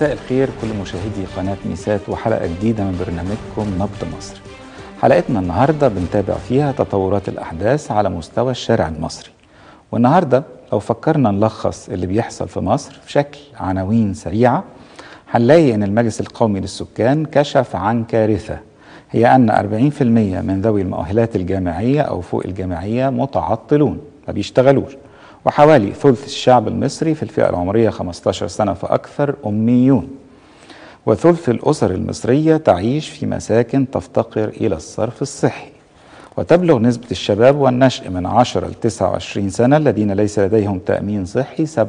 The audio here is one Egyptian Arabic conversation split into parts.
مساء الخير كل مشاهدي قناة ميسات وحلقة جديدة من برنامجكم نبض مصر حلقتنا النهاردة بنتابع فيها تطورات الأحداث على مستوى الشارع المصري والنهاردة لو فكرنا نلخص اللي بيحصل في مصر في شكل عناوين سريعة هنلاقي أن المجلس القومي للسكان كشف عن كارثة هي أن 40% من ذوي المؤهلات الجامعية أو فوق الجامعية متعطلون ما بيشتغلوش وحوالي ثلث الشعب المصري في الفئة العمرية 15 سنة فأكثر أميون وثلث الأسر المصرية تعيش في مساكن تفتقر إلى الصرف الصحي وتبلغ نسبة الشباب والنشء من 10 ل 29 سنة الذين ليس لديهم تأمين صحي 57%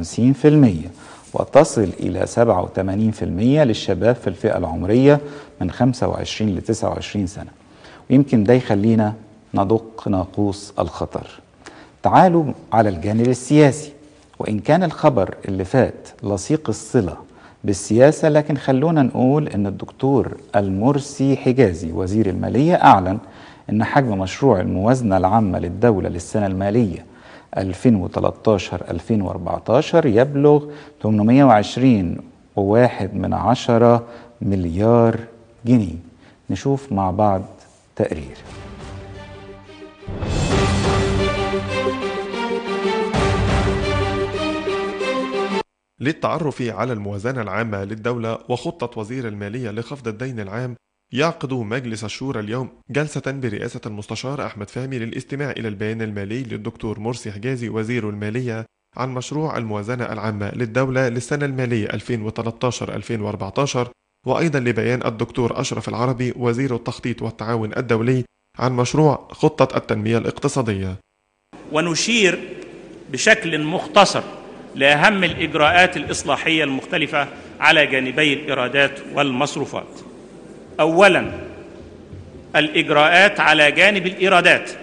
وتصل إلى 87% للشباب في الفئة العمرية من 25 ل 29 سنة ويمكن ده يخلينا ندق ناقوس الخطر تعالوا على الجانب السياسي وإن كان الخبر اللي فات لصيق الصلة بالسياسة لكن خلونا نقول أن الدكتور المرسي حجازي وزير المالية أعلن أن حجم مشروع الموازنة العامة للدولة للسنة المالية 2013-2014 يبلغ 820 وواحد من عشرة مليار جنيه نشوف مع بعض تقرير للتعرف على الموازنة العامة للدولة وخطة وزير المالية لخفض الدين العام يعقد مجلس الشورى اليوم جلسة برئاسة المستشار أحمد فهمي للاستماع إلى البيان المالي للدكتور مرسي حجازي وزير المالية عن مشروع الموازنة العامة للدولة للسنة المالية 2013-2014 وأيضا لبيان الدكتور أشرف العربي وزير التخطيط والتعاون الدولي عن مشروع خطة التنمية الاقتصادية ونشير بشكل مختصر لأهم الإجراءات الإصلاحية المختلفة على جانبي الإيرادات والمصروفات. أولاً الإجراءات على جانب الإيرادات.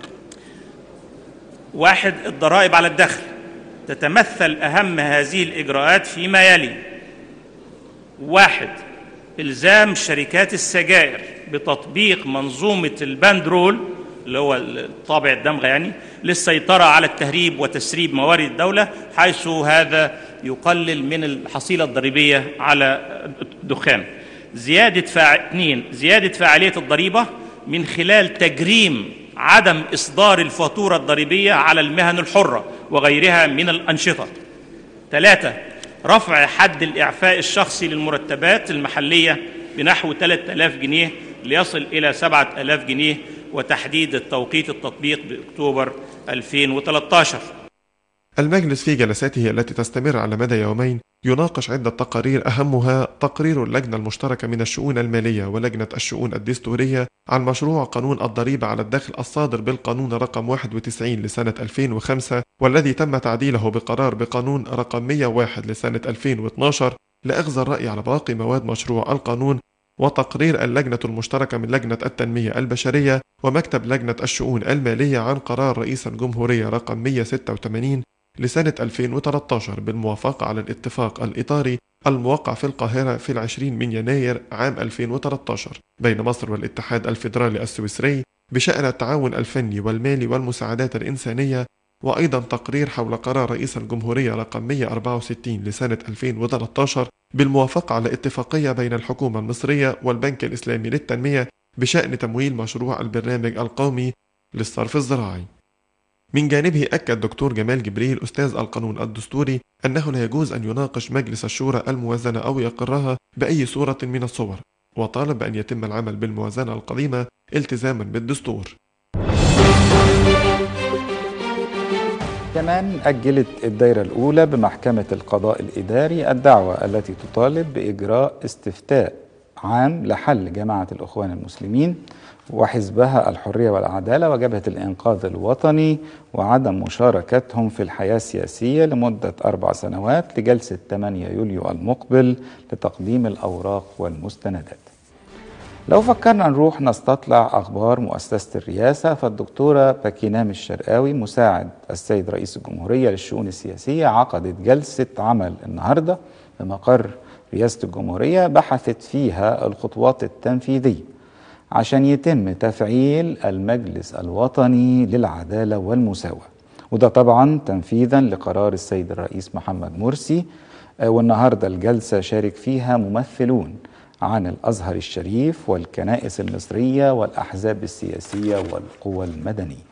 واحد الضرائب على الدخل تتمثل أهم هذه الإجراءات فيما يلي: واحد إلزام شركات السجائر بتطبيق منظومة الباندرول اللي هو الطابع الدمغة يعني للسيطرة على التهريب وتسريب موارد الدولة حيث هذا يقلل من الحصيلة الضريبية على الدخان زيادة فع... اثنين زيادة فعالية الضريبة من خلال تجريم عدم إصدار الفاتورة الضريبية على المهن الحرة وغيرها من الأنشطة ثلاثة رفع حد الإعفاء الشخصي للمرتبات المحلية بنحو 3000 جنيه ليصل إلى 7000 جنيه وتحديد التوقيت التطبيق بأكتوبر 2013 المجلس في جلساته التي تستمر على مدى يومين يناقش عدة تقارير أهمها تقرير اللجنة المشتركة من الشؤون المالية ولجنة الشؤون الدستورية عن مشروع قانون الضريبة على الدخل الصادر بالقانون رقم 91 لسنة 2005 والذي تم تعديله بقرار بقانون رقم 101 لسنة 2012 لأخذ الرأي على باقي مواد مشروع القانون وتقرير اللجنة المشتركة من لجنة التنمية البشرية ومكتب لجنة الشؤون المالية عن قرار رئيس الجمهورية رقم 186 لسنة 2013 بالموافقة على الاتفاق الإطاري الموقع في القاهرة في العشرين من يناير عام 2013 بين مصر والاتحاد الفيدرالي السويسري بشأن التعاون الفني والمالي والمساعدات الإنسانية وأيضا تقرير حول قرار رئيس الجمهورية رقم 164 لسنة 2013 بالموافقة على اتفاقية بين الحكومة المصرية والبنك الإسلامي للتنمية بشأن تمويل مشروع البرنامج القومي للصرف الزراعي. من جانبه أكد دكتور جمال جبريل أستاذ القانون الدستوري أنه لا يجوز أن يناقش مجلس الشورى الموازنة أو يقرها بأي صورة من الصور، وطالب بأن يتم العمل بالموازنة القديمة التزاما بالدستور. كمان أجلت الدائرة الأولى بمحكمة القضاء الإداري الدعوة التي تطالب بإجراء استفتاء عام لحل جماعة الإخوان المسلمين وحزبها الحرية والعدالة وجبهة الإنقاذ الوطني وعدم مشاركتهم في الحياة السياسية لمدة أربع سنوات لجلسة 8 يوليو المقبل لتقديم الأوراق والمستندات لو فكرنا نروح نستطلع أخبار مؤسسة الرئاسة فالدكتورة باكينام الشرقاوي مساعد السيد رئيس الجمهورية للشؤون السياسية عقدت جلسة عمل النهاردة بمقر رئاسة الجمهورية بحثت فيها الخطوات التنفيذية عشان يتم تفعيل المجلس الوطني للعدالة والمساواة وده طبعا تنفيذا لقرار السيد الرئيس محمد مرسي آه، والنهارده الجلسة شارك فيها ممثلون عن الأزهر الشريف والكنائس المصرية والأحزاب السياسية والقوى المدنية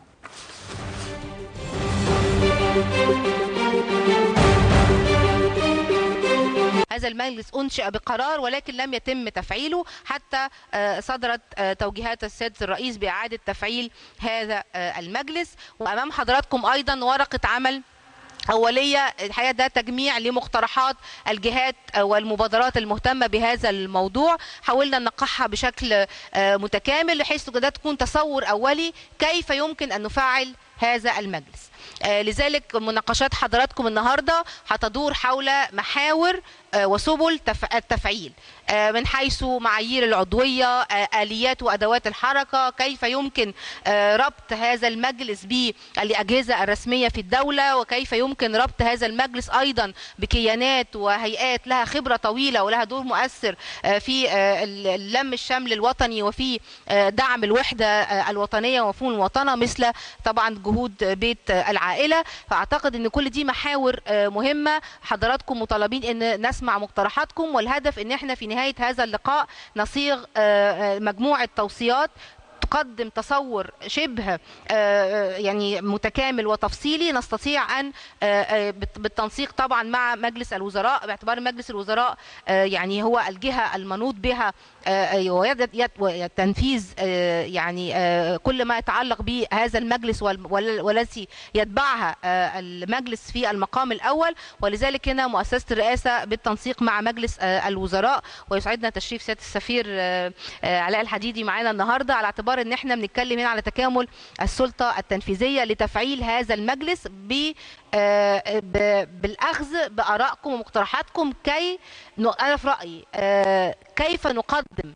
هذا المجلس أنشئ بقرار ولكن لم يتم تفعيله حتى آه، صدرت آه، توجيهات السيد الرئيس بإعادة تفعيل هذا آه، المجلس وأمام حضراتكم أيضا ورقة عمل أولية الحقيقة ده تجميع لمقترحات الجهات والمبادرات المهتمة بهذا الموضوع حاولنا ننقحها بشكل آه، متكامل بحيث ده تكون تصور أولي كيف يمكن أن نفعل هذا المجلس آه، لذلك مناقشات حضراتكم النهارده هتدور حول محاور آه، وسبل تف- التفعيل آه، من حيث معايير العضويه آه، اليات وادوات الحركه كيف يمكن آه، ربط هذا المجلس بالاجهزه الرسميه في الدوله وكيف يمكن ربط هذا المجلس ايضا بكيانات وهيئات لها خبره طويله ولها دور مؤثر آه، في آه، اللم الشمل الوطني وفي آه، دعم الوحده آه، الوطنيه ومفهوم المواطنه مثل طبعا جهود بيت العائله فاعتقد ان كل دي محاور آه، مهمه حضراتكم مطالبين ان نسمع مقترحاتكم والهدف ان احنا في نهايه هذا اللقاء نصيغ آه، آه، مجموعه توصيات تقدم تصور شبه آه، يعني متكامل وتفصيلي نستطيع ان آه، آه، بت- بالتنسيق طبعا مع مجلس الوزراء باعتبار مجلس الوزراء آه، يعني هو الجهه المنوط بها آه، ويد- يد- وتنفيذ آه، يعني آه، كل ما يتعلق بهذا المجلس وال- وال- والتي يتبعها آه، المجلس في المقام الاول ولذلك هنا مؤسسه الرئاسه بالتنسيق مع مجلس آه، الوزراء ويسعدنا تشريف سياده السفير آه، آه، علاء الحديدي معانا النهارده على اعتبار ان احنا بنتكلم هنا على تكامل السلطه التنفيذيه لتفعيل هذا المجلس ب آه، ب- بالاخذ بارائكم ومقترحاتكم كي ن- انا في رايي آه، كيف نقدم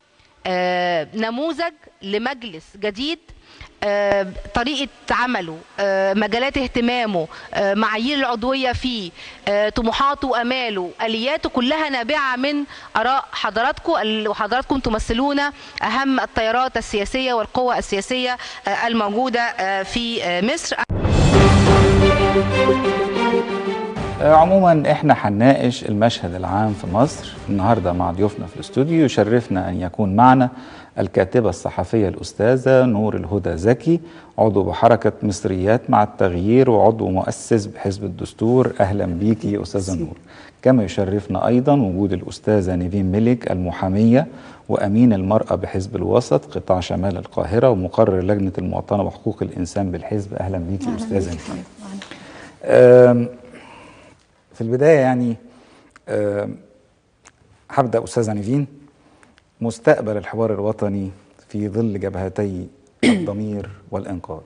آه، نموذج لمجلس جديد آه، طريقة عمله آه، مجالات اهتمامه آه، معايير العضوية فيه آه، طموحاته وأماله آلياته كلها نابعة من آراء حضراتكم ال- وحضراتكم تمثلون أهم التيارات السياسية والقوى السياسية آه، الموجودة آه، في آه، مصر آه، عموما احنا هنناقش المشهد العام في مصر النهارده مع ضيوفنا في الاستوديو يشرفنا ان يكون معنا الكاتبه الصحفيه الاستاذه نور الهدى زكي عضو بحركه مصريات مع التغيير وعضو مؤسس بحزب الدستور اهلا بيكي يا استاذه نور كما يشرفنا ايضا وجود الاستاذه نيفين ملك المحاميه وامين المراه بحزب الوسط قطاع شمال القاهره ومقرر لجنه المواطنه وحقوق الانسان بالحزب اهلا بيكي استاذه نيفين آم، في البداية يعني آم، هبدأ أستاذة نيفين مستقبل الحوار الوطني في ظل جبهتي الضمير والإنقاذ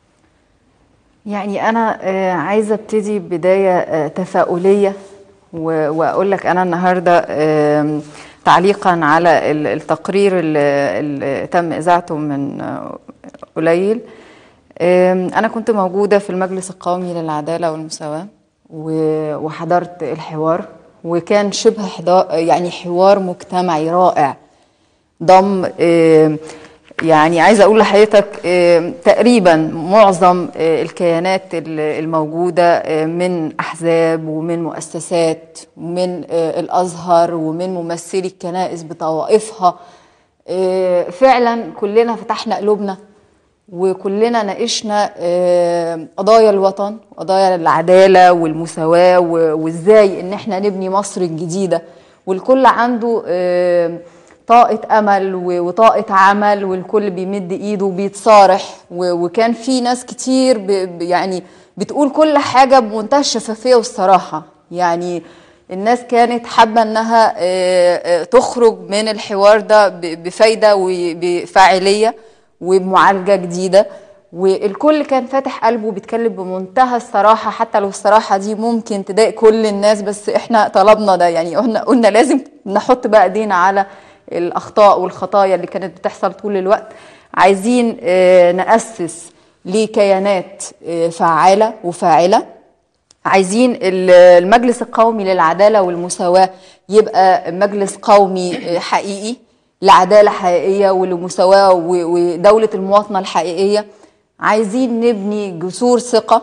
يعني أنا آه، عايزة ابتدي بداية آه، تفاؤلية و- وأقول لك أنا النهاردة آم، تعليقا على ال- التقرير اللي اللي تم إذاعته من آه، قليل آم، أنا كنت موجودة في المجلس القومي للعدالة والمساواة و- وحضرت الحوار وكان شبه حضا- يعني حوار مجتمعي رائع ضم آه، يعني عايزه اقول لحضرتك آه، تقريبا معظم آه، الكيانات ال- الموجوده آه، من احزاب ومن مؤسسات ومن آه، الازهر ومن ممثلي الكنائس بطوائفها آه، فعلا كلنا فتحنا قلوبنا وكلنا ناقشنا آه، قضايا الوطن قضايا العدالة والمساواة و- وازاي ان احنا نبني مصر الجديدة والكل عنده آه، طاقة أمل و- وطاقة عمل والكل بيمد إيده وبيتصارح و- وكان في ناس كتير ب- ب- يعني بتقول كل حاجة بمنتهى الشفافية والصراحة يعني الناس كانت حابة انها آه، آه، تخرج من الحوار ده ب- بفايدة وبفاعلية وبمعالجة جديدة والكل كان فاتح قلبه وبيتكلم بمنتهى الصراحة حتى لو الصراحة دي ممكن تضايق كل الناس بس احنا طلبنا ده يعني قلنا قلنا لازم نحط بقى ايدينا على الأخطاء والخطايا اللي كانت بتحصل طول الوقت عايزين آه، نأسس لكيانات آه، فعالة وفاعلة عايزين ال- المجلس القومي للعدالة والمساواة يبقى مجلس قومي حقيقي لعدالة حقيقية ولمساواة و- ودولة المواطنة الحقيقية عايزين نبني جسور ثقة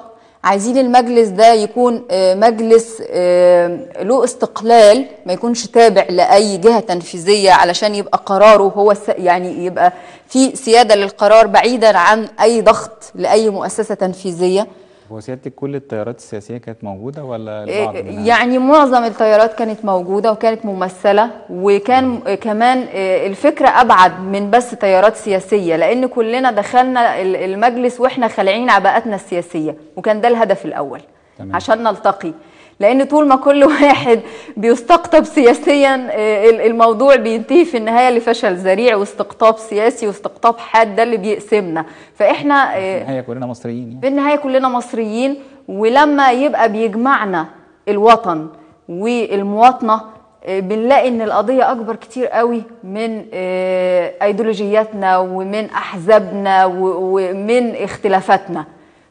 عايزين المجلس ده يكون آه، مجلس آه، له استقلال ما يكونش تابع لأي جهة تنفيذية علشان يبقى قراره هو الس- يعني يبقى في سيادة للقرار بعيدا عن أي ضغط لأي مؤسسة تنفيذية هو سيادتك كل التيارات السياسيه كانت موجوده ولا البعض منها؟ يعني معظم التيارات كانت موجودة وكانت ممثلة وكان كمان الفكرة أبعد من بس تيارات سياسية لأن كلنا دخلنا ال- المجلس وإحنا خالعين عباءتنا السياسية وكان ده الهدف الأول تمام. عشان نلتقي لأن طول ما كل واحد بيستقطب سياسيا ال- الموضوع بينتهي في النهاية لفشل ذريع واستقطاب سياسي واستقطاب حاد ده اللي بيقسمنا فإحنا في النهايه كلنا مصريين يعني. في النهاية كلنا مصريين ولما يبقى بيجمعنا الوطن والمواطنة آه، بنلاقي ان القضية اكبر كتير قوي من آه، ايديولوجياتنا ومن احزابنا و- ومن اختلافاتنا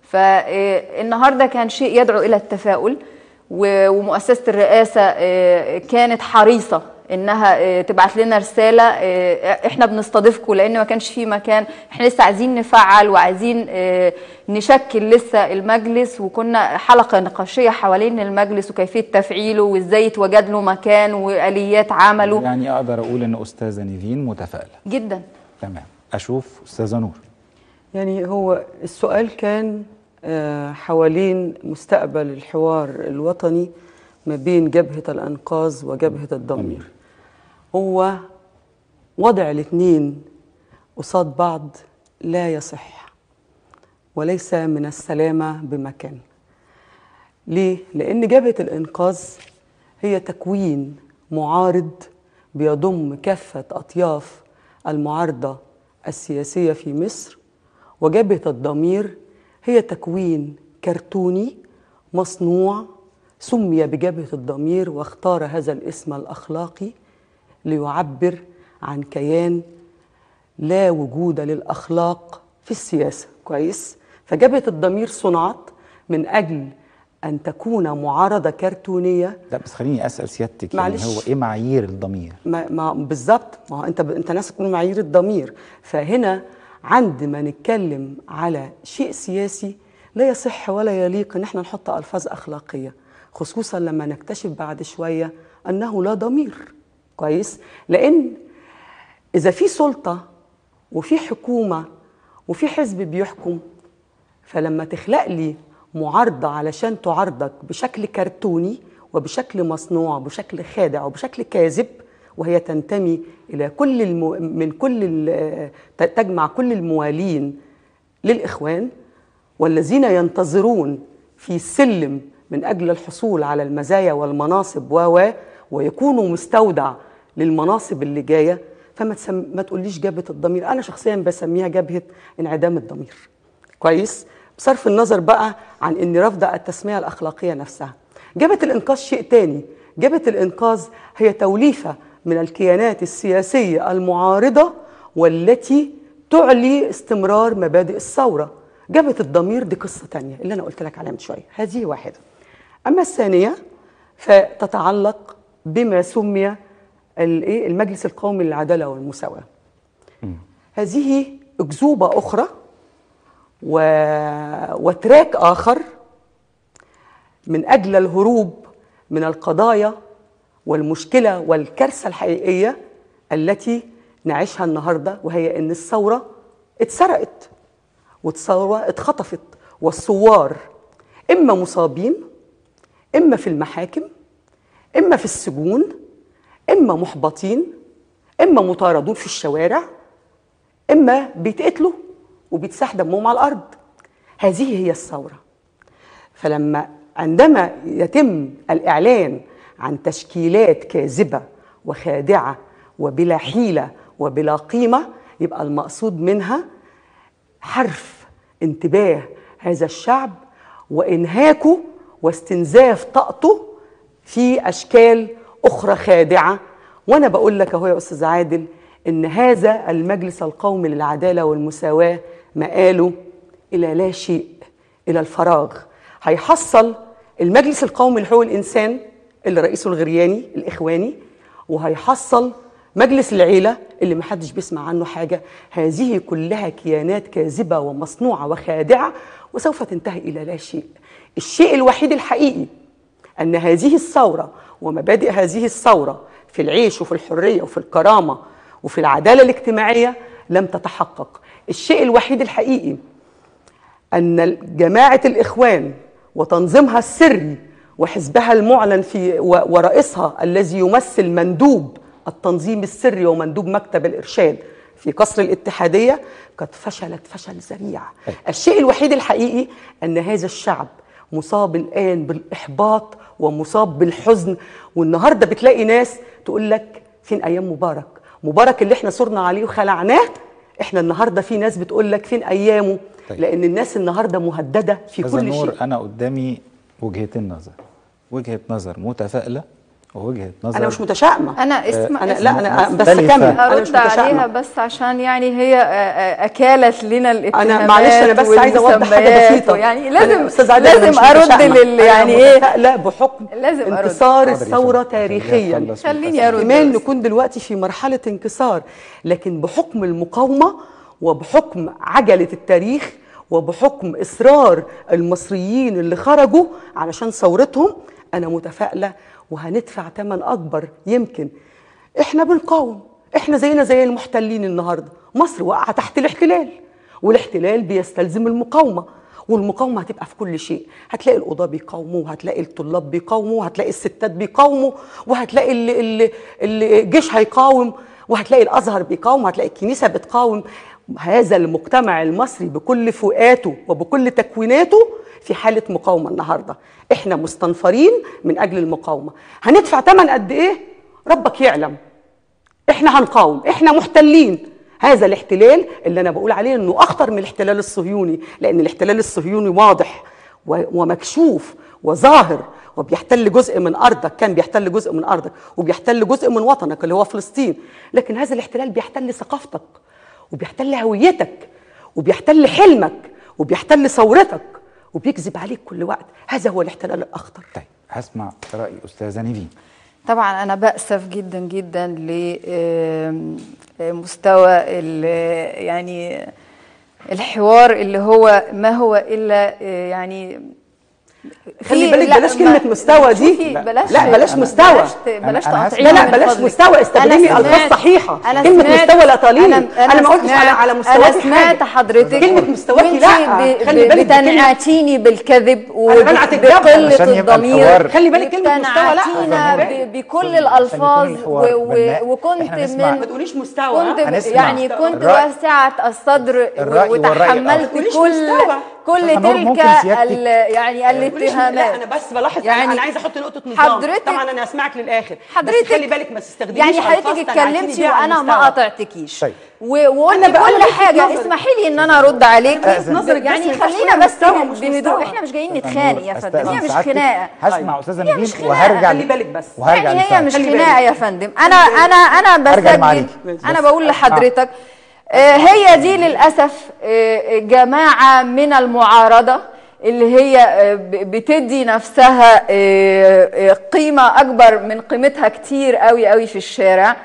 فالنهاردة كان شيء يدعو الى التفاؤل و- ومؤسسة الرئاسة آه، كانت حريصة انها آه، تبعت لنا رسالة آه، احنا بنستضيفكم لان ما كانش في مكان احنا لسه عايزين نفعل وعايزين آه، نشكل لسه المجلس وكنا حلقة نقاشية حوالين المجلس وكيفية تفعيله وازاي يتوجد له مكان واليات عمله يعني اقدر اقول ان استاذه نيفين متفائله جدا تمام اشوف استاذه نور يعني هو السؤال كان آه، حوالين مستقبل الحوار الوطني ما بين جبهة الأنقاذ وجبهة الضمير هو وضع الاثنين قصاد بعض لا يصح وليس من السلامة بمكان ليه؟ لأن جبهة الإنقاذ هي تكوين معارض بيضم كافة أطياف المعارضة السياسية في مصر وجبهة الضمير هي تكوين كرتوني مصنوع سمي بجبهة الضمير واختار هذا الاسم الأخلاقي ليعبر عن كيان لا وجود للأخلاق في السياسة كويس فجبهة الضمير صنعت من أجل أن تكون معارضة كرتونية لا بس خليني اسال سيادتك يعني معلش. هو ايه معايير الضمير ما, ما بالظبط ما هو انت ب... انت ناس تكون معايير الضمير فهنا عندما نتكلم على شيء سياسي لا يصح ولا يليق ان احنا نحط الفاظ اخلاقيه خصوصا لما نكتشف بعد شويه انه لا ضمير كويس لان اذا في سلطه وفي حكومه وفي حزب بيحكم فلما تخلق لي معارضة علشان تعارضك بشكل كرتوني وبشكل مصنوع وبشكل خادع وبشكل كاذب وهي تنتمي إلى كل المو... من كل ال... تجمع كل الموالين للإخوان والذين ينتظرون في سلم من أجل الحصول على المزايا والمناصب و و ويكونوا مستودع للمناصب اللي جاية فما تسم... ما تقوليش جبهة الضمير أنا شخصيا بسميها جبهة انعدام الضمير كويس بصرف النظر بقى عن اني رافضه التسميه الاخلاقيه نفسها جبهه الانقاذ شيء تاني جبهه الانقاذ هي توليفه من الكيانات السياسيه المعارضه والتي تعلي استمرار مبادئ الثوره جبهه الضمير دي قصه تانية اللي انا قلت لك عليها من شويه هذه واحده اما الثانيه فتتعلق بما سمي الايه المجلس القومي للعداله والمساواه هذه اكذوبه اخرى و... وتراك آخر من أجل الهروب من القضايا والمشكلة والكارثة الحقيقية التي نعيشها النهاردة وهي أن الثورة اتسرقت والثورة اتخطفت والثوار إما مصابين إما في المحاكم إما في السجون إما محبطين إما مطاردون في الشوارع إما بيتقتلوا وبيتساح دمهم على الارض هذه هي الثوره فلما عندما يتم الاعلان عن تشكيلات كاذبه وخادعه وبلا حيله وبلا قيمه يبقى المقصود منها حرف انتباه هذا الشعب وانهاكه واستنزاف طاقته في اشكال اخرى خادعه وانا بقول لك اهو يا استاذ عادل ان هذا المجلس القومي للعداله والمساواه مآله الى لا شيء الى الفراغ هيحصل المجلس القومي لحقوق الانسان اللي رئيسه الغرياني الاخواني وهيحصل مجلس العيلة اللي محدش بيسمع عنه حاجة هذه كلها كيانات كاذبة ومصنوعة وخادعة وسوف تنتهي إلى لا شيء الشيء الوحيد الحقيقي أن هذه الثورة ومبادئ هذه الثورة في العيش وفي الحرية وفي الكرامة وفي العدالة الاجتماعية لم تتحقق الشيء الوحيد الحقيقي أن جماعة الإخوان وتنظيمها السري وحزبها المعلن في و- ورئيسها الذي يمثل مندوب التنظيم السري ومندوب مكتب الإرشاد في قصر الاتحادية قد فشلت فشل ذريع الشيء الوحيد الحقيقي أن هذا الشعب مصاب الآن بالإحباط ومصاب بالحزن والنهاردة بتلاقي ناس تقول لك فين أيام مبارك مبارك اللي احنا صرنا عليه وخلعناه احنا النهارده في ناس بتقول لك فين ايامه طيب. لان الناس النهارده مهدده في أستاذة كل نور شيء أنا قدامي وجهتين نظر وجهة نظر متفائلة ووجهة نظر انا مش متشائمه انا اسم انا اسم- لا انا بس مختلفة. اكمل انا مش ارد عليها متشائمه بس عشان يعني هي آه، آه، اكالت لنا الاتهامات معلش أنا بس عايزة أوضح حاجة والمسميات بسيطة. يعني أنا لازم أستاذ عادل أنا لازم مش ارد متشائمة. لل أنا يعني ايه متفائلة بحكم لازم أرد. انتصار حاضر يا الثوره فندم. خليها تاريخيا تخلص خليني والأسئلة. أرد. احتمال بس. نكون دلوقتي في مرحله انكسار لكن بحكم المقاومه وبحكم عجله التاريخ وبحكم اصرار المصريين اللي خرجوا علشان ثورتهم انا متفائله وهندفع ثمن اكبر يمكن احنا بنقاوم احنا زينا زي المحتلين النهارده مصر واقعه تحت الاحتلال والاحتلال بيستلزم المقاومه والمقاومه هتبقى في كل شيء هتلاقي القضاه بيقاوموا وهتلاقي الطلاب بيقاوموا وهتلاقي الستات بيقاوموا وهتلاقي ال- ال- ال- الجيش هيقاوم وهتلاقي الازهر بيقاوم وهتلاقي الكنيسه بتقاوم هذا المجتمع المصري بكل فئاته وبكل تكويناته في حاله مقاومه النهارده احنا مستنفرين من اجل المقاومه هندفع ثمن قد ايه ربك يعلم احنا هنقاوم احنا محتلين هذا الاحتلال اللي انا بقول عليه انه اخطر من الاحتلال الصهيوني لان الاحتلال الصهيوني واضح و- ومكشوف وظاهر وبيحتل جزء من ارضك كان بيحتل جزء من ارضك وبيحتل جزء من وطنك اللي هو فلسطين لكن هذا الاحتلال بيحتل ثقافتك وبيحتل هويتك وبيحتل حلمك وبيحتل ثورتك وبيكذب عليك كل وقت هذا هو الاحتلال الاخطر طيب هسمع رأي أستاذة نيفين طبعا انا بأسف جدا جدا لمستوى يعني الحوار اللي هو ما هو الا آه، يعني خلي في- بالك لا، بلاش ما- كلمة مستوى دي. شوفي، لا، بلاش لا، بلاش أنا- مستوى. بلاش ت- بلاش أنا- أنا تقطعيني لا لا من بلاش فضلك. مستوى استخدمي أنا الفاظ سمعت- صحيحه أنا كلمه سمعت- مستوى لا تليق أنا- انا ما قلتش سمعت- على على انا مستواكي سمعت حاجة. حضرتك كلمه مستواكي وانتي لا ب- خلي ب- بالك دي كلمة- بتنعتيني بالكذب بنعت الجبل وبقلة عشان يبقى الضمير الحوار- خلي بالك كلمة مستوى لا. بتنعتينا خلي بالك. ب- بكل عشان الالفاظ يكون الحوار و- و- بناء. وكنت إحنا نسمع- من ما تقوليش مستوى كنت ها؟ هنسمع. يعني كنت الرأي- واسعة الصدر الرأي والرأي وتحملت ما تقوليش كل مستوى. كل أستاذة نور، ممكن تلك سيادتك- ال- يعني ما تقوليش- لا الاتهامات انا بس بلاحظ يعني يعني انا عايزه احط نقطه نظام حضرتك- طبعا انا اسمعك للاخر حضرتك بس خلي بالك ما تستخدميش يعني ألفاظ حضرتك تنعتيني اتكلمتي بيها على وانا ما المستوى. قاطعتكيش طيب. و- وقلت أنا بقى- كل أنا وجهة حاجه نظري. اسمحي لي ان انا ارد عليك أستاذن. نظرك بس ما يعني ينفعش خلينا تقولي بس مستوى مش بهدوء مستوى. احنا مش جايين نتخانق يا فندم أستأذن هي مش سعادتك. خناقه هسمع أستاذة هي مش نيفين خناقة. وهرجع خلي بالك بس. وهرجع يعني هي لسعادتك. مش خلي خناقه بالك. يا فندم انا انا انا هرجع معاكي. بسجل بس انا بقول أسمع. لحضرتك آه، هي دي للاسف آه، جماعه من المعارضه اللي هي آه، ب- بتدي نفسها آه، آه، قيمه اكبر من قيمتها كتير قوي قوي في الشارع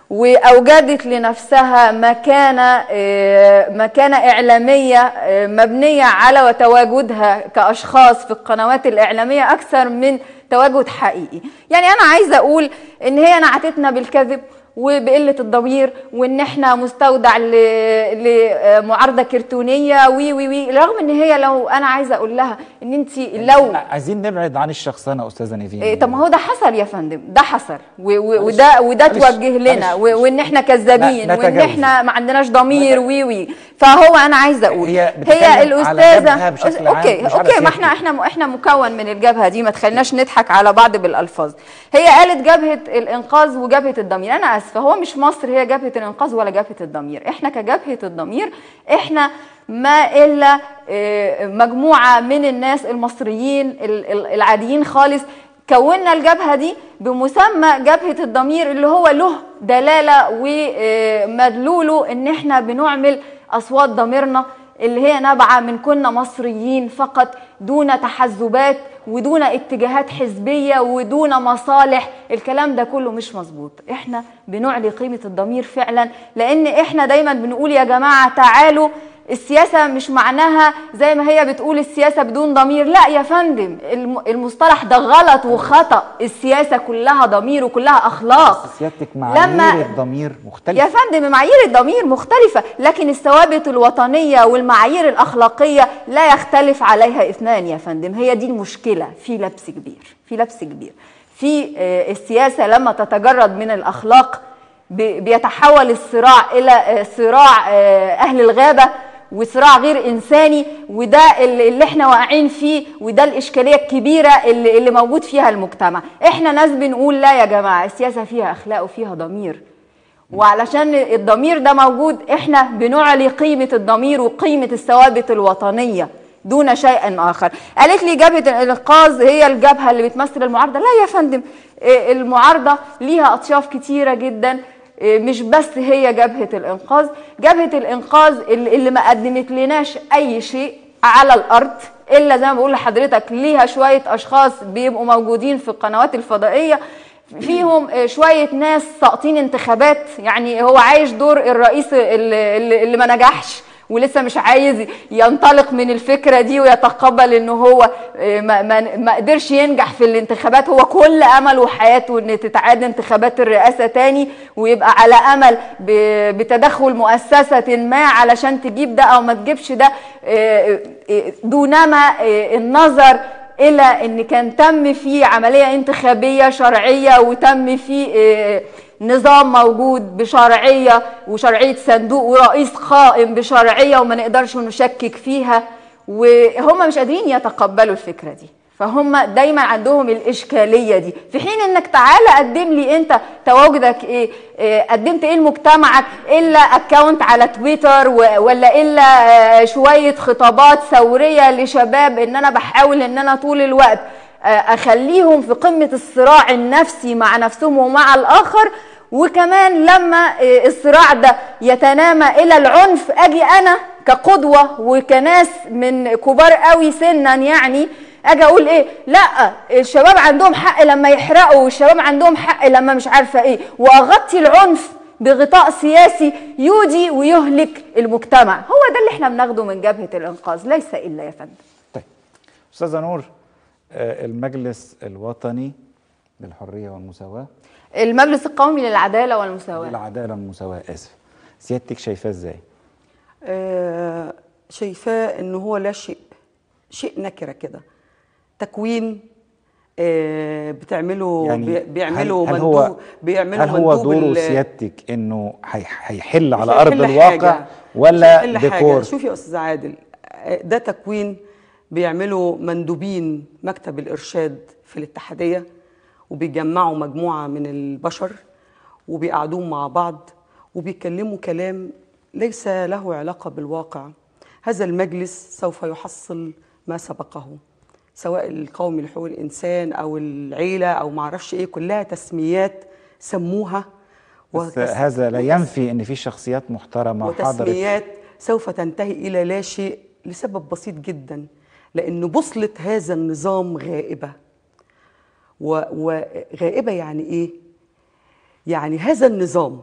واوجدت لنفسها مكانه آه، مكانه اعلاميه آه، مبنيه على تواجدها كاشخاص في القنوات الاعلاميه اكثر من تواجد حقيقي يعني انا عايزه اقول ان هي نعتتنا بالكذب وبقله الضمير وان احنا مستودع ل- لمعارضه كرتونيه وي وي وي رغم ان هي لو انا عايزه اقول لها ان انت لو عايزين نبعد عن الشخصنة أستاذة نيفين إيه طب ما هو ده حصل يا فندم ده حصل و- و- وده وده معلش، توجه لنا معلش. و- وان احنا كذابين لا، وان نتجاوز. احنا ما عندناش ضمير وي وي فهو انا عايزه اقول هي هي بتتكلم على الاستاذه جبهة بشكل عام، اوكي مش على اوكي ما احنا سيادتك. احنا احنا مكون من الجبهه دي ما تخليناش نضحك على بعض بالالفاظ هي قالت جبهه الانقاذ وجبهه الضمير انا اسفه هو مش مصر هي جبهه الانقاذ ولا جبهه الضمير احنا كجبهه الضمير احنا ما الا آه، مجموعه من الناس المصريين ال- ال- العاديين خالص كونا الجبهه دي بمسمى جبهه الضمير اللي هو له دلاله ومدلوله ان احنا بنعمل اصوات ضميرنا اللي هي نابعة من كنا مصريين فقط دون تحزبات ودون اتجاهات حزبية ودون مصالح الكلام ده كله مش مظبوط احنا بنعلي قيمة الضمير فعلا لان احنا دايما بنقول يا جماعة تعالوا السياسة مش معناها زي ما هي بتقول السياسة بدون ضمير لا يا فندم الم- المصطلح ده غلط وخطأ السياسة كلها ضمير وكلها أخلاق بس سيادتك معايير الضمير مختلفة يا فندم معايير الضمير مختلفة لكن الثوابت الوطنية والمعايير الأخلاقية لا يختلف عليها اثنان يا فندم هي دي المشكلة في لبس كبير في لبس كبير في آه، السياسة لما تتجرد من الأخلاق ب- بيتحول الصراع إلى آه، صراع آه، أهل الغابة وصراع غير انساني وده اللي اللي احنا واقعين فيه وده الاشكاليه الكبيره اللي, اللي موجود فيها المجتمع احنا ناس بنقول لا يا جماعه السياسه فيها اخلاق وفيها ضمير وعلشان الضمير ده موجود احنا بنعلي قيمه الضمير وقيمه الثوابت الوطنيه دون شيء اخر قالت لي جبهه الانقاذ هي الجبهه اللي بتمثل المعارضه لا يا فندم إيه، المعارضه ليها اطياف كتيره جدا إيه، مش بس هي جبهه الانقاذ جبهه الانقاذ اللي اللي ما قدمت لناش اي شيء على الارض الا زي ما بقول لحضرتك ليها شويه اشخاص بيبقوا موجودين في القنوات الفضائيه فيهم آه، شويه ناس ساقطين انتخابات يعني هو عايش دور الرئيس اللي, اللي اللي ما نجحش ولسه مش عايز ينطلق من الفكره دي ويتقبل ان هو آه، ما, ما, ما قدرش ينجح في الانتخابات هو كل امله وحياته ان تتعاد انتخابات الرئاسه تاني ويبقى على امل ب- بتدخل مؤسسه ما علشان تجيب ده او ما تجيبش ده آه، آه، دونما آه، النظر الى ان كان تم فيه عمليه انتخابيه شرعيه وتم فيه آه، نظام موجود بشرعيه وشرعيه صندوق ورئيس قائم بشرعيه وما نقدرش نشكك فيها وهم مش قادرين يتقبلوا الفكره دي فهم دايما عندهم الاشكاليه دي في حين انك تعالى قدم لي انت تواجدك ايه, إيه قدمت ايه لمجتمعك الا اكونت على تويتر و- ولا الا آه، شويه خطابات ثوريه لشباب ان انا بحاول ان انا طول الوقت آه، اخليهم في قمه الصراع النفسي مع نفسهم ومع الاخر وكمان لما آه، الصراع ده يتنامى الى العنف اجي انا كقدوه وكناس من كبار قوي سنا يعني اجي اقول ايه لا الشباب عندهم حق لما يحرقوا والشباب عندهم حق لما مش عارفه ايه واغطي العنف بغطاء سياسي يودي ويهلك المجتمع هو ده اللي احنا بناخده من جبهه الانقاذ ليس الا يا فندم طيب استاذه نور آه، المجلس الوطني للحريه والمساواه المجلس القومي للعداله والمساواه للعداله والمساواه اسف سيادتك شايفاه ازاي آه، شايفاه ان هو لا شيء شيء نكره كده تكوين آه، بتعمله يعني بي- بيعملوا هل, هل هو مندوب بيعملوا هل هو مندوب دوره ال- سيادتك انه هي- هيحل على مش ارض هيحل الواقع حاجة. ولا مش هيحل حاجة. ديكور شوف يا استاذ عادل آه، ده تكوين بيعملوا مندوبين مكتب الارشاد في الاتحاديه وبيجمعوا مجموعه من البشر وبيقعدوهم مع بعض وبيتكلموا كلام ليس له علاقه بالواقع هذا المجلس سوف يحصل ما سبقه سواء القومي لحقوق الانسان او العيله او معرفش ايه كلها تسميات سموها بس وتس- هذا لا ينفي ان في شخصيات محترمه حضرت وتسميات سوف تنتهي الى لا شيء لسبب بسيط جدا لان بوصله هذا النظام غائبه و- وغائبه يعني ايه يعني هذا النظام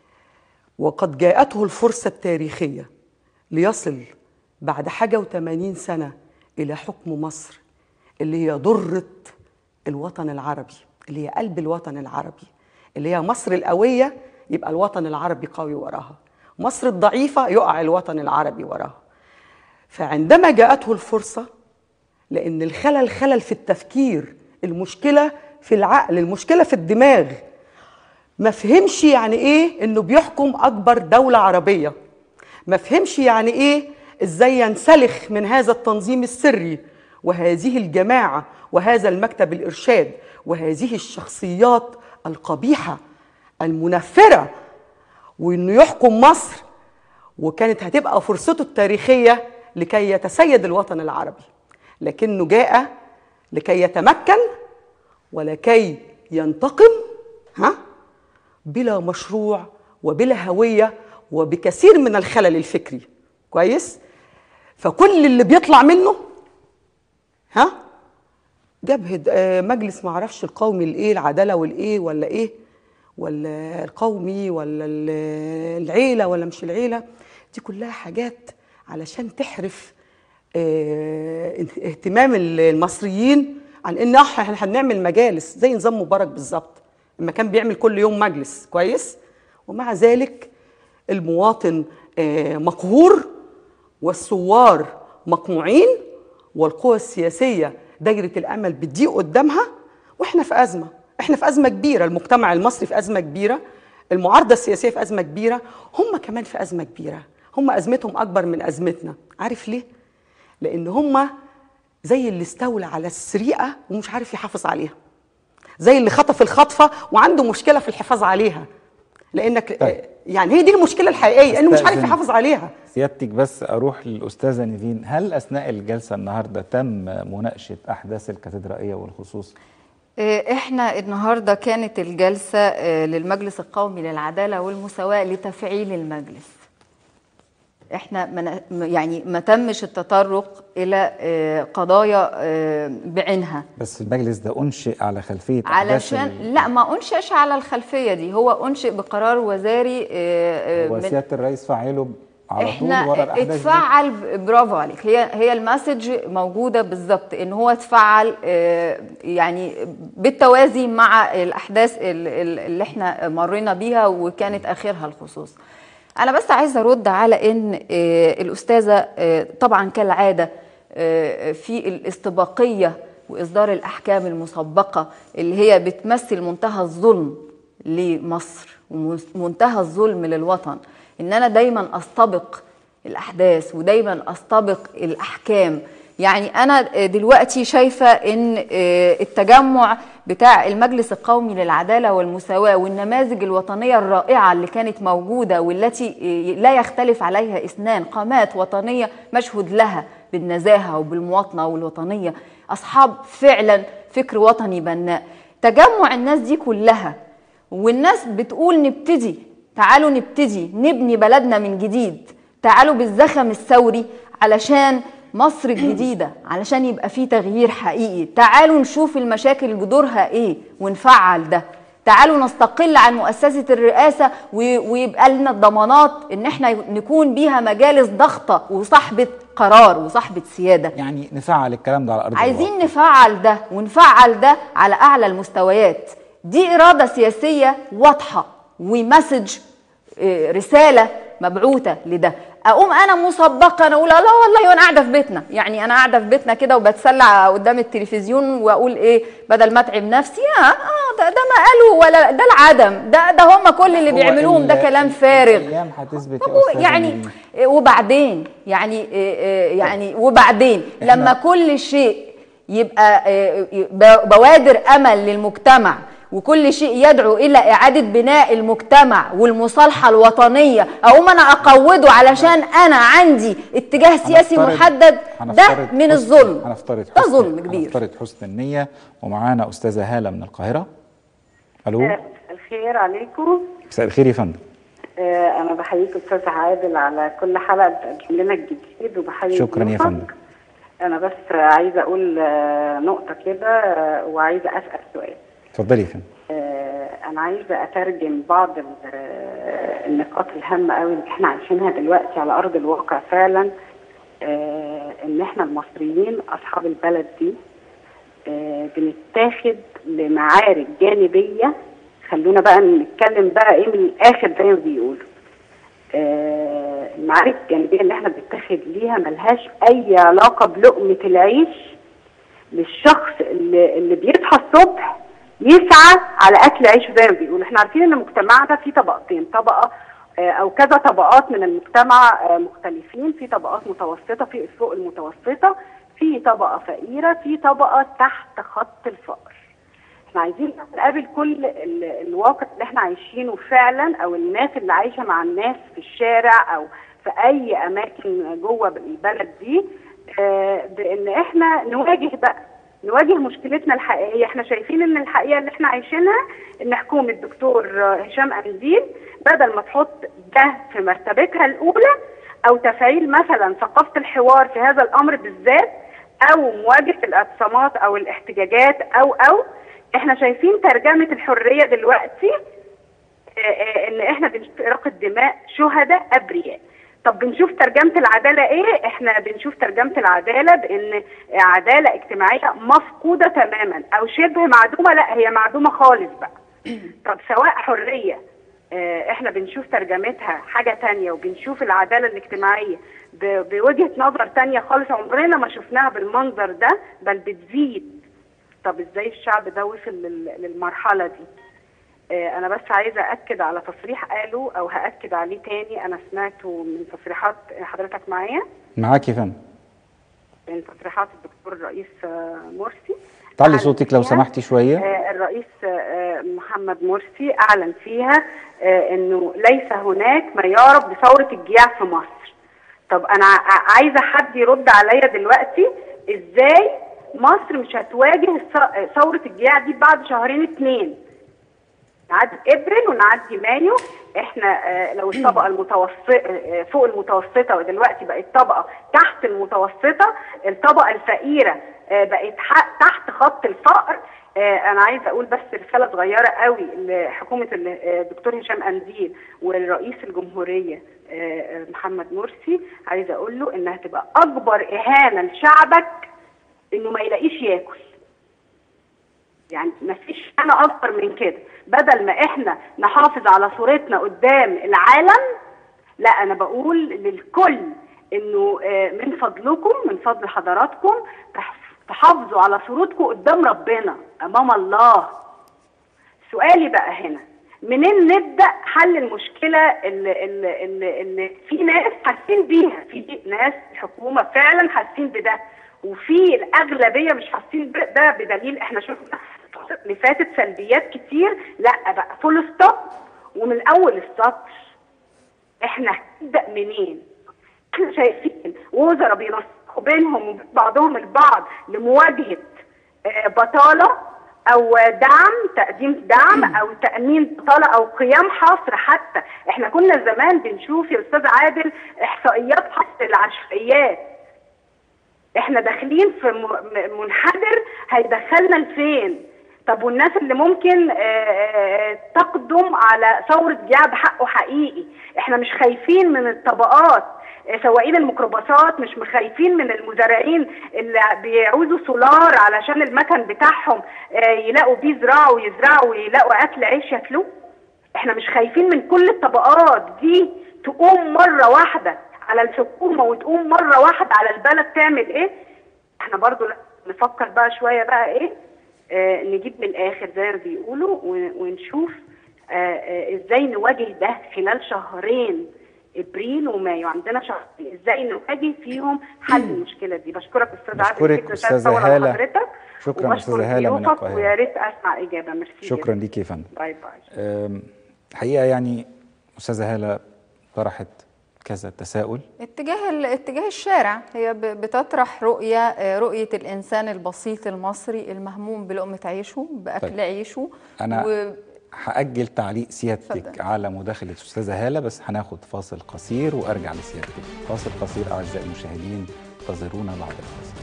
وقد جاءته الفرصه التاريخيه ليصل بعد حاجه وثمانين سنه الى حكم مصر اللي هي ضره الوطن العربي اللي هي قلب الوطن العربي اللي هي مصر القويه يبقى الوطن العربي قوي وراها مصر الضعيفه يقع الوطن العربي وراها فعندما جاءته الفرصه لان الخلل خلل في التفكير المشكله في العقل المشكله في الدماغ ما فهمش يعني ايه انه بيحكم اكبر دوله عربيه ما فهمش يعني ايه ازاي ينسلخ من هذا التنظيم السري وهذه الجماعه وهذا المكتب الارشاد وهذه الشخصيات القبيحه المنفره وانه يحكم مصر وكانت هتبقى فرصته التاريخيه لكي يتسيد الوطن العربي لكنه جاء لكي يتمكن ولكي ينتقم ها بلا مشروع وبلا هويه وبكثير من الخلل الفكري كويس فكل اللي بيطلع منه ها جبهه آه، مجلس ما اعرفش القومي الايه العداله والايه ولا ايه ولا القومي ولا ال- العيله ولا مش العيله دي كلها حاجات علشان تحرف آه، اهتمام المصريين عن ان احنا هنعمل مجالس زي نظام مبارك بالظبط لما كان بيعمل كل يوم مجلس كويس ومع ذلك المواطن آه، مقهور والثوار مقموعين والقوى السياسيه دايره الامل بتضيق قدامها واحنا في ازمه احنا في ازمه كبيره المجتمع المصري في ازمه كبيره المعارضه السياسيه في ازمه كبيره هم كمان في ازمه كبيره هم ازمتهم اكبر من ازمتنا عارف ليه لان هم زي اللي استولى على السرقه ومش عارف يحافظ عليها زي اللي خطف الخطفه وعنده مشكله في الحفاظ عليها لانك طيب. يعني هي دي المشكله الحقيقيه انه مش عارف أستأذن. يحافظ عليها سيادتك بس اروح للاستاذه نيفين هل اثناء الجلسه النهارده تم مناقشه احداث الكاتدرائيه والخصوص آه، احنا النهارده كانت الجلسه آه، للمجلس القومي للعداله والمساواه لتفعيل المجلس احنا من يعني ما تمش التطرق الى آه، قضايا آه، بعينها بس المجلس ده انشئ على خلفيه أحداث علشان ال- لا ما انشئش على الخلفيه دي هو انشئ بقرار وزاري آه، آه، من- وسياده الرئيس فعله على طول احنا ورا الاحداث دي اتفعل ب- برافو عليك هي هي المسج موجوده بالظبط ان هو اتفعل آه، يعني بالتوازي مع الاحداث ال- ال- اللي احنا مرينا بيها وكانت اخرها الخصوص انا بس عايزه ارد على ان آه، الاستاذه آه، طبعا كالعاده آه، في الاستباقيه واصدار الاحكام المسبقه اللي هي بتمثل منتهى الظلم لمصر ومنتهى الظلم للوطن ان انا دايما استبق الاحداث ودايما استبق الاحكام يعني انا دلوقتي شايفه ان التجمع بتاع المجلس القومي للعداله والمساواه والنماذج الوطنيه الرائعه اللي كانت موجوده والتي لا يختلف عليها اثنان قامات وطنيه مشهود لها بالنزاهه وبالمواطنه والوطنيه اصحاب فعلا فكر وطني بناء تجمع الناس دي كلها والناس بتقول نبتدي تعالوا نبتدي نبني بلدنا من جديد تعالوا بالزخم الثوري علشان مصر الجديدة علشان يبقى في تغيير حقيقي تعالوا نشوف المشاكل جذورها ايه ونفعل ده تعالوا نستقل عن مؤسسة الرئاسة و- ويبقى لنا الضمانات ان احنا نكون بيها مجالس ضغطة وصاحبة قرار وصاحبة سيادة يعني نفعل الكلام ده على ارض عايزين الواقع. نفعل ده ونفعل ده على اعلى المستويات دي اراده سياسيه واضحه ومسج آه، رساله مبعوثه لده اقوم انا مسبقا اقول لا والله وانا قاعده في بيتنا يعني انا قاعده في بيتنا كده وبتسلع قدام التلفزيون واقول ايه بدل ما اتعب نفسي اه, آه ده, ده ما قالوا ولا ده العدم ده ده هم كل اللي هو بيعملوهم ده ال- كلام فارغ الايام هتثبت طب يا استاذه يعني نيفين. وبعدين يعني يعني وبعدين لما كل شيء يبقى ب- بوادر امل للمجتمع وكل شيء يدعو الى اعاده بناء المجتمع والمصالحه الوطنيه اقوم انا اقوده علشان انا عندي اتجاه سياسي هنفترض- محدد ده هنفترض من حسن- الظلم هنفترض ده حسن- ظلم كبير هنفترض حسن النيه ومعانا استاذه هاله من القاهره الو الخير عليكم مساء الخير يا فندم آه، انا بحييك استاذ عادل على كل حلقه بتقدم لنا الجديد وبحيي شكراً يا ضيوفك. فندم. انا بس عايزه اقول آه، نقطه كده آه، وعايزه اسال سؤال اتفضلي يا فندم آه، انا عايزه اترجم بعض ال- آه، النقاط الهامه قوي اللي احنا عايشينها دلوقتي على ارض الواقع فعلا آه، ان احنا المصريين اصحاب البلد دي آه، بنتاخد لمعارك جانبيه خلونا بقى نتكلم بقى ايه من الاخر زي ما بيقولوا آه، المعارك الجانبيه اللي احنا بنتاخد ليها ملهاش اي علاقه بلقمه العيش للشخص اللي, اللي بيصحى الصبح يسعى على اكل عيشه زي ما بيقولوا احنا عارفين ان مجتمعنا فيه طبقتين طبقه آه، او كذا طبقات من المجتمع آه، مختلفين في طبقات متوسطه في فوق المتوسطه في طبقه فقيره في طبقه تحت خط الفقر احنا عايزين نقابل كل ال- الواقع اللي احنا عايشينه فعلا او الناس اللي عايشه مع الناس في الشارع او في اي اماكن جوه البلد دي آه، بان احنا نواجه بقى نواجه مشكلتنا الحقيقيه احنا شايفين ان الحقيقه اللي احنا عايشينها ان حكومه الدكتور آه، هشام قنديل بدل ما تحط ده في مرتبتها الاولى او تفعيل مثلا ثقافه الحوار في هذا الامر بالذات او مواجهه الاعتصامات او الاحتجاجات او او احنا شايفين ترجمه الحريه دلوقتي آه، آه، ان احنا بنشوف اراقه دماء شهداء ابرياء طب بنشوف ترجمه العداله ايه احنا بنشوف ترجمه العداله بان عداله اجتماعيه مفقوده تماما او شبه معدومه لا هي معدومه خالص بقى طب سواء حريه آه، احنا بنشوف ترجمتها حاجه تانية وبنشوف العداله الاجتماعيه ب- بوجهه نظر تانية خالص عمرنا ما شفناها بالمنظر ده بل بتزيد طب ازاي الشعب ده وصل لل- للمرحله دي آه، انا بس عايزه اكد على تصريح قاله او هاكد عليه تاني انا سمعته من تصريحات حضرتك معايا معاك يا فندم من تصريحات الدكتور الرئيس آه، مرسي تعلي أعلن صوتك لو فيها- سمحتي شوية آه، الرئيس آه، محمد مرسي اعلن فيها آه، انه ليس هناك ما يعرف بثوره الجياع في مصر طب انا ع- عايزه حد يرد عليا دلوقتي ازاي مصر مش هتواجه الث- ثوره الجياع دي بعد شهرين اتنين نعدي ابريل ونعدي مايو احنا آه، لو الطبقه المتوسطه فوق المتوسطه ودلوقتي بقت طبقه تحت المتوسطه الطبقه الفقيره آه، بقت ح- تحت خط الفقر آه، انا عايزه اقول بس رساله صغيره قوي لحكومه ال- آه، الدكتور هشام انديل ورئيس الجمهوريه آه، آه، محمد مرسي عايزه اقول له انها تبقى اكبر اهانه لشعبك انه ما يلاقيش ياكل يعني ما فيش انا اكتر من كده بدل ما احنا نحافظ على صورتنا قدام العالم لا انا بقول للكل انه آه، من فضلكم من فضل حضراتكم تح- تحافظوا على صورتكم قدام ربنا امام الله سؤالي بقى هنا منين نبدا حل المشكله اللي, اللي, اللي, اللي في ناس حاسين بيها في ناس الحكومه فعلا حاسين بده وفي الاغلبيه مش حاسين بده بدليل احنا شفنا الفترة اللي فاتت سلبيات كتير لا بقى فول ستوب ومن اول السطر احنا هنبدا منين؟ احنا شايفين وزراء بينسقوا بينهم وبين بعضهم البعض لمواجهه آه، بطاله او دعم تقديم دعم او تامين بطاله او قيام حصر حتى احنا كنا زمان بنشوف يا استاذ عادل احصائيات حصر العشوائيات احنا داخلين في م- م- منحدر هيدخلنا لفين طب والناس اللي ممكن آه، آه، تقدم على ثورة جياع بحقه حقيقي احنا مش خايفين من الطبقات آه، سواقين الميكروباصات مش خايفين من المزارعين اللي بيعوزوا سولار علشان المكن بتاعهم آه، يلاقوا بيه يزرعوا ويزرعوا ويلاقوا اكل عيش ياكلوه احنا مش خايفين من كل الطبقات دي تقوم مرة واحدة على الحكومة وتقوم مرة واحدة على البلد تعمل ايه احنا برضو لا نفكر بقى شوية بقى ايه آه نجيب من الاخر زي ما بيقولوا ون- ونشوف آه آه ازاي نواجه ده خلال شهرين ابريل ومايو عندنا شهرين ازاي نواجه فيهم حل المشكله دي بشكرك استاذ عادل بشكرك كتير، مش أستاذة عايزة أطول على هالة. حضرتك شكرا وبشكر أستاذة هالة من ضيوفك القاهرة. ويا ريت اسمع اجابه ميرسي شكرا جداً. ليك يا فندم باي باي أم، الحقيقة يعني أستاذة هالة طرحت كذا تساؤل اتجاه ال- اتجاه الشارع هي ب- بتطرح رؤية آه، رؤية الإنسان البسيط المصري المهموم بلقمة عيشه بأكل طيب. عيشه أنا و... هأجل تعليق سيادتك اتفضل. على مداخلة أستاذة هالة بس هناخد فاصل قصير وأرجع لسيادتك فاصل قصير أعزائي المشاهدين انتظرونا بعد الفاصل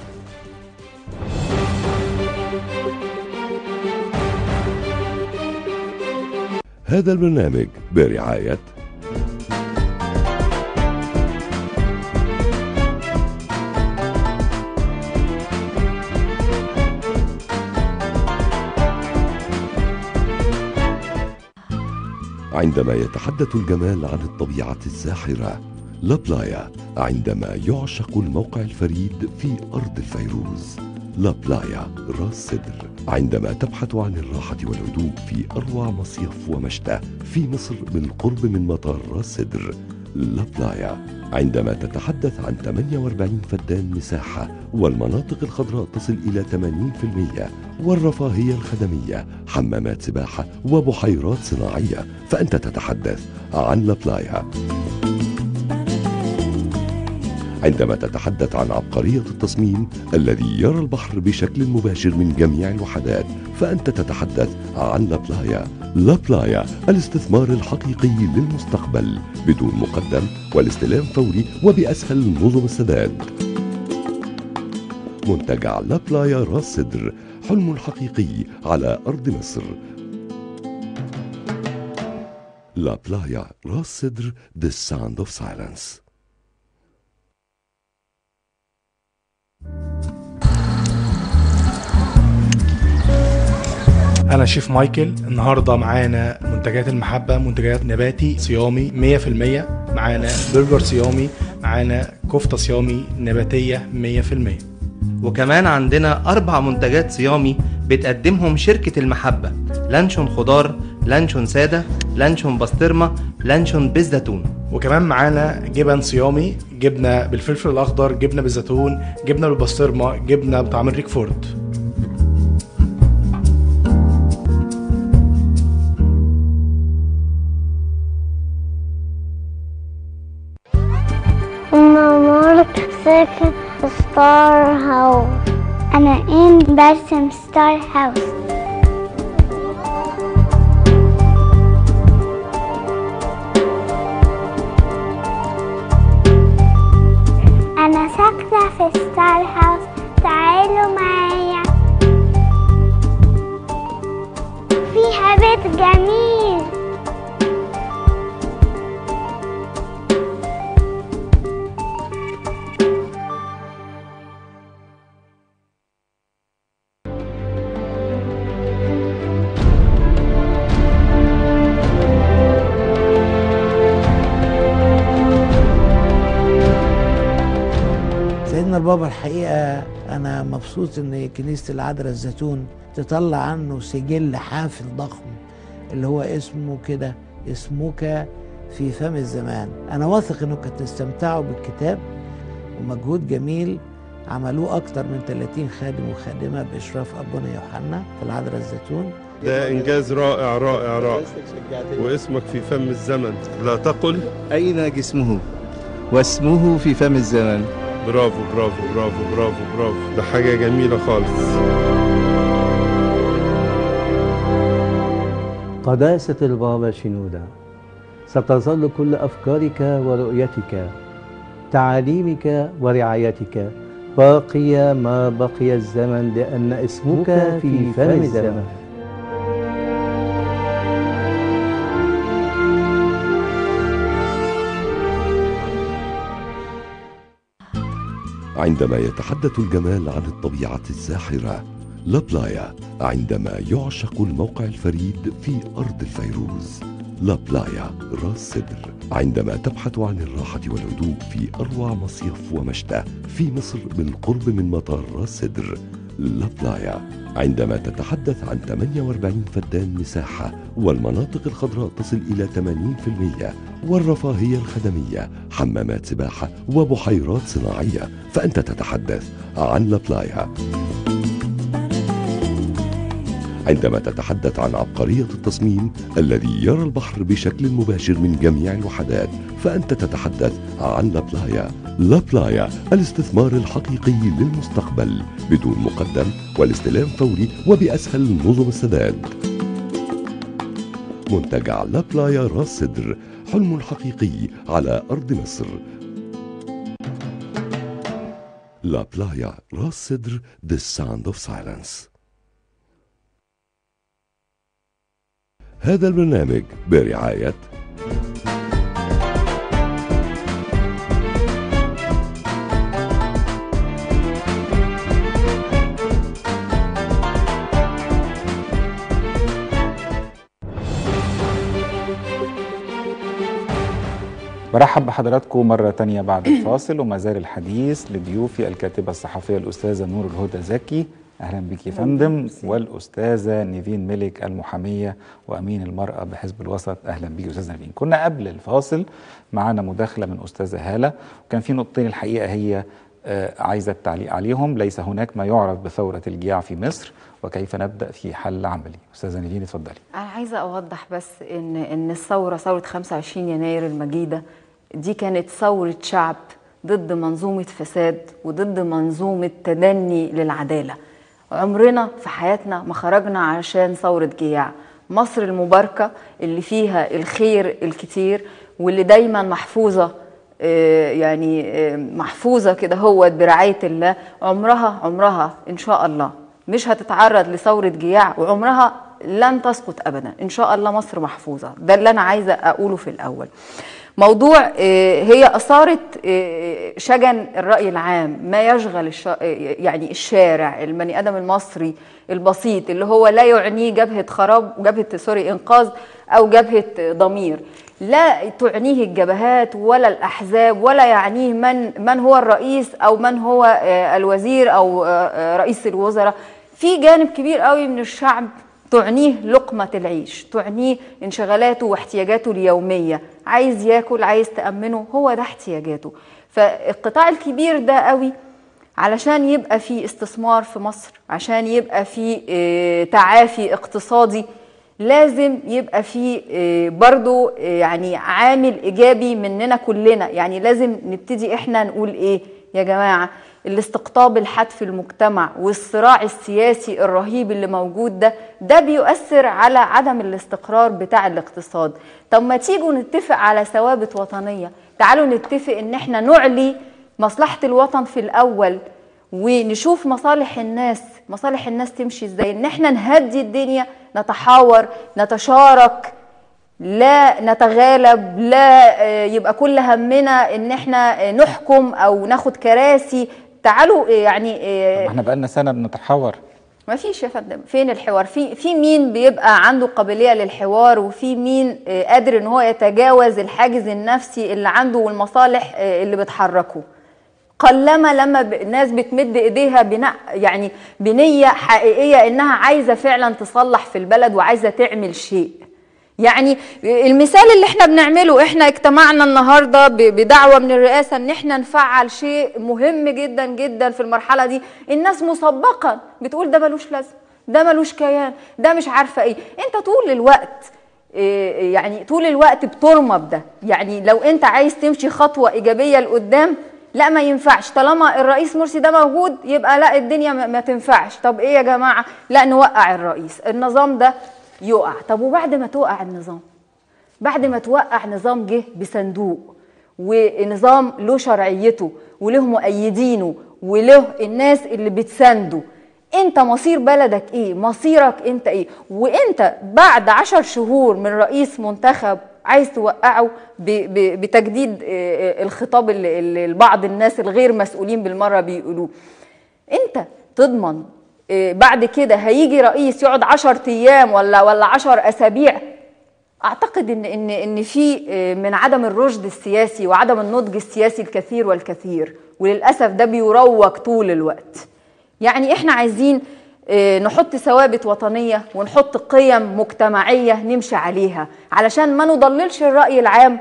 هذا البرنامج برعاية عندما يتحدث الجمال عن الطبيعة الساحرة لابلايا عندما يعشق الموقع الفريد في أرض الفيروز لابلايا راس سدر عندما تبحث عن الراحة والهدوء في أروع مصيف ومشتى في مصر بالقرب من مطار راس سدر لابلايا عندما تتحدث عن 48 فدان مساحة والمناطق الخضراء تصل إلى 80% والرفاهية الخدمية حمامات سباحة وبحيرات صناعية فأنت تتحدث عن لابلايا عندما تتحدث عن عبقرية التصميم الذي يرى البحر بشكل مباشر من جميع الوحدات فأنت تتحدث عن لابلايا لابلايا الاستثمار الحقيقي للمستقبل بدون مقدم والاستلام فوري وبأسهل نظم السداد منتجع لابلايا راس سدر حلم حقيقي على أرض مصر لابلايا راس سدر The Sound of Silence انا شيف مايكل النهارده معانا منتجات المحبه منتجات نباتي صيامي 100% معانا برجر صيامي معانا كفته صيامي نباتيه 100% وكمان عندنا أربع منتجات صيامي بتقدمهم شركة المحبة لانشون خضار لانشون سادة لانشون بسطرمة لانشون بالزيتون وكمان معانا جبن صيامي جبنه بالفلفل الاخضر جبنه بالزيتون جبنه بالبسطرمه جبنه بطعم الريكفورد نورت ساكن ستار هاوس أنا إن باسم ستار هاوس أنا ساكنة في ستار هاوس تعالوا معايا فيها بيت جميل سيدنا البابا الحقيقة أنا مبسوط إن كنيسة العذراء الزيتون تطلع عنه سجل حافل ضخم اللي هو اسمه كده اسمك في فم الزمان أنا واثق إنكم تستمتعوا بالكتاب ومجهود جميل عملوه أكتر من 30 خادم وخادمة بإشراف أبونا يوحنا في العذراء الزيتون ده إنجاز رائع رائع رائع واسمك في فم الزمن لا تقل أين جسمه واسمه في فم الزمن برافو برافو برافو برافو برافو ده حاجة جميلة خالص قداسة البابا شنودة ستظل كل أفكارك ورؤيتك تعاليمك ورعايتك باقية ما بقي الزمن لأن اسمك في فم الزمن عندما يتحدث الجمال عن الطبيعة الزاحرة لابلايا عندما يعشق الموقع الفريد في أرض الفيروز لابلايا راس سدر عندما تبحث عن الراحة والهدوء في أروع مصيف ومشتى في مصر بالقرب من مطار راس سدر لابلايا عندما تتحدث عن 48 فدان مساحة والمناطق الخضراء تصل إلى 80% والرفاهية الخدمية حمامات سباحة وبحيرات صناعية فأنت تتحدث عن لابلايا عندما تتحدث عن عبقرية التصميم الذي يرى البحر بشكل مباشر من جميع الوحدات فأنت تتحدث عن لابلايا لابلايا الاستثمار الحقيقي للمستقبل بدون مقدم والاستلام فوري وبأسهل نظم السداد منتجع لابلايا راس سدر حلم حقيقي على أرض مصر لابلايا راس سدر The Sound of Silence هذا البرنامج برعاية برحب بحضراتكم مرة تانية بعد الفاصل وما زال الحديث لضيوفي الكاتبة الصحفية الأستاذة نور الهدى زكي أهلا بك يا فندم والأستاذة نيفين ملك المحامية وأمين المرأة بحزب الوسط أهلا بك أستاذة نيفين كنا قبل الفاصل معانا مداخلة من أستاذة هالة وكان في نقطتين الحقيقة هي آه، عايزة التعليق عليهم ليس هناك ما يعرف بثورة الجياع في مصر وكيف نبدأ في حل عملي أستاذة نيفين اتفضلي أنا عايزة أوضح بس إن إن الثورة ثورة 25 يناير المجيدة دي كانت ثورة شعب ضد منظومة فساد وضد منظومة تدني للعدالة عمرنا في حياتنا ما خرجنا علشان ثورة جياع مصر المباركة اللي فيها الخير الكتير واللي دايما محفوظة آه، يعني آه، محفوظة كده هو برعاية الله عمرها عمرها إن شاء الله مش هتتعرض لثورة جياع وعمرها لن تسقط أبدا إن شاء الله مصر محفوظة ده اللي أنا عايزة أقوله في الأول موضوع آه، هي أثارت آه، شجن الرأي العام ما يشغل الش... آه، يعني الشارع البني آدم المصري البسيط اللي هو لا يعنيه جبهة خراب جبهة سوري إنقاذ أو جبهة ضمير لا تعنيه الجبهات ولا الأحزاب ولا يعنيه من من هو الرئيس أو من هو آه، الوزير أو آه، آه، رئيس الوزراء في جانب كبير قوي من الشعب تعنيه لقمة العيش تعنيه انشغالاته واحتياجاته اليومية عايز ياكل عايز تأمنه هو ده احتياجاته فالقطاع الكبير ده قوي علشان يبقى في استثمار في مصر عشان يبقى في اه تعافي اقتصادي لازم يبقى في اه برضو اه يعني عامل ايجابي مننا كلنا يعني لازم نبتدي احنا نقول ايه يا جماعه الاستقطاب الحاد في المجتمع والصراع السياسي الرهيب اللي موجود ده ده بيؤثر على عدم الاستقرار بتاع الاقتصاد طب ما تيجوا نتفق على ثوابت وطنية تعالوا نتفق ان احنا نعلي مصلحة الوطن في الاول ونشوف مصالح الناس مصالح الناس تمشي ازاي ان احنا نهدي الدنيا نتحاور نتشارك لا نتغالب لا آه، يبقى كل همنا ان احنا آه، نحكم او ناخد كراسي تعالوا آه، يعني آه، ما احنا بقالنا سنه بنتحاور ما فيش يا فندم فين الحوار في في مين بيبقى عنده قابليه للحوار وفي مين آه، قادر ان هو يتجاوز الحاجز النفسي اللي عنده والمصالح آه، اللي بتحركه قلما لما ب- الناس بتمد ايديها بناء يعني بنيه حقيقيه انها عايزه فعلا تصلح في البلد وعايزه تعمل شيء يعني المثال اللي احنا بنعمله احنا اجتمعنا النهارده ب- بدعوه من الرئاسه ان احنا نفعل شيء مهم جدا جدا في المرحله دي الناس مسبقا بتقول ده ملوش لازمه ده ملوش كيان ده مش عارفه ايه انت طول الوقت إيه يعني طول الوقت بترمى بده يعني لو انت عايز تمشي خطوه ايجابيه لقدام لا ما ينفعش طالما الرئيس مرسي ده موجود يبقى لا الدنيا ما ما تنفعش طب ايه يا جماعه لا نوقع الرئيس النظام ده يقع طب وبعد ما توقع النظام بعد ما توقع نظام جه بصندوق ونظام له شرعيته وله مؤيدينه وله الناس اللي بتسانده انت مصير بلدك ايه مصيرك انت ايه وانت بعد عشر شهور من رئيس منتخب عايز توقعه ب- ب- بتجديد آه، آه، الخطاب اللي اللي بعض الناس الغير مسؤولين بالمره بيقولوه انت تضمن آه، بعد كده هيجي رئيس يقعد عشر ايام ولا ولا عشر اسابيع اعتقد ان ان ان في آه، من عدم الرشد السياسي وعدم النضج السياسي الكثير والكثير وللاسف ده بيروج طول الوقت يعني احنا عايزين آه، نحط ثوابت وطنيه ونحط قيم مجتمعيه نمشي عليها علشان ما نضللش الراي العام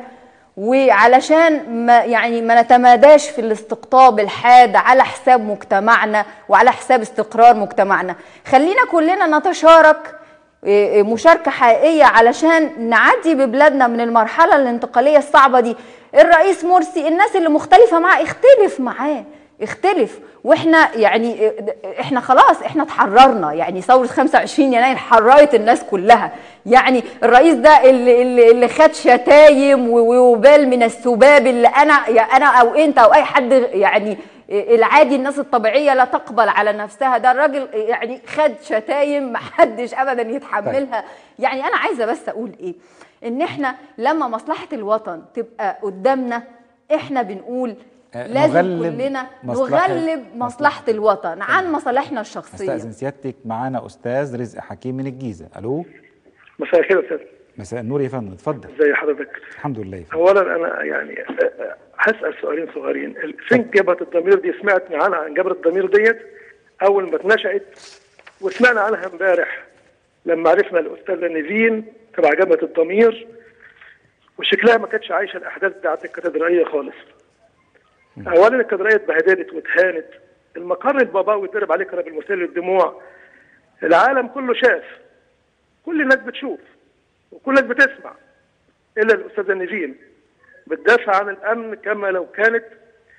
وعلشان ما يعني ما نتماداش في الاستقطاب الحاد على حساب مجتمعنا وعلى حساب استقرار مجتمعنا خلينا كلنا نتشارك إيه، إيه، مشاركة حقيقية علشان نعدي ببلادنا من المرحلة الانتقالية الصعبة دي الرئيس مرسي الناس اللي مختلفة معاه اختلف معاه اختلف واحنا يعني إيه، احنا خلاص احنا اتحررنا يعني ثورة 25 يناير حررت الناس كلها يعني الرئيس ده اللي, اللي, اللي خد شتايم و- وبال من السباب اللي انا يا انا او انت او اي حد يعني العادي الناس الطبيعيه لا تقبل على نفسها ده الراجل يعني خد شتايم ما حدش ابدا يتحملها يعني انا عايزه بس اقول ايه ان احنا لما مصلحه الوطن تبقى قدامنا احنا بنقول آه، لازم نغلب كلنا مصلحة- نغلب مصلحه الوطن عن مصالحنا الشخصيه استاذن سيادتك معانا استاذ رزق حكيم من الجيزه الو مساء الخير يا استاذ مساء النور يا فندم اتفضل ازي حضرتك الحمد لله يا فندم. اولا انا يعني هسال سؤالين صغيرين فين جبهه الضمير دي سمعت عنها عن جبهه الضمير ديت اول ما اتنشأت وسمعنا عنها امبارح لما عرفنا الاستاذه نيفين تبع جبهه الضمير وشكلها ما كانتش عايشه الاحداث بتاعت الكاتدرائيه خالص اولا الكاتدرائيه اتبهدلت واتهانت المقر الباباوي اتضرب عليه قنابل مسيل للدموع العالم كله شاف كل الناس بتشوف وكل الناس بتسمع الا الاستاذه نيفين بتدافع عن الامن كما لو كانت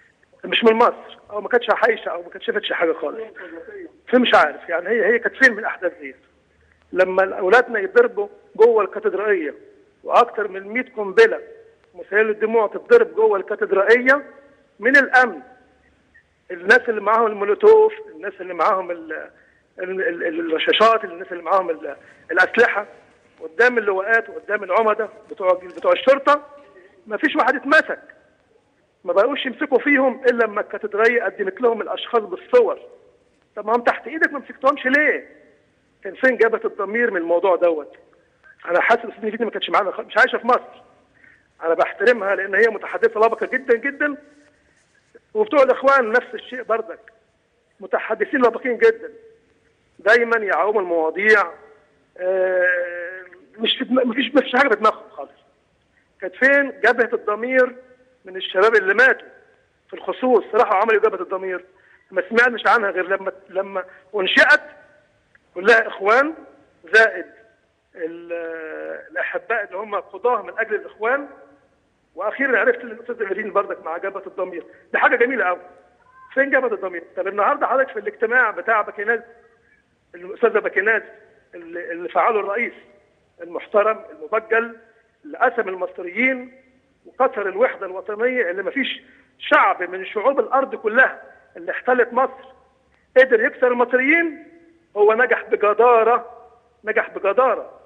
مش من مصر او ما كانتش عايشه او ما كانتش شافتش حاجه خالص فمش عارف يعني هي هي كانت فين من الاحداث دي لما اولادنا يتضربوا جوه الكاتدرائيه واكثر من 100 قنبله مسيله الدموع تتضرب جوه الكاتدرائيه من الامن الناس اللي معاهم المولوتوف الناس اللي معاهم ال- ال- ال- الرشاشات الناس اللي معاهم ال- الاسلحه قدام اللواءات وقدام العمده بتوع بتوع الشرطه ما فيش واحد اتمسك ما بقوش يمسكوا فيهم الا لما الكاتدرائيه قدمت لهم الاشخاص بالصور طب ما هم تحت ايدك ما مسكتهمش ليه؟ كان فين جابه الضمير من الموضوع دوت؟ انا حاسس ان دي ما كانتش معانا خ- مش عايشه في مصر انا بحترمها لان هي متحدثه لبقه جدا جدا وبتوع الاخوان نفس الشيء بردك متحدثين لبقين جدا دايما يعوموا المواضيع آه، مش في دماغ- مفيش مفيش حاجه في دماغهم خالص كانت فين جبهه الضمير من الشباب اللي ماتوا في الخصوص راحوا عملوا جبهه الضمير ما سمعناش عنها غير لما لما انشئت كلها اخوان زائد ال- الاحباء اللي هم قضاه من اجل الاخوان واخيرا عرفت ان الاستاذ نيرين بردك مع جبهه الضمير دي حاجه جميله قوي فين جبهه الضمير طب النهارده حضرتك في الاجتماع بتاع باكيناز الاستاذه باكيناز اللي اللي فعله الرئيس المحترم المبجل اللي قسم المصريين وكسر الوحده الوطنيه اللي ما فيش شعب من شعوب الارض كلها اللي احتلت مصر قدر يكسر المصريين هو نجح بجداره نجح بجداره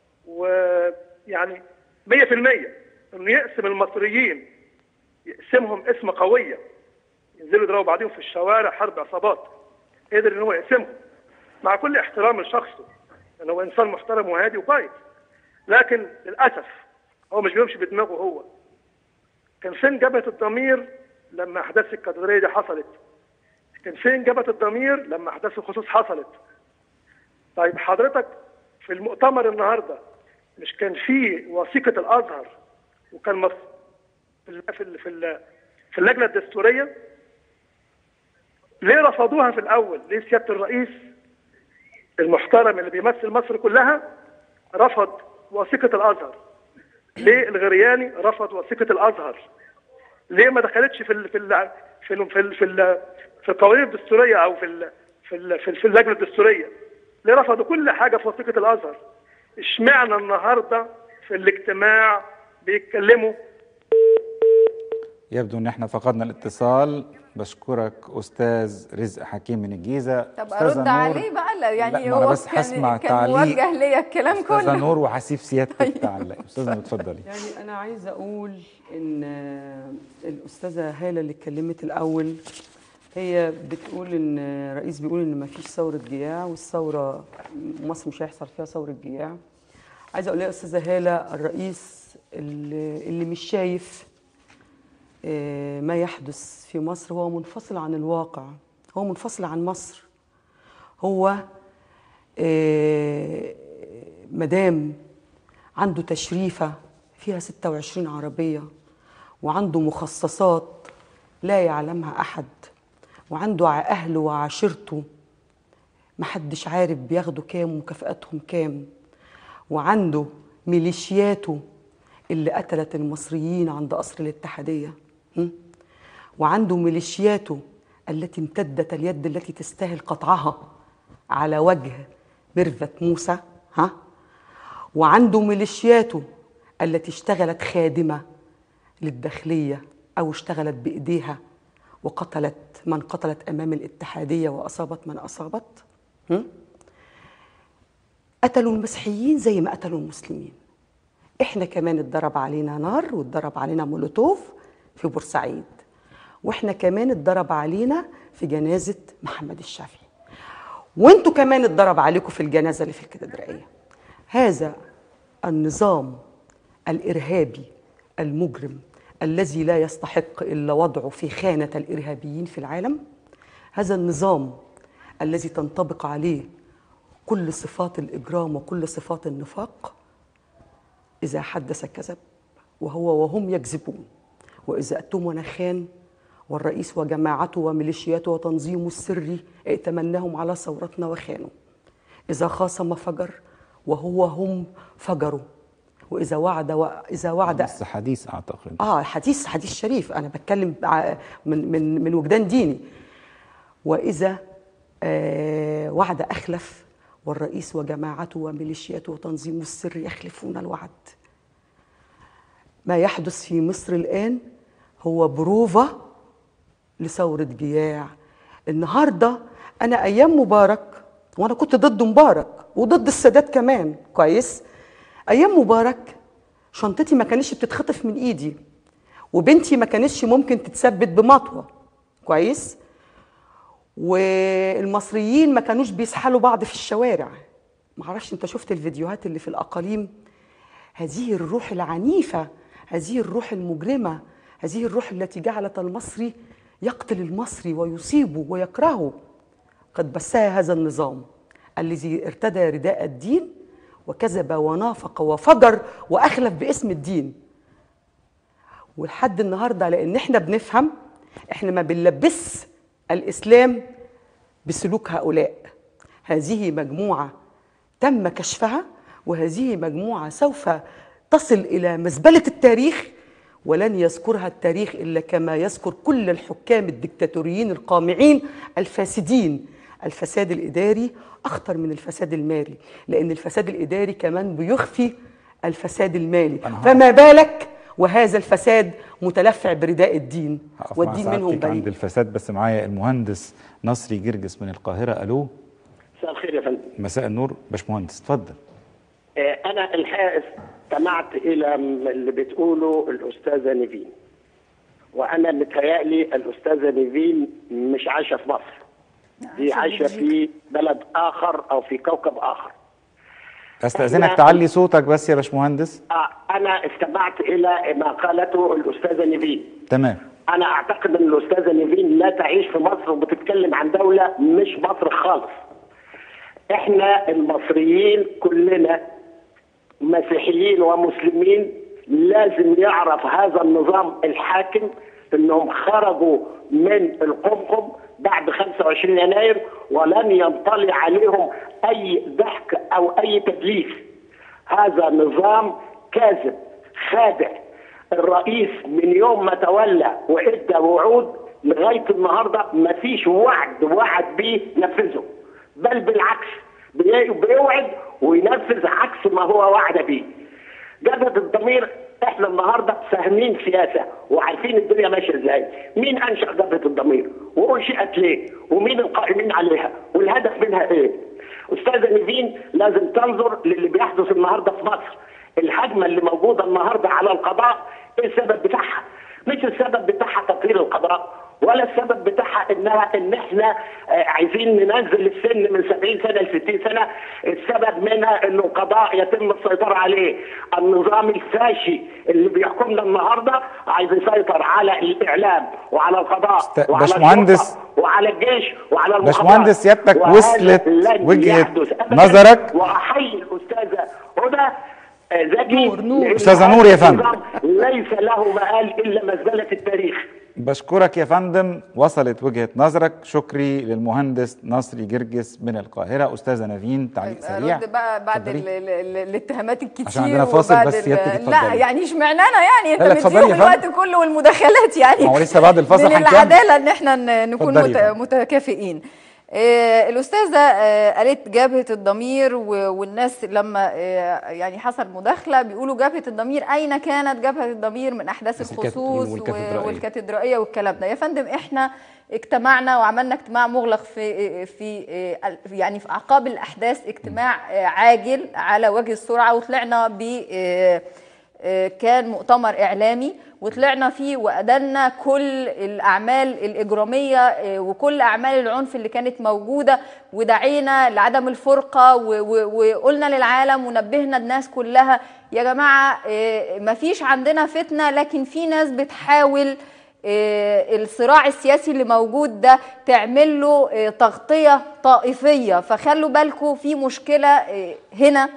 ويعني 100% انه يقسم المصريين يقسمهم قسمه قويه ينزلوا يضربوا بعضهم في الشوارع حرب عصابات قدر ان هو يقسمهم مع كل احترام لشخصه ان هو انسان محترم وهادي وكويس لكن للاسف هو مش بيمشي بدماغه هو كان فين جبهه الضمير لما احداث الكاتدرائيه دي حصلت كان فين جبهه الضمير لما احداث الخصوص حصلت طيب حضرتك في المؤتمر النهارده مش كان في وثيقه الازهر وكان مف... في ال... في ال... في, ال... في اللجنه الدستوريه ليه رفضوها في الاول؟ ليه سياده الرئيس المحترم اللي بيمثل مصر كلها رفض وثيقه الازهر؟ ليه الغرياني رفض وثيقه الازهر؟ ليه ما دخلتش في ال... في ال... في ال... في ال... في, ال... في القوانين الدستوريه او في ال... في ال... في, ال... في اللجنه الدستوريه؟ ليه رفضوا كل حاجه في وثيقه الازهر؟ اشمعنى النهارده في الاجتماع بيتكلموا يبدو ان احنا فقدنا الاتصال بشكرك استاذ رزق حكيم من الجيزه طب أستاذة ارد نور- عليه بقى لا يعني لا، ما أنا هو بس هسمع كان كان تعليق. موجه ليا الكلام استاذه كله نور وهسيب سيادتك تعلق استاذه نور اتفضلي يعني أنا عايزة أقول إن الأستاذة هالة اللي اتكلمت الأول هي بتقول إن الرئيس بيقول إن ما فيش ثورة جياع والثورة مصر مش هيحصل فيها ثورة جياع عايزة أقول لها يا أستاذة هالة الرئيس اللي, اللي مش شايف آه، ما يحدث في مصر هو منفصل عن الواقع هو منفصل عن مصر هو آه، مدام عنده تشريفة فيها 26 عربية وعنده مخصصات لا يعلمها أحد وعنده ع- أهله وعشيرته محدش عارف بياخدوا كام ومكافآتهم كام وعنده ميليشياته اللي قتلت المصريين عند قصر الاتحادية م? وعنده ميليشياته التي امتدت اليد التي تستاهل قطعها على وجه ميرفت موسى ها وعنده ميليشياته التي اشتغلت خادمة للداخلية أو اشتغلت بإيديها وقتلت من قتلت أمام الاتحادية وأصابت من أصابت م? قتلوا المسيحيين زي ما قتلوا المسلمين احنا كمان اتضرب علينا نار واتضرب علينا مولوتوف في بورسعيد واحنا كمان اتضرب علينا في جنازة محمد الشافعي وانتوا كمان اتضرب عليكم في الجنازة اللي في الكاتدرائية هذا النظام الإرهابي المجرم الذي لا يستحق إلا وضعه في خانة الإرهابيين في العالم هذا النظام الذي تنطبق عليه كل صفات الإجرام وكل صفات النفاق إذا حدث كذب وهو وهم يكذبون وإذا أتمن خان والرئيس وجماعته وميليشياته وتنظيمه السري ائتمناهم على ثورتنا وخانوا إذا خاصم فجر وهو هم فجروا واذا وعد واذا وعد بس حديث اعتقد اه حديث حديث شريف انا بتكلم ع- من من من وجدان ديني واذا آه وعد اخلف والرئيس وجماعته وميليشياته وتنظيمه السري يخلفون الوعد ما يحدث في مصر الان هو بروفا لثوره جياع النهارده انا ايام مبارك وانا كنت ضد مبارك وضد السادات كمان كويس ايام مبارك شنطتي ما كانتش بتتخطف من ايدي وبنتي ما كانتش ممكن تتثبت بمطوه كويس والمصريين ما كانوش بيسحلوا بعض في الشوارع معرفش انت شفت الفيديوهات اللي في الاقاليم هذه الروح العنيفه هذه الروح المجرمه هذه الروح التي جعلت المصري يقتل المصري ويصيبه ويكرهه قد بثها هذا النظام الذي ارتدى رداء الدين وكذب ونافق وفجر واخلف باسم الدين ولحد النهارده لان احنا بنفهم احنا ما بنلبس الاسلام بسلوك هؤلاء هذه مجموعه تم كشفها وهذه مجموعه سوف تصل الى مزبله التاريخ ولن يذكرها التاريخ الا كما يذكر كل الحكام الدكتاتوريين القامعين الفاسدين الفساد الاداري اخطر من الفساد المالي لان الفساد الاداري كمان بيخفي الفساد المالي فما بالك وهذا الفساد متلفع برداء الدين هقف مع والدين منهم سعادتك عند بعيد الفساد بس معايا المهندس نصري جرجس من القاهره الو مساء الخير يا فندم مساء النور باشمهندس اتفضل آه، انا الحقيقه استمعت الى م- اللي بتقوله الاستاذه نيفين وانا متهيألي الاستاذه نيفين مش عايشه في مصر دي عايشه في بلد اخر او في كوكب اخر استاذنك إحنا- تعلي صوتك بس يا باشمهندس آه، انا استمعت الى ما قالته الاستاذه نيفين تمام انا اعتقد ان الاستاذه نيفين لا تعيش في مصر وبتتكلم عن دوله مش مصر خالص احنا المصريين كلنا مسيحيين ومسلمين لازم يعرف هذا النظام الحاكم انهم خرجوا من القمقم بعد 25 يناير ولن ينطلي عليهم اي ضحك او اي تدليس هذا نظام كاذب خادع الرئيس من يوم ما تولى وادى وعود لغايه النهارده ما فيش وعد وعد بيه نفذه بل بالعكس بي- بيوعد وينفذ عكس ما هو وعد بيه جبهه الضمير احنا النهارده فاهمين سياسه وعارفين الدنيا ماشيه ازاي مين انشا جبهه الضمير وانشئت ليه ومين القائمين عليها والهدف منها ايه استاذه نيفين لازم تنظر للي بيحدث النهارده في مصر الهجمه اللي موجوده النهارده على القضاء ايه السبب بتاعها مش السبب بتاعها تطوير القضاء ولا السبب بتاعها انها ان احنا آه، عايزين ننزل السن من 70 سنه ل 60 سنه السبب منها انه القضاء يتم السيطره عليه النظام الفاشي اللي بيحكمنا النهارده عايز يسيطر على الاعلام وعلى القضاء است- وعلى باشمهندس- الشرطة وعلى الجيش وعلى المخابرات باشمهندس سيادتك وهذا وصلت لن وجهة يحدث أبداً. نظرك. واحيي الاستاذه هدى آه، زكي لأن أستاذة هذا نور يا فندم. النظام ليس له مآل الا مزبله التاريخ بشكرك يا فندم وصلت وجهة نظرك شكري للمهندس نصري جرجس من القاهرة أستاذة نافين تعليق سريع ارد بقى بعد اتفضلي. ال- ال- ال- الاتهامات الكتير عشان عندنا فاصل وبعد بس ال- سيادتك لا اتفضلي. يعني اشمعنى انا يعني انت لا، لا، اتفضلي مديهم يا الوقت كله والمداخلات يعني ما هو لسه بعد الفاصل من هنكمل. العداله ان احنا ن- نكون اتفضلي يا مت- متكافئين آه، الأستاذة آه، قالت جبهة الضمير و- والناس لما آه، يعني حصل مداخلة بيقولوا جبهة الضمير أين كانت جبهة الضمير من أحداث بس الكات- الخصوص و- والكاتدرائية. والكاتدرائية والكلام ده يا فندم إحنا اجتمعنا وعملنا اجتماع مغلق في في آه، يعني في أعقاب الأحداث اجتماع آه، عاجل على وجه السرعة وطلعنا ب آه، آه، كان مؤتمر إعلامي وطلعنا فيه وأدلنا كل الأعمال الإجرامية آه، وكل أعمال العنف اللي كانت موجودة ودعينا لعدم الفرقة و- و- وقلنا للعالم ونبهنا الناس كلها يا جماعة آه، مفيش عندنا فتنة لكن في ناس بتحاول آه، الصراع السياسي اللي موجود ده تعمل له آه، تغطية طائفية فخلوا بالكم في مشكلة آه، هنا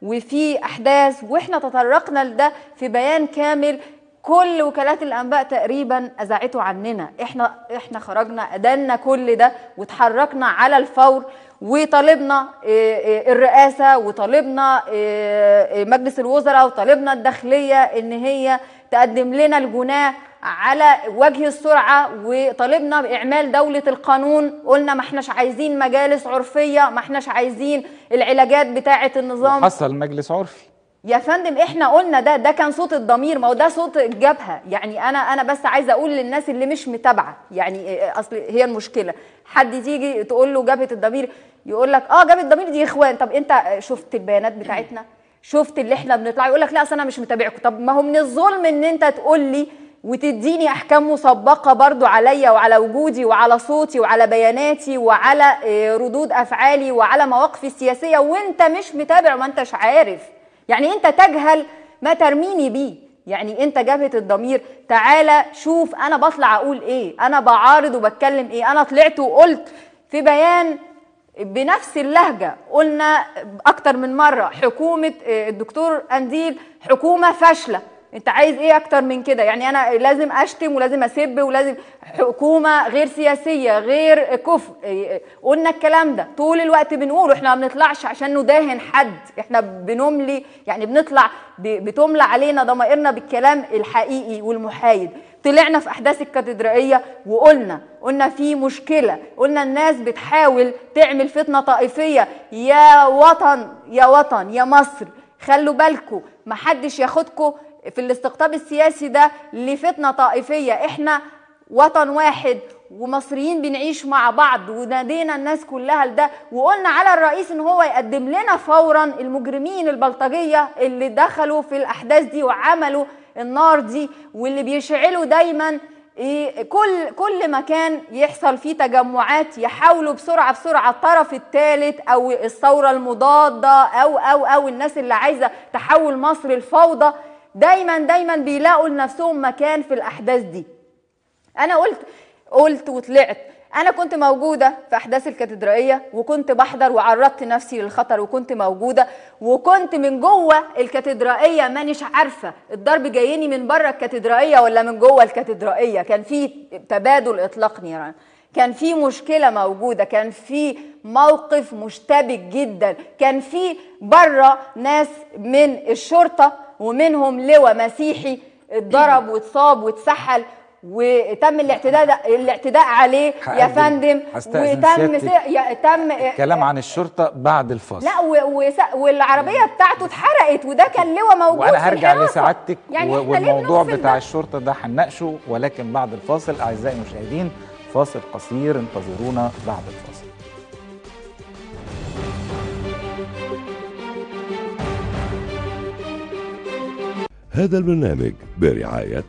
وفي احداث واحنا تطرقنا لده في بيان كامل كل وكالات الانباء تقريبا اذاعته عننا احنا احنا خرجنا ادلنا كل ده وتحركنا على الفور وطالبنا آه، آه، الرئاسه وطالبنا آه، آه، مجلس الوزراء وطالبنا الداخليه ان هي تقدم لنا الجناه على وجه السرعه وطالبنا باعمال دوله القانون قلنا ما احناش عايزين مجالس عرفيه ما احناش عايزين العلاجات بتاعه النظام حصل مجلس عرفي يا فندم احنا قلنا ده ده كان صوت الضمير ما هو ده صوت الجبهه يعني انا انا بس عايزه اقول للناس اللي مش متابعه يعني إيه، اصل هي المشكله حد تيجي تقول له جبهه الضمير يقول لك اه جبهه الضمير دي اخوان طب انت شفت البيانات بتاعتنا شفت اللي احنا بنطلع يقول لك لا اصل انا مش متابعكم طب ما هو من الظلم ان انت تقول لي وتديني احكام مسبقه برضو عليا وعلى وجودي وعلى صوتي وعلى بياناتي وعلى آه، ردود افعالي وعلى مواقفي السياسيه وانت مش متابع وما انتش عارف يعني انت تجهل ما ترميني بيه يعني انت جبهه الضمير تعالى شوف انا بطلع اقول ايه انا بعارض وبتكلم ايه انا طلعت وقلت في بيان بنفس اللهجه قلنا اكتر من مره حكومه آه، الدكتور انديل حكومه فاشله انت عايز ايه اكتر من كده يعني انا لازم اشتم ولازم اسب ولازم حكومه غير سياسيه غير كفء اه، قلنا الكلام ده طول الوقت بنقوله احنا ما بنطلعش عشان نداهن حد احنا بنملي يعني بنطلع ب- بتملى علينا ضمائرنا بالكلام الحقيقي والمحايد طلعنا في احداث الكاتدرائيه وقلنا قلنا في مشكله قلنا الناس بتحاول تعمل فتنه طائفيه يا وطن يا وطن يا مصر خلوا بالكم محدش ياخدكم في الاستقطاب السياسي ده لفتنه طائفيه احنا وطن واحد ومصريين بنعيش مع بعض ونادينا الناس كلها لده وقلنا على الرئيس ان هو يقدم لنا فورا المجرمين البلطجيه اللي دخلوا في الاحداث دي وعملوا النار دي واللي بيشعلوا دايما إيه كل كل مكان يحصل فيه تجمعات يحاولوا بسرعه بسرعه الطرف الثالث او الثوره المضاده او او او الناس اللي عايزه تحول مصر الفوضى دايما دايما بيلاقوا لنفسهم مكان في الاحداث دي انا قلت قلت وطلعت انا كنت موجوده في احداث الكاتدرائيه وكنت بحضر وعرضت نفسي للخطر وكنت موجوده وكنت من جوه الكاتدرائيه مانيش عارفه الضرب جايني من بره الكاتدرائيه ولا من جوه الكاتدرائيه كان في تبادل اطلاق نيران كان في مشكله موجوده كان في موقف مشتبك جدا كان في بره ناس من الشرطه ومنهم لواء مسيحي اتضرب واتصاب واتسحل وتم الاعتداء الاعتداء عليه يا هقدم- فندم هستأذن وتم سيادتك. س- يا- تم الكلام عن الشرطه بعد الفاصل لا و- وس- والعربيه بتاعته اتحرقت وده كان لواء موجود وانا في هرجع الحراسة. لسعادتك يعني و- احنا ليه والموضوع بنغفل بتاع ده؟ الشرطه ده هنناقشه ولكن بعد الفاصل اعزائي المشاهدين فاصل قصير انتظرونا بعد الفاصل هذا البرنامج برعاية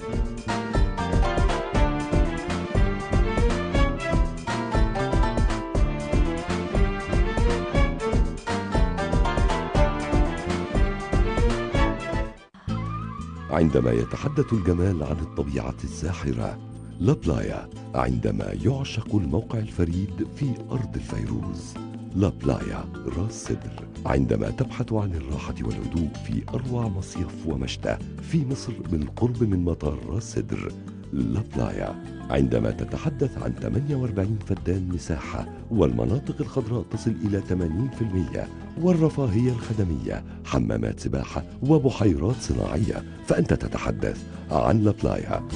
عندما يتحدث الجمال عن الطبيعة الساحرة لابلايا عندما يعشق الموقع الفريد في أرض الفيروز لابلايا راس سدر عندما تبحث عن الراحة والهدوء في أروع مصيف ومشتى في مصر بالقرب من مطار راس سدر لابلايا عندما تتحدث عن 48 فدان مساحة والمناطق الخضراء تصل إلى 80% والرفاهية الخدمية حمامات سباحة وبحيرات صناعية فأنت تتحدث عن لابلايا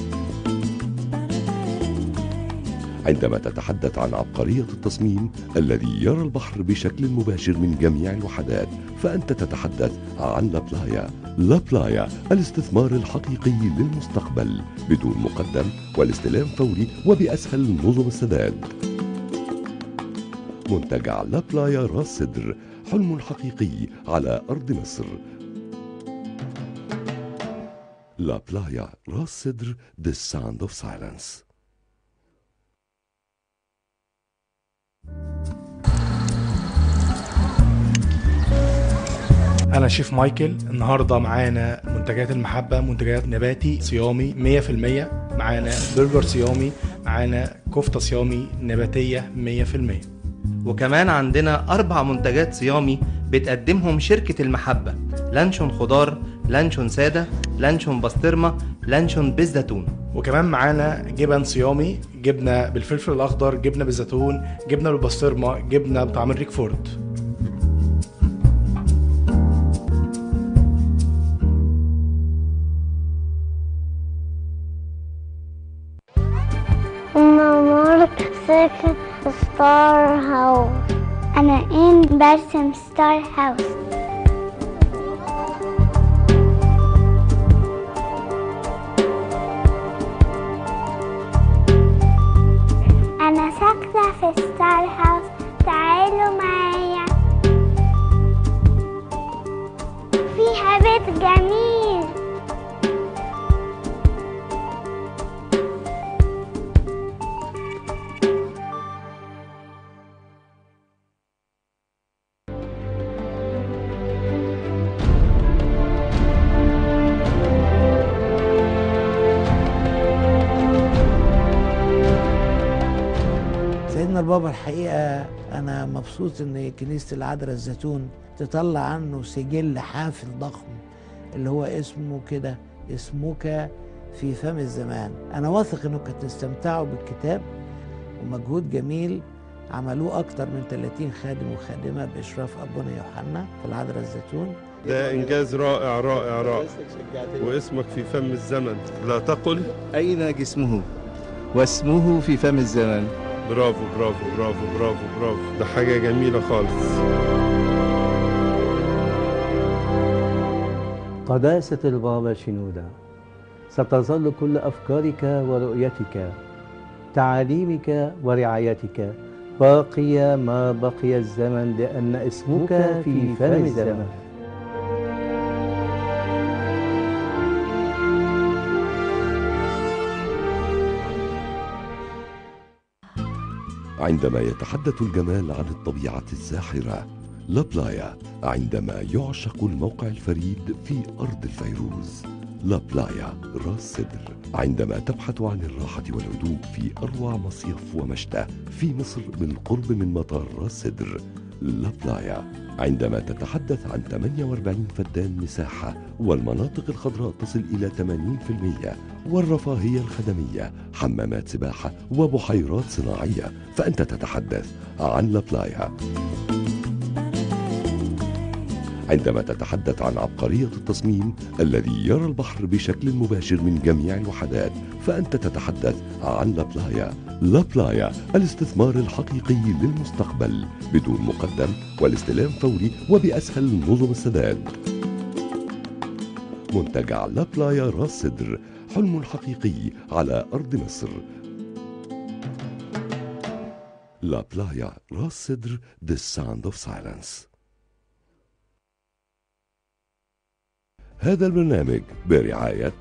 عندما تتحدث عن عبقرية التصميم الذي يرى البحر بشكل مباشر من جميع الوحدات فأنت تتحدث عن لابلايا لابلايا الاستثمار الحقيقي للمستقبل بدون مقدم والاستلام فوري وبأسهل نظم السداد منتجع لابلايا راس سدر حلم حقيقي على أرض مصر لابلايا راس سدر The Sound of Silence انا شيف مايكل النهارده معانا منتجات المحبه منتجات نباتي صيامي 100% معانا برجر صيامي معانا كفته صيامي نباتيه 100% وكمان عندنا أربع منتجات صيامي بتقدمهم شركة المحبة لانشون خضار لانشون سادة لانشون بسطرمة لانشون بالزيتون وكمان معانا جبن صيامي جبنه بالفلفل الاخضر جبنه بالزيتون جبنه بالبسطرمه جبنه بطعم الريكفورد مامورك ساكن ستار هاوس أنا إن برسم ستار هاوس أنا ساكنة في ستار هاوس تعالوا معايا فيها بيت جميل سيدنا البابا الحقيقة أنا مبسوط إن كنيسة العذراء الزيتون تطلع عنه سجل حافل ضخم اللي هو اسمه كده اسمك في فم الزمان أنا واثق إنكم تستمتعوا بالكتاب ومجهود جميل عملوه أكتر من 30 خادم وخادمة بإشراف أبونا يوحنا في العذراء الزيتون ده إنجاز رائع رائع رائع واسمك في فم الزمن لا تقل أين جسمه واسمه في فم الزمن برافو برافو برافو برافو برافو ده حاجة جميلة خالص قداسة البابا شنودة ستظل كل أفكارك ورؤيتك تعاليمك ورعايتك باقية ما بقي الزمن لأن اسمك في فم الزمن عندما يتحدث الجمال عن الطبيعة الزاحرة لابلايا عندما يعشق الموقع الفريد في أرض الفيروز لابلايا راس سدر عندما تبحث عن الراحة والهدوء في أروع مصيف ومشتى في مصر بالقرب من مطار راس سدر لابلايا عندما تتحدث عن 48 فدان مساحة والمناطق الخضراء تصل إلى 80% والرفاهية الخدمية حمامات سباحة وبحيرات صناعية فأنت تتحدث عن لابلايا عندما تتحدث عن عبقرية التصميم الذي يرى البحر بشكل مباشر من جميع الوحدات فأنت تتحدث عن لابلايا لابلايا الاستثمار الحقيقي للمستقبل بدون مقدم والاستلام فوري وبأسهل نظم السداد منتجع لابلايا راس سدر حلم حقيقي على أرض مصر لابلايا راس سدر The Sound of Silence هذا البرنامج برعاية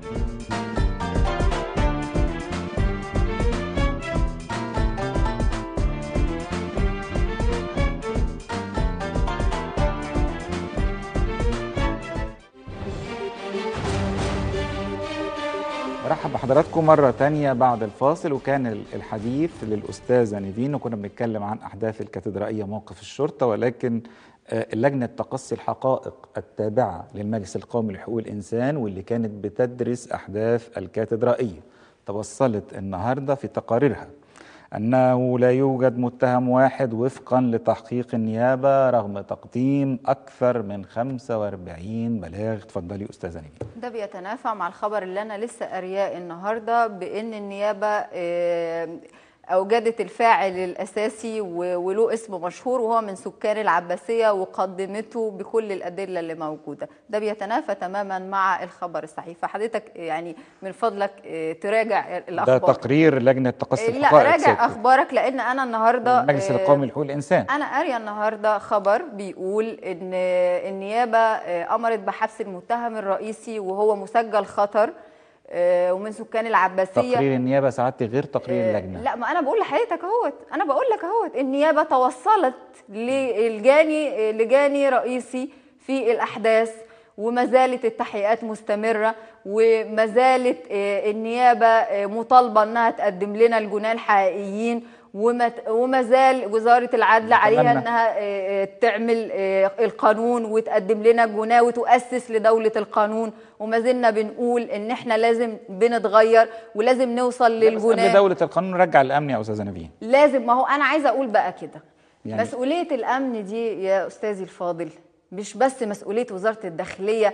برحب بحضراتكم مرة تانية بعد الفاصل وكان ال- الحديث للأستاذة نيفين وكنا بنتكلم عن أحداث الكاتدرائية موقف الشرطة ولكن آه، لجنة تقصي الحقائق التابعة للمجلس القومي لحقوق الإنسان واللي كانت بتدرس أحداث الكاتدرائية توصلت النهاردة في تقاريرها أنه لا يوجد متهم واحد وفقا لتحقيق النيابة رغم تقديم أكثر من 45 بلاغ تفضلي أستاذة نيفين ده بيتنافى مع الخبر اللي انا لسه قارياه النهارده بان النيابه آه، اوجدت الفاعل الاساسي و- وله اسم مشهور وهو من سكان العباسيه وقدمته بكل الادله اللي موجوده ده بيتنافى تماما مع الخبر الصحيح فحضرتك يعني من فضلك آه، تراجع ده الاخبار تقرير لجنة تقصي لا الحقائق راجع سيادتك. اخبارك لان انا النهارده المجلس آه، القومي لحقوق الإنسان انا قاريه النهارده خبر بيقول ان النيابه آه، امرت بحبس المتهم الرئيسي وهو مسجل خطر آه، ومن سكان العباسيه تقرير النيابة ساعات غير تقرير آه، اللجنة لا ما انا بقول لحضرتك اهوت انا بقول لك اهوت النيابه توصلت للجاني لجاني رئيسي في الاحداث وما زالت التحقيقات مستمره وما زالت آه، النيابه آه، مطالبه انها تقدم لنا الجناه الحقيقيين وما وما زال وزاره العدل عليها نتمنى. انها آه، آه، تعمل آه، القانون وتقدم لنا جناه وتؤسس لدوله القانون وما زلنا بنقول ان احنا لازم بنتغير ولازم نوصل بس قبل للجناه دولة القانون رجع الأمن يا أستاذة نبيل لازم ما هو انا عايزه اقول بقى كده يعني- يعني مسؤوليه الامن دي يا استاذي الفاضل مش بس مسؤوليه وزاره الداخليه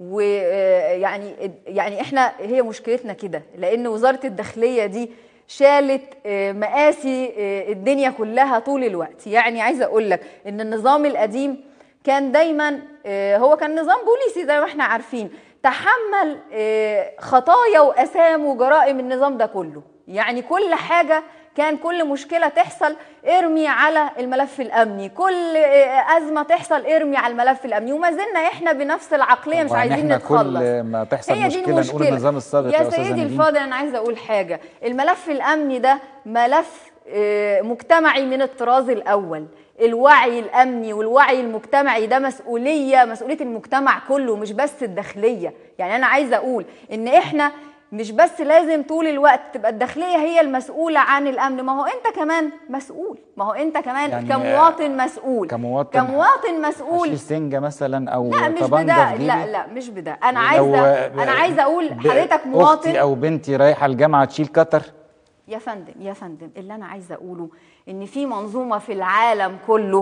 ويعني يعني احنا هي مشكلتنا كده لان وزاره الداخليه دي شالت آه، مقاسي آه، الدنيا كلها طول الوقت يعني عايزه اقول لك ان النظام القديم كان دايما آه، هو كان نظام بوليسي زي ما احنا عارفين تحمل آه، خطايا واثام وجرائم النظام ده كله يعني كل حاجه كان كل مشكله تحصل ارمي على الملف الامني كل آه، ازمه تحصل ارمي على الملف الامني وما زلنا احنا بنفس العقليه مش طبعاً عايزين احنا نتخلص كل ما تحصل هي دي مشكلة نقول المشكلة. النظام السابق يا أستاذة سيدي نبيل. الفاضل انا عايزه اقول حاجه الملف الامني ده ملف آه، مجتمعي من الطراز الاول الوعي الامني والوعي المجتمعي ده مسؤوليه مسؤوليه المجتمع كله مش بس الداخليه يعني انا عايزه اقول ان احنا مش بس لازم طول الوقت تبقى الداخليه هي المسؤوله عن الامن ما هو انت كمان مسؤول ما هو انت كمان يعني كمواطن مسؤول كمواطن كمواطن مسؤول حشيش سنجة مثلا أو لا مش طبنجة بده في جيبي لا لا مش بده انا لو- عايزه انا عايزه اقول ب- حضرتك مواطن أختي أو بنتي رايحة الجامعة تشيل كتر يا فندم يا فندم اللي انا عايزه اقوله ان في منظومه في العالم كله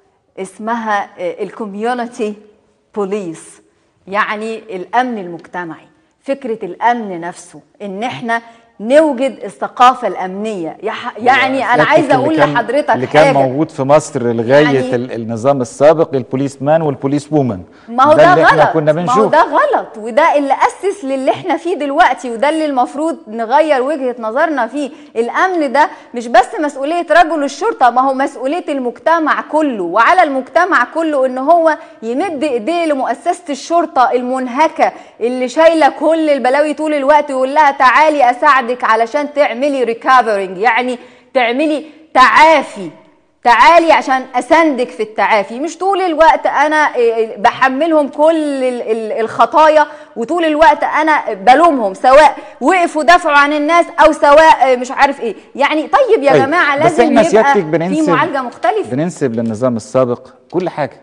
اسمها الكوميونتي بوليس يعني الامن المجتمعي فكره الامن نفسه ان احنا نوجد الثقافه الامنيه يح- يعني انا سيادتك عايزه اللي اقول كان- لحضرتك اللي كان حاجه موجود في مصر لغاية يعني- ال- النظام السابق البوليس مان والبوليس وومن ما هو ده, اللي غلط احنا كنا ما هو بنشوف ده غلط وده اللي اسس للي احنا فيه دلوقتي وده اللي المفروض نغير وجهة نظرنا فيه الامن ده مش بس مسؤولية رجل الشرطة ما هو مسؤولية المجتمع كله وعلى المجتمع كله ان هو يمد ايديه لمؤسسة الشرطة المنهكة اللي شايلة كل البلاوي طول الوقت ويقول لها تعالي اساعدك علشان تعملي ريكفرنج يعني تعملي تعافي تعالي عشان اساندك في التعافي مش طول الوقت انا إيه، بحملهم كل ال- ال- الخطايا وطول الوقت انا بلومهم سواء وقفوا دافعوا عن الناس او سواء مش عارف ايه يعني طيب يا طيب، جماعه بس لازم احنا يبقى سيادتك في بننسب معالجه مختلفه بننسب للنظام السابق كل حاجة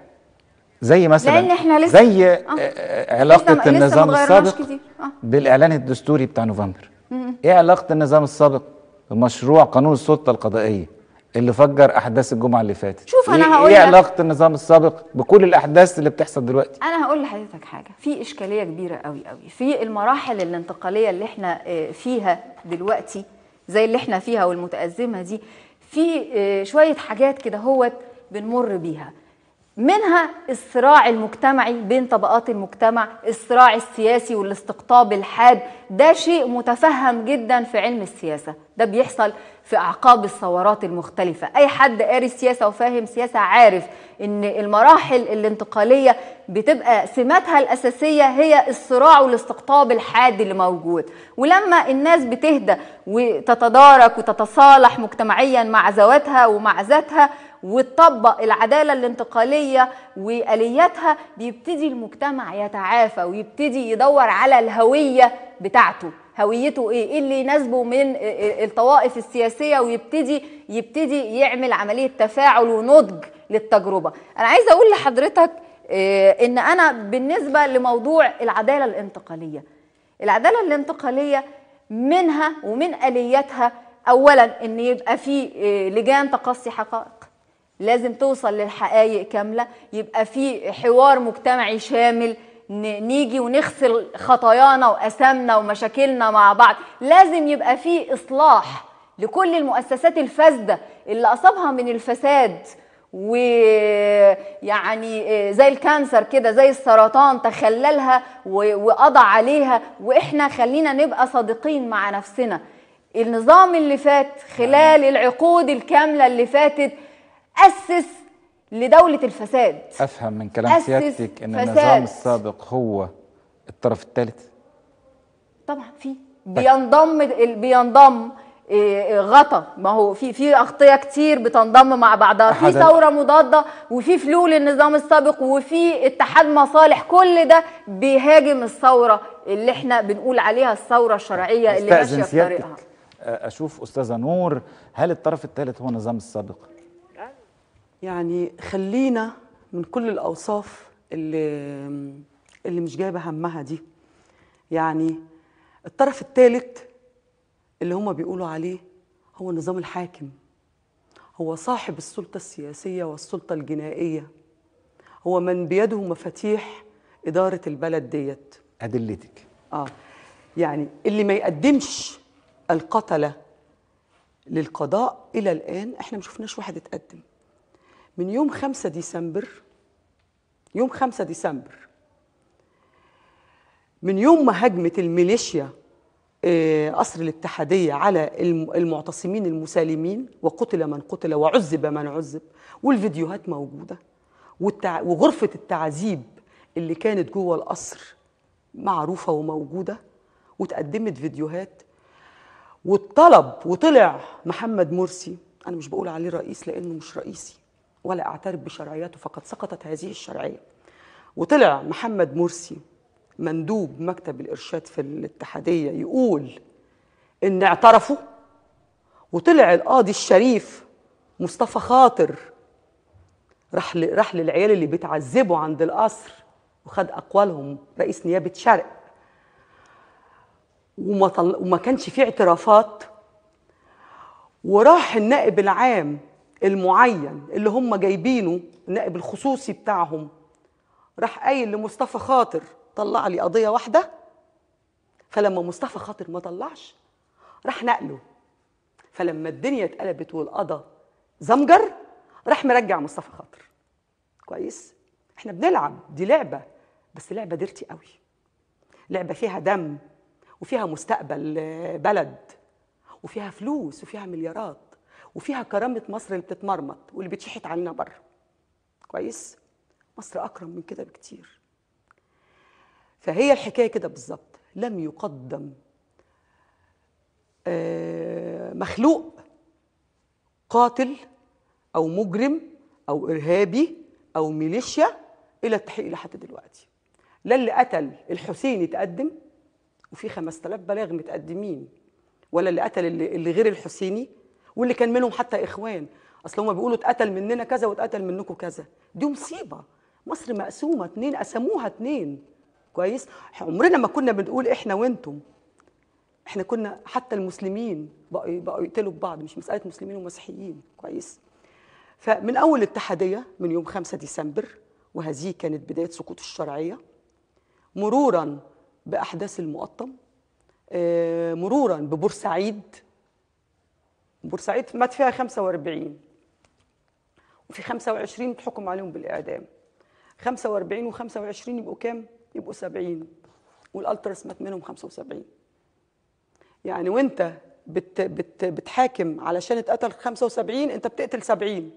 زي مثلا لان احنا لسه زي آه. آه، لسه ما- علاقة لسه ما النظام اتغيرناش السابق كتير. آه. بالإعلان الدستوري بتاع نوفمبر مم. ايه علاقة النظام السابق بمشروع قانون السلطة القضائية اللي فجر أحداث الجمعة اللي فاتت شوف أنا إيه- هقول ايه لك- علاقة النظام السابق بكل الأحداث اللي بتحصل دلوقتي انا هقول لحضرتك حاجه في اشكاليه كبيره قوي قوي في المراحل الانتقاليه اللي احنا آه، فيها دلوقتي زي اللي احنا فيها والمتازمه دي في آه، شويه حاجات كده هوت بنمر بيها منها الصراع المجتمعي بين طبقات المجتمع الصراع السياسي والاستقطاب الحاد ده شيء متفهم جدا في علم السياسة ده بيحصل في أعقاب الثورات المختلفة أي حد قاري السياسة وفاهم سياسة عارف إن المراحل الانتقالية بتبقى سماتها الأساسية هي الصراع والاستقطاب الحاد اللي موجود ولما الناس بتهدى وتتدارك وتتصالح مجتمعيا مع ذواتها ومع ذاتها وتطبق العدالة الانتقالية وآلياتها بيبتدي المجتمع يتعافى ويبتدي يدور على الهوية بتاعته هويته ايه؟ ايه اللي يناسبه من الطوائف السياسيه ويبتدي يبتدي يعمل عمليه تفاعل ونضج للتجربه. انا عايزه اقول لحضرتك آه، ان انا بالنسبه لموضوع العداله الانتقاليه. العداله الانتقاليه منها ومن الياتها اولا ان يبقى في آه، لجان تقصي حقائق لازم توصل للحقائق كامله يبقى في حوار مجتمعي شامل ن- نيجي ونغسل خطايانا واثامنا ومشاكلنا مع بعض لازم يبقى في اصلاح لكل المؤسسات الفاسده اللي اصابها من الفساد ويعني زي الكانسر كده زي السرطان تخللها و- وقضى عليها واحنا خلينا نبقى صادقين مع نفسنا النظام اللي فات خلال العقود الكامله اللي فاتت اسس لدوله الفساد أفهم من كلام أسس سيادتك إن فساد. النظام السابق هو الطرف الثالث طبعا في بينضم ال- بينضم إيه، غطا ما هو في في اغطيه كتير بتنضم مع بعضها في أحد ال- ثوره مضاده وفي فلول النظام السابق وفي اتحاد مصالح كل ده بيهاجم الثوره اللي احنا بنقول عليها الثوره الشرعيه اللي استأذن ماشيه في سيادتك طريقها آه، اشوف استاذه نور هل الطرف الثالث هو النظام السابق يعني خلينا من كل الاوصاف اللي اللي مش جايبه همها دي يعني الطرف الثالث اللي هم بيقولوا عليه هو النظام الحاكم هو صاحب السلطه السياسيه والسلطه الجنائيه هو من بيده مفاتيح اداره البلد ديت ادلتك اه يعني اللي ما يقدمش القتله للقضاء الى الان احنا ما شفناش واحد اتقدم من يوم 5 ديسمبر يوم 5 ديسمبر من يوم ما هجمت الميليشيا آه، قصر الاتحادية على الم- المعتصمين المسالمين وقتل من قتل وعذب من عذب والفيديوهات موجودة والتع... وغرفة التعذيب اللي كانت جوه القصر معروفة وموجودة وتقدمت فيديوهات والطلب وطلع محمد مرسي أنا مش بقول عليه رئيس لأنه مش رئيسي ولا أعترف بشرعياته فقد سقطت هذه الشرعية وطلع محمد مرسي مندوب مكتب الإرشاد في الاتحادية يقول إن اعترفوا وطلع القاضي الشريف مصطفى خاطر راح ل- راح للعيال اللي بيتعذبوا عند القصر وخد أقوالهم رئيس نيابة شرق وما, طل... وما كانش فيه اعترافات وراح النائب العام المعين اللي هم جايبينه النائب الخصوصي بتاعهم راح قايل لمصطفى خاطر طلع لي قضية واحدة فلما مصطفى خاطر ما طلعش راح نقله فلما الدنيا اتقلبت والقضا زمجر راح مرجع مصطفى خاطر كويس احنا بنلعب دي لعبة بس لعبة ديرتي قوي لعبة فيها دم وفيها مستقبل آه، بلد وفيها فلوس وفيها مليارات وفيها كرامة مصر اللي بتتمرمط واللي بيتشحت علينا بره كويس مصر أكرم من كده بكتير فهي الحكاية كده بالظبط لم يقدم آه، مخلوق قاتل أو مجرم أو إرهابي أو ميليشيا إلى التحقيق لحد دلوقتي لا اللي قتل الحسين يتقدم وفي 5000 بلاغ متقدمين ولا اللي قتل اللي, اللي غير الحسيني واللي كان منهم حتى اخوان اصل هم بيقولوا اتقتل مننا كذا واتقتل منكم كذا دي مصيبه مصر مقسومه اتنين قسموها اتنين كويس عمرنا ما كنا بنقول احنا وانتم احنا كنا حتى المسلمين بقوا بقوا يقتلوا ببعض مش مساله مسلمين ومسيحيين كويس فمن اول الاتحاديه من يوم 5 ديسمبر وهذه كانت بدايه سقوط الشرعيه مرورا باحداث المقطم آه، مرورا ببورسعيد بورسعيد مات فيها 45 وفي 25 اتحكم عليهم بالاعدام 45 و25 يبقوا كام؟ يبقوا 70 والالترس مات منهم 75 يعني وانت بت بت بتحاكم علشان اتقتل 75 انت بتقتل 70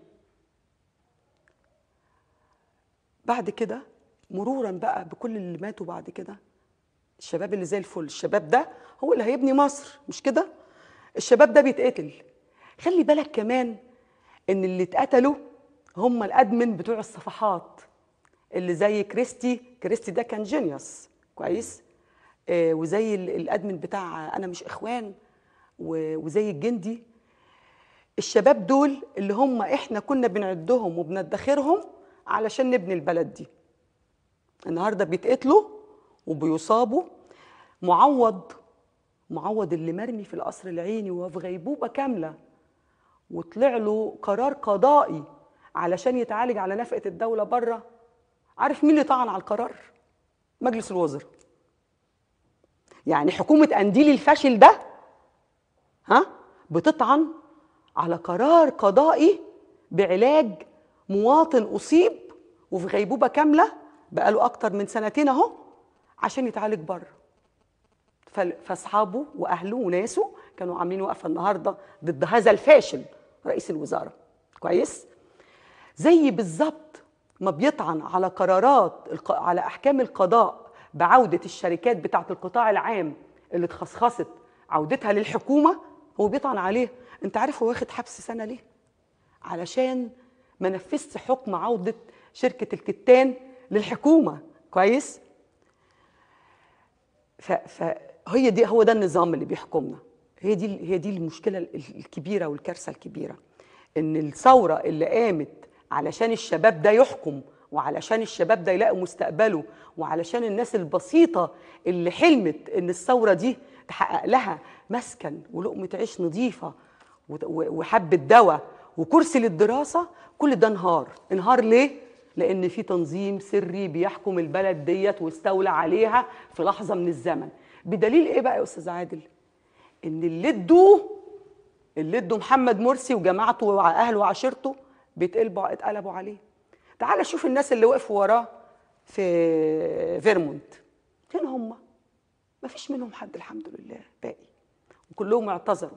بعد كده مرورا بقى بكل اللي ماتوا بعد كده الشباب اللي زي الفل الشباب ده هو اللي هيبني مصر مش كده الشباب ده بيتقتل خلي بالك كمان ان اللي اتقتلوا هم الادمن بتوع الصفحات اللي زي كريستي كريستي ده كان جينيوس كويس آه وزي ال- الادمن بتاع انا مش اخوان و- وزي الجندي الشباب دول اللي هم احنا كنا بنعدهم وبندخرهم علشان نبني البلد دي النهارده بيتقتلوا وبيصابوا معوض معوض اللي مرمي في القصر العيني وهو في غيبوبه كامله وطلع له قرار قضائي علشان يتعالج على نفقه الدوله بره عارف مين اللي طعن على القرار مجلس الوزراء يعني حكومه انديل الفاشل ده ها بتطعن على قرار قضائي بعلاج مواطن اصيب وفي غيبوبه كامله بقاله اكتر من سنتين اهو عشان يتعالج بره فال- فاصحابه واهله وناسه كانوا عاملين وقفه النهارده ضد هذا الفاشل رئيس الوزراء كويس زي بالظبط ما بيطعن على قرارات الق- على احكام القضاء بعوده الشركات بتاعه القطاع العام اللي اتخصخصت عودتها للحكومه هو بيطعن عليه انت عارف هو واخد حبس سنه ليه علشان ما نفذش حكم عوده شركه الكتان للحكومه كويس ف- فهي دي هو ده النظام اللي بيحكمنا هي دي هي دي المشكله ال- الكبيره والكارثه الكبيره ان الثوره اللي قامت علشان الشباب ده يحكم وعلشان الشباب ده يلاقي مستقبله وعلشان الناس البسيطه اللي حلمت ان الثوره دي تحقق لها مسكن ولقمه عيش نظيفه وت- و- وحبه دواء وكرسي للدراسه كل ده انهار انهار ليه لان في تنظيم سري بيحكم البلد ديت واستولى عليها في لحظه من الزمن بدليل ايه بقى يا استاذ عادل ان اللي ادوه اللي ادوا محمد مرسي وجماعته واهله وعشيرته بيتقلبوا اتقلبوا عليه تعال شوف الناس اللي وقفوا وراه في فيرمونت فين هم ما فيش منهم حد الحمد لله باقي وكلهم اعتذروا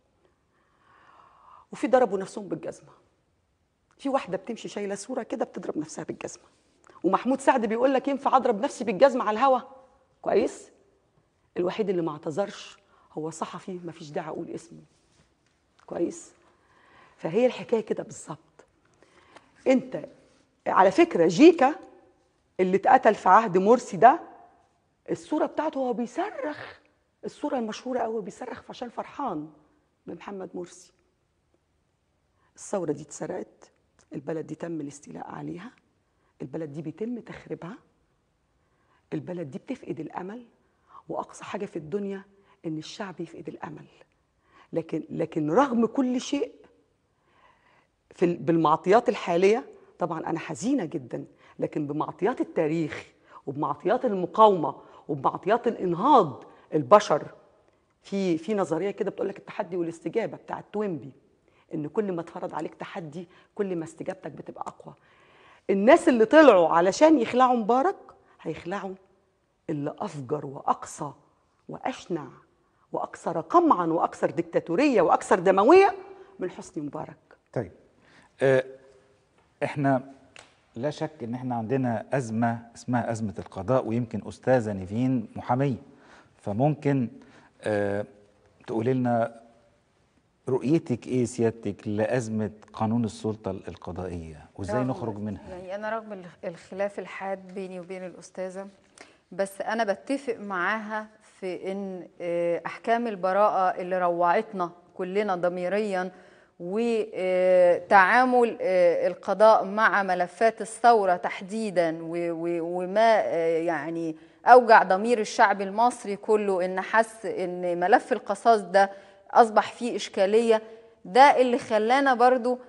وفي ضربوا نفسهم بالجزمه في واحده بتمشي شايله صوره كده بتضرب نفسها بالجزمه ومحمود سعد بيقول لك ينفع اضرب نفسي بالجزمه على الهوا كويس الوحيد اللي ما اعتذرش هو صحفي ما فيش داعي اقول اسمه كويس فهي الحكايه كده بالظبط انت على فكره جيكا اللي اتقتل في عهد مرسي ده الصوره بتاعته هو بيصرخ الصوره المشهوره قوي بيصرخ عشان فرحان بمحمد مرسي الثوره دي اتسرقت البلد دي تم الاستيلاء عليها البلد دي بيتم تخريبها البلد دي بتفقد الامل واقصى حاجه في الدنيا ان الشعب يفقد الامل لكن لكن رغم كل شيء في ال- بالمعطيات الحاليه طبعا انا حزينه جدا لكن بمعطيات التاريخ وبمعطيات المقاومه وبمعطيات الانهاض البشر في في نظريه كده بتقول لك التحدي والاستجابه بتاعت توينبي ان كل ما اتفرض عليك تحدي كل ما استجابتك بتبقى اقوى الناس اللي طلعوا علشان يخلعوا مبارك هيخلعوا اللي افجر واقصى واشنع واكثر قمعا واكثر ديكتاتوريه واكثر دمويه من حسني مبارك طيب آه، احنا لا شك ان احنا عندنا ازمه اسمها ازمه القضاء ويمكن استاذه نيفين محاميه فممكن آه، تقولي لنا رؤيتك ايه سيادتك لازمه قانون السلطه القضائيه وازاي رغم- نخرج منها يعني انا رغم الخ- الخلاف الحاد بيني وبين الاستاذه بس انا بتفق معاها في ان آه، احكام البراءه اللي روعتنا كلنا ضميريا وتعامل القضاء مع ملفات الثوره تحديدا و- و- وما آه، يعني اوجع ضمير الشعب المصري كله ان حس ان ملف القصاص ده اصبح فيه اشكاليه ده اللي خلانا برضو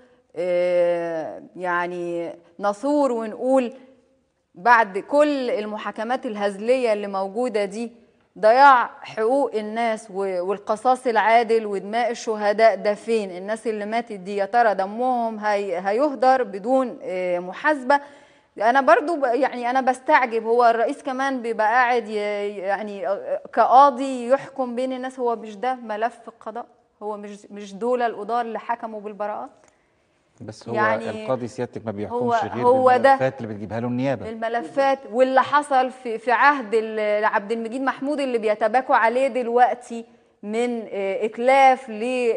آه، يعني نثور ونقول بعد كل المحاكمات الهزلية اللي موجودة دي ضياع حقوق الناس و- والقصاص العادل ودماء الشهداء ده فين الناس اللي ماتت دي يا ترى دمهم هي هيهدر بدون آه، محاسبة انا برضو ب- يعني انا بستعجب هو الرئيس كمان بيبقى قاعد ي- يعني آه، كقاضي يحكم بين الناس هو مش ده ملف القضاء هو مش مش دول القضاة اللي حكموا بالبراءات بس هو يعني القاضي سيادتك ما بيحكمش هو- غير هو ده. بالملفات اللي بتجيبها له النيابه الملفات واللي حصل في في عهد ال- عبد المجيد محمود اللي بيتباكوا عليه دلوقتي من آه، اتلاف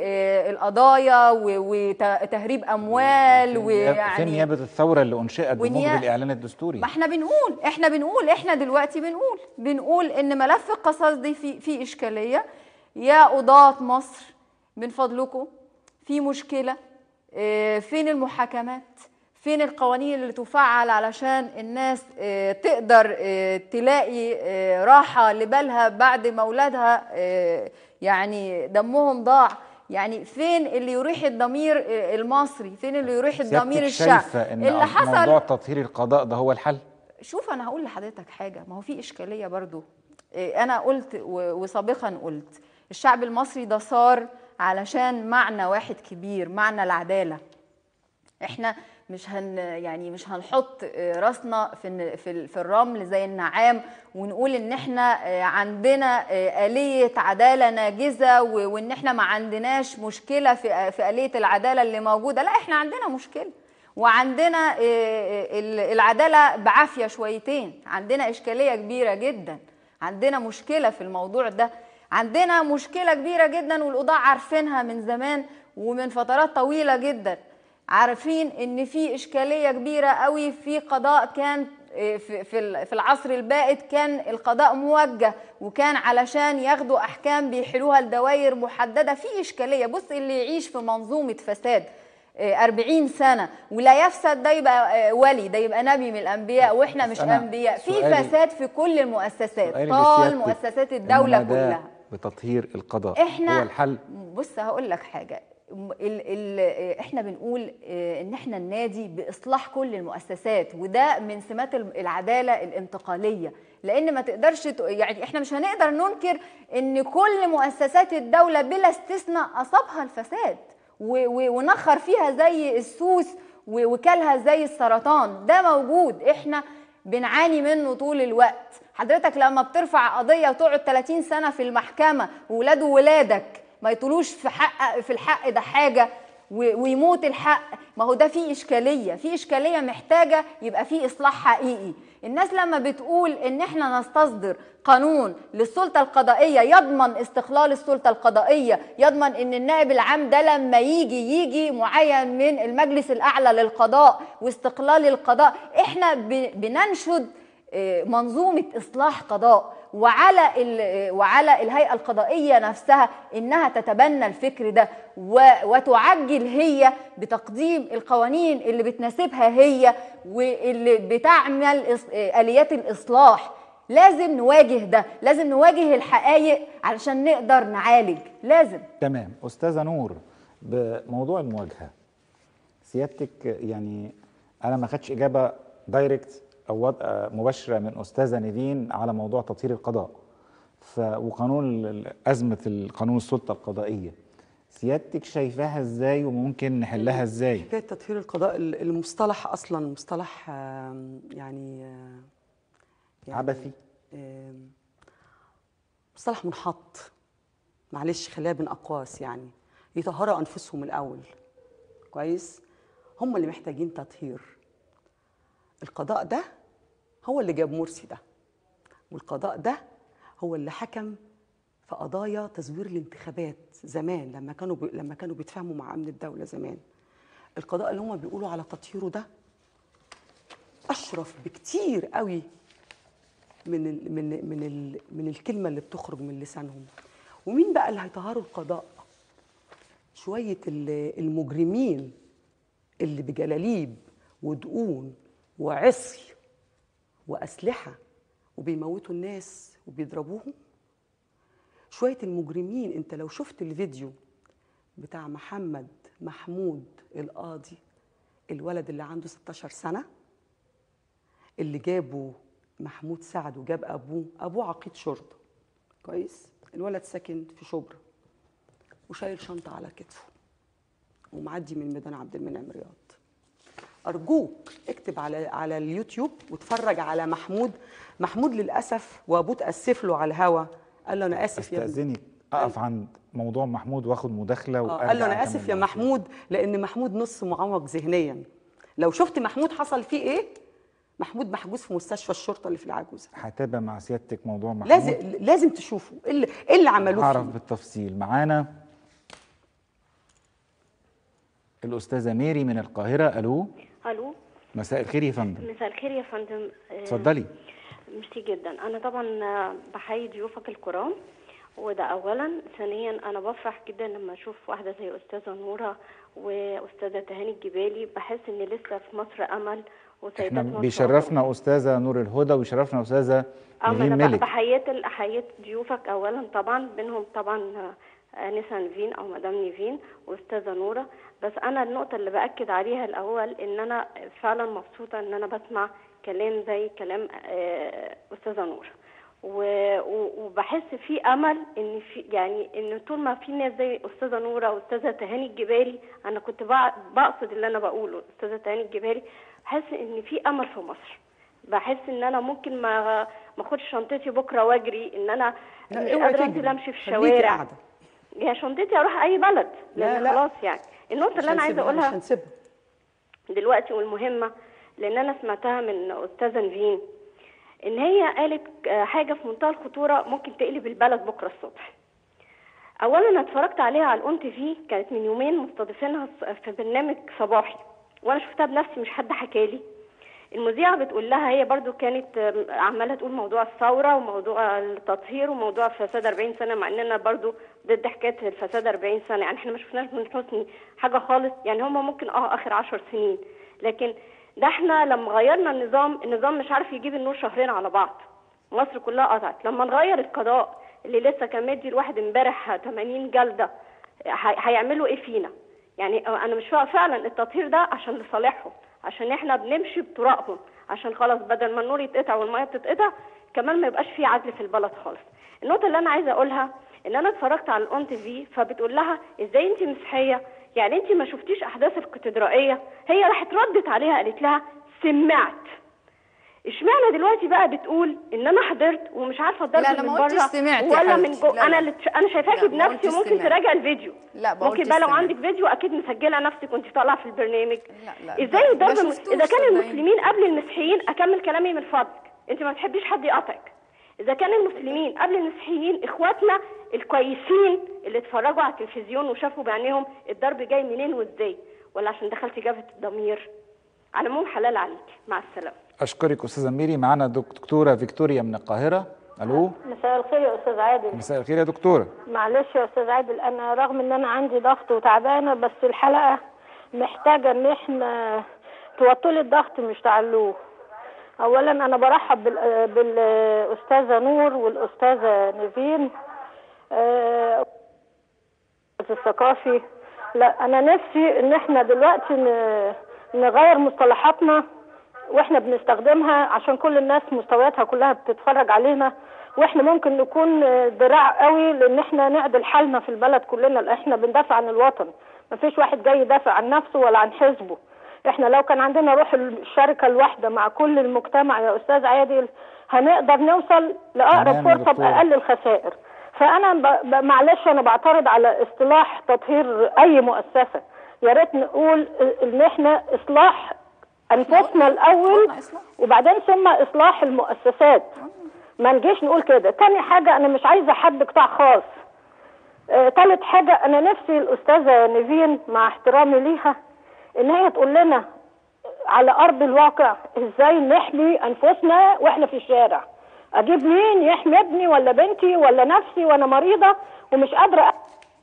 للقضايا وتهريب اموال فين ويعني نيابه الثوره اللي انشئت ونيا- بموجب الاعلان الدستوري ما احنا بنقول احنا بنقول احنا دلوقتي بنقول بنقول ان ملف القصاص دي في في اشكاليه يا قضاة مصر من فضلكم في مشكله اه، فين المحاكمات فين القوانين اللي تفعل علشان الناس اه، تقدر اه، تلاقي اه، راحه لبالها بعد ما اولادها اه، يعني دمهم ضاع يعني فين اللي يريح الضمير اه، المصري فين اللي يريح الضمير سيادتك الشعب شايفه ان اللي حصل موضوع تطهير القضاء ده هو الحل شوف انا هقول لحضرتك حاجه ما هو في اشكاليه برضو إيه، انا قلت و- وسابقا قلت الشعب المصري ده صار علشان معنى واحد كبير معنى العداله احنا مش هن يعني مش هنحط آه، راسنا في الن- في ال- في الرمل زي النعام ونقول ان احنا آه، عندنا آه، آلية عدالة ناجزة و- وان احنا ما عندناش مشكلة في آه، في آلية العدالة اللي موجودة لا احنا عندنا مشكلة وعندنا آه، آه، ال- العدالة بعافية شويتين عندنا إشكالية كبيرة جدا عندنا مشكلة في الموضوع ده عندنا مشكلة كبيرة جدا والقضاة عارفينها من زمان ومن فترات طويلة جدا عارفين ان في اشكاليه كبيره قوي في قضاء كان إيه، في في ال- في العصر البائد كان القضاء موجه وكان علشان ياخدوا احكام بيحلوها لدوائر محدده في اشكاليه بص اللي يعيش في منظومه فساد إيه، 40 سنه ولا يفسد ده يبقى آه، ولي ده يبقى نبي من الانبياء واحنا مش أنا انبياء في سؤالي- فساد في كل المؤسسات سؤالي طال لسيادتك، مؤسسات الدوله المناداة كلها بتطهير القضاء إحنا- هو الحل بص هقول لك حاجه م- ال ال احنا بنقول آه، ان احنا النادي باصلاح كل المؤسسات وده من سمات الم- العداله الانتقاليه لان ما تقدرش ت- يعني احنا مش هنقدر ننكر ان كل مؤسسات الدوله بلا استثناء اصابها الفساد و- و- ونخر فيها زي السوس و- وكلها زي السرطان ده موجود احنا بنعاني منه طول الوقت حضرتك لما بترفع قضيه وتقعد 30 سنه في المحكمه وولاد وولادك ما يطولوش في حق في الحق ده حاجه و- ويموت الحق ما هو ده فيه اشكاليه في اشكاليه محتاجه يبقى فيه اصلاح حقيقي الناس لما بتقول ان احنا نستصدر قانون للسلطه القضائيه يضمن استقلال السلطه القضائيه يضمن ان النائب العام ده لما يجي يجي معين من المجلس الاعلى للقضاء واستقلال القضاء احنا ب- بننشد آه، منظومه اصلاح قضاء وعلى ال- وعلى الهيئه القضائيه نفسها انها تتبنى الفكر ده و- وتعجل هي بتقديم القوانين اللي بتناسبها هي واللي بتعمل إص- آه، اليات الاصلاح لازم نواجه ده لازم نواجه الحقائق علشان نقدر نعالج لازم تمام استاذه نور بموضوع المواجهه سيادتك يعني انا ما خدتش اجابه دايركت او وض- آه، مباشره من استاذه نيفين على موضوع تطهير القضاء ف وقانون ال- ازمه القانون السلطه القضائيه سيادتك شايفاها ازاي وممكن نحلها ازاي حكايه تطهير القضاء ال- المصطلح اصلا مصطلح آم، يعني آه، يعني عبثي آم، مصطلح منحط معلش خليها بين اقواس يعني يطهروا انفسهم الاول كويس هم اللي محتاجين تطهير القضاء ده هو اللي جاب مرسي ده والقضاء ده هو اللي حكم في قضايا تزوير الانتخابات زمان لما كانوا بي... لما كانوا بيتفاهموا مع امن الدوله زمان القضاء اللي هم بيقولوا على تطهيره ده اشرف بكتير قوي من ال... من من ال... من الكلمه اللي بتخرج من لسانهم ومين بقى اللي هيطهروا القضاء شويه ال- المجرمين اللي بجلاليب ودقون وعصي واسلحه وبيموتوا الناس وبيضربوهم شويه المجرمين انت لو شفت الفيديو بتاع محمد محمود القاضي الولد اللي عنده 16 سنه اللي جابه محمود سعد وجاب ابوه ابوه عقيد شرطه كويس الولد ساكن في شبرا وشايل شنطه على كتفه ومعدي من ميدان عبد المنعم رياض ارجوك اكتب على على اليوتيوب واتفرج على محمود محمود للاسف وابوه اتاسف له على الهوا قال له انا اسف يا ابني استاذنك اقف عند موضوع محمود واخد مداخله آه، وارجع قال له انا أكمل اسف يا معاك. محمود لان محمود نص معوق ذهنيا لو شفت محمود حصل فيه ايه محمود محجوز في مستشفى الشرطه اللي في العجوزه هتابع مع سيادتك موضوع محمود لازم لازم تشوفه ايه اللي, إيه اللي عملوه اعرف فيه بالتفصيل معانا الاستاذه ميري من القاهره الو الو مساء الخير يا فندم مساء الخير يا فندم آه، اتفضلي ميرسي جدا انا طبعا آه، بحيي ضيوفك الكرام وده اولا ثانيا انا بفرح جدا لما اشوف واحده زي استاذه نوره واستاذه تهاني الجبالي بحس ان لسه في مصر امل وسيدات احنا مصر بيشرفنا استاذه نور الهدى ويشرفنا استاذه أما نيفين أنا ملك بحيات حيات ضيوفك أولا طبعا بينهم طبعا آه، آنسة نيفين أو مدام نيفين وأستاذة نورة بس أنا النقطة اللي بأكد عليها الأول إن أنا فعلا مبسوطة إن أنا بسمع كلام زي كلام آه، أستاذة نورة و- و- وبحس في امل ان في يعني ان طول ما في ناس زي استاذه نوره واستاذه تهاني الجبالي انا كنت بع- بقصد اللي انا بقوله استاذه تهاني الجبالي بحس ان في امل في مصر بحس ان انا ممكن ما ما اخدش شنطتي بكره واجري ان انا لا، مش اوعي قادره تجري. انزل امشي في خليكي الشوارع قاعدة. يا شنطتي اروح اي بلد لا، لان لا. خلاص يعني النقطه مش اللي انا عايزه هنسيبها، اقولها مش هنسيبها دلوقتي والمهمه لان انا سمعتها من استاذه نفين ان هي قالت آه، حاجه في منتهى الخطوره ممكن تقلب البلد بكره الصبح اولا انا اتفرجت عليها على الاون تي في كانت من يومين مستضيفينها في برنامج صباحي وانا شفتها بنفسي مش حد حكالي المذيعه بتقول لها هي برضو كانت آم، عماله تقول موضوع الثوره وموضوع التطهير وموضوع فساد 40 سنه مع اننا برضو ضد حكايه الفساد 40 سنه يعني احنا ما شفناش من حسني حاجه خالص يعني هم ممكن اه اخر 10 سنين لكن ده احنا لما غيرنا النظام النظام مش عارف يجيب النور شهرين على بعض مصر كلها قطعت لما نغير القضاء اللي لسه كان مدي الواحد امبارح 80 جلده هي- هيعملوا ايه فينا يعني انا مش فا- فعلا التطهير ده عشان لصالحهم عشان احنا بنمشي بطرقهم عشان خلاص بدل ما النور يتقطع والميه بتتقطع كمان ما يبقاش في عدل في البلد خالص النقطه اللي انا عايزه اقولها ان انا اتفرجت على الاون تي في فبتقول لها ازاي انت مسيحيه يعني انت ما شفتيش احداث الكاتدرائيه هي راحت ردت عليها قالت لها سمعت اشمعنى دلوقتي بقى بتقول ان انا حضرت ومش عارفه الضرب لا، أنا من ما قلتش بره سمعت يا ولا من حبيبتي. جوه لا، لا. انا اللي انا شايفاكي لا، ما بنفسي قلتش ممكن سمعت. تراجع الفيديو لا، ما ممكن قلتش بقى لو سمعت. عندك فيديو اكيد مسجله نفسك وانت طالعه في البرنامج لا لا ازاي ما الضرب من... شفتوش اذا كان صدقيني. المسلمين قبل المسيحيين اكمل كلامي من فضلك انت ما بتحبيش حد يقاطعك اذا كان المسلمين قبل المسيحيين اخواتنا الكويسين اللي اتفرجوا على التلفزيون وشافوا بعينيهم الضرب جاي منين وازاي ولا عشان دخلتي جبهه الضمير على العموم حلال عليك مع السلامه اشكرك استاذه ميري معانا دكتوره فيكتوريا من القاهره الو مساء الخير يا استاذ عادل مساء الخير يا دكتوره معلش يا استاذ عادل انا رغم ان انا عندي ضغط وتعبانه بس الحلقه محتاجه ان احنا توطوا لي الضغط مش تعلوه اولا انا برحب بال- بالاستاذه نور والاستاذه نيفين آه، الثقافي لا انا نفسي ان احنا دلوقتي ن- نغير مصطلحاتنا واحنا بنستخدمها عشان كل الناس مستوياتها كلها بتتفرج علينا واحنا ممكن نكون ذراع قوي لان احنا نعدل حالنا في البلد كلنا لأن احنا بندافع عن الوطن مفيش واحد جاي يدافع عن نفسه ولا عن حزبه احنا لو كان عندنا روح الشركه الواحده مع كل المجتمع يا استاذ عادل هنقدر نوصل لاقرب تمام يا فرصه دكتورة. باقل الخسائر فانا ب... ب... معلش انا بعترض على اصطلاح تطهير اي مؤسسه يا ريت نقول ان احنا اصلاح انفسنا الاول وبعدين ثم اصلاح المؤسسات ما نجيش نقول كده تاني حاجه انا مش عايزه حد قطاع خاص آه، تالت حاجه انا نفسي الاستاذه نيفين مع احترامي ليها ان هي تقول لنا على ارض الواقع ازاي نحمي انفسنا واحنا في الشارع اجيب مين يحمي ابني ولا بنتي ولا نفسي وانا مريضه ومش قادره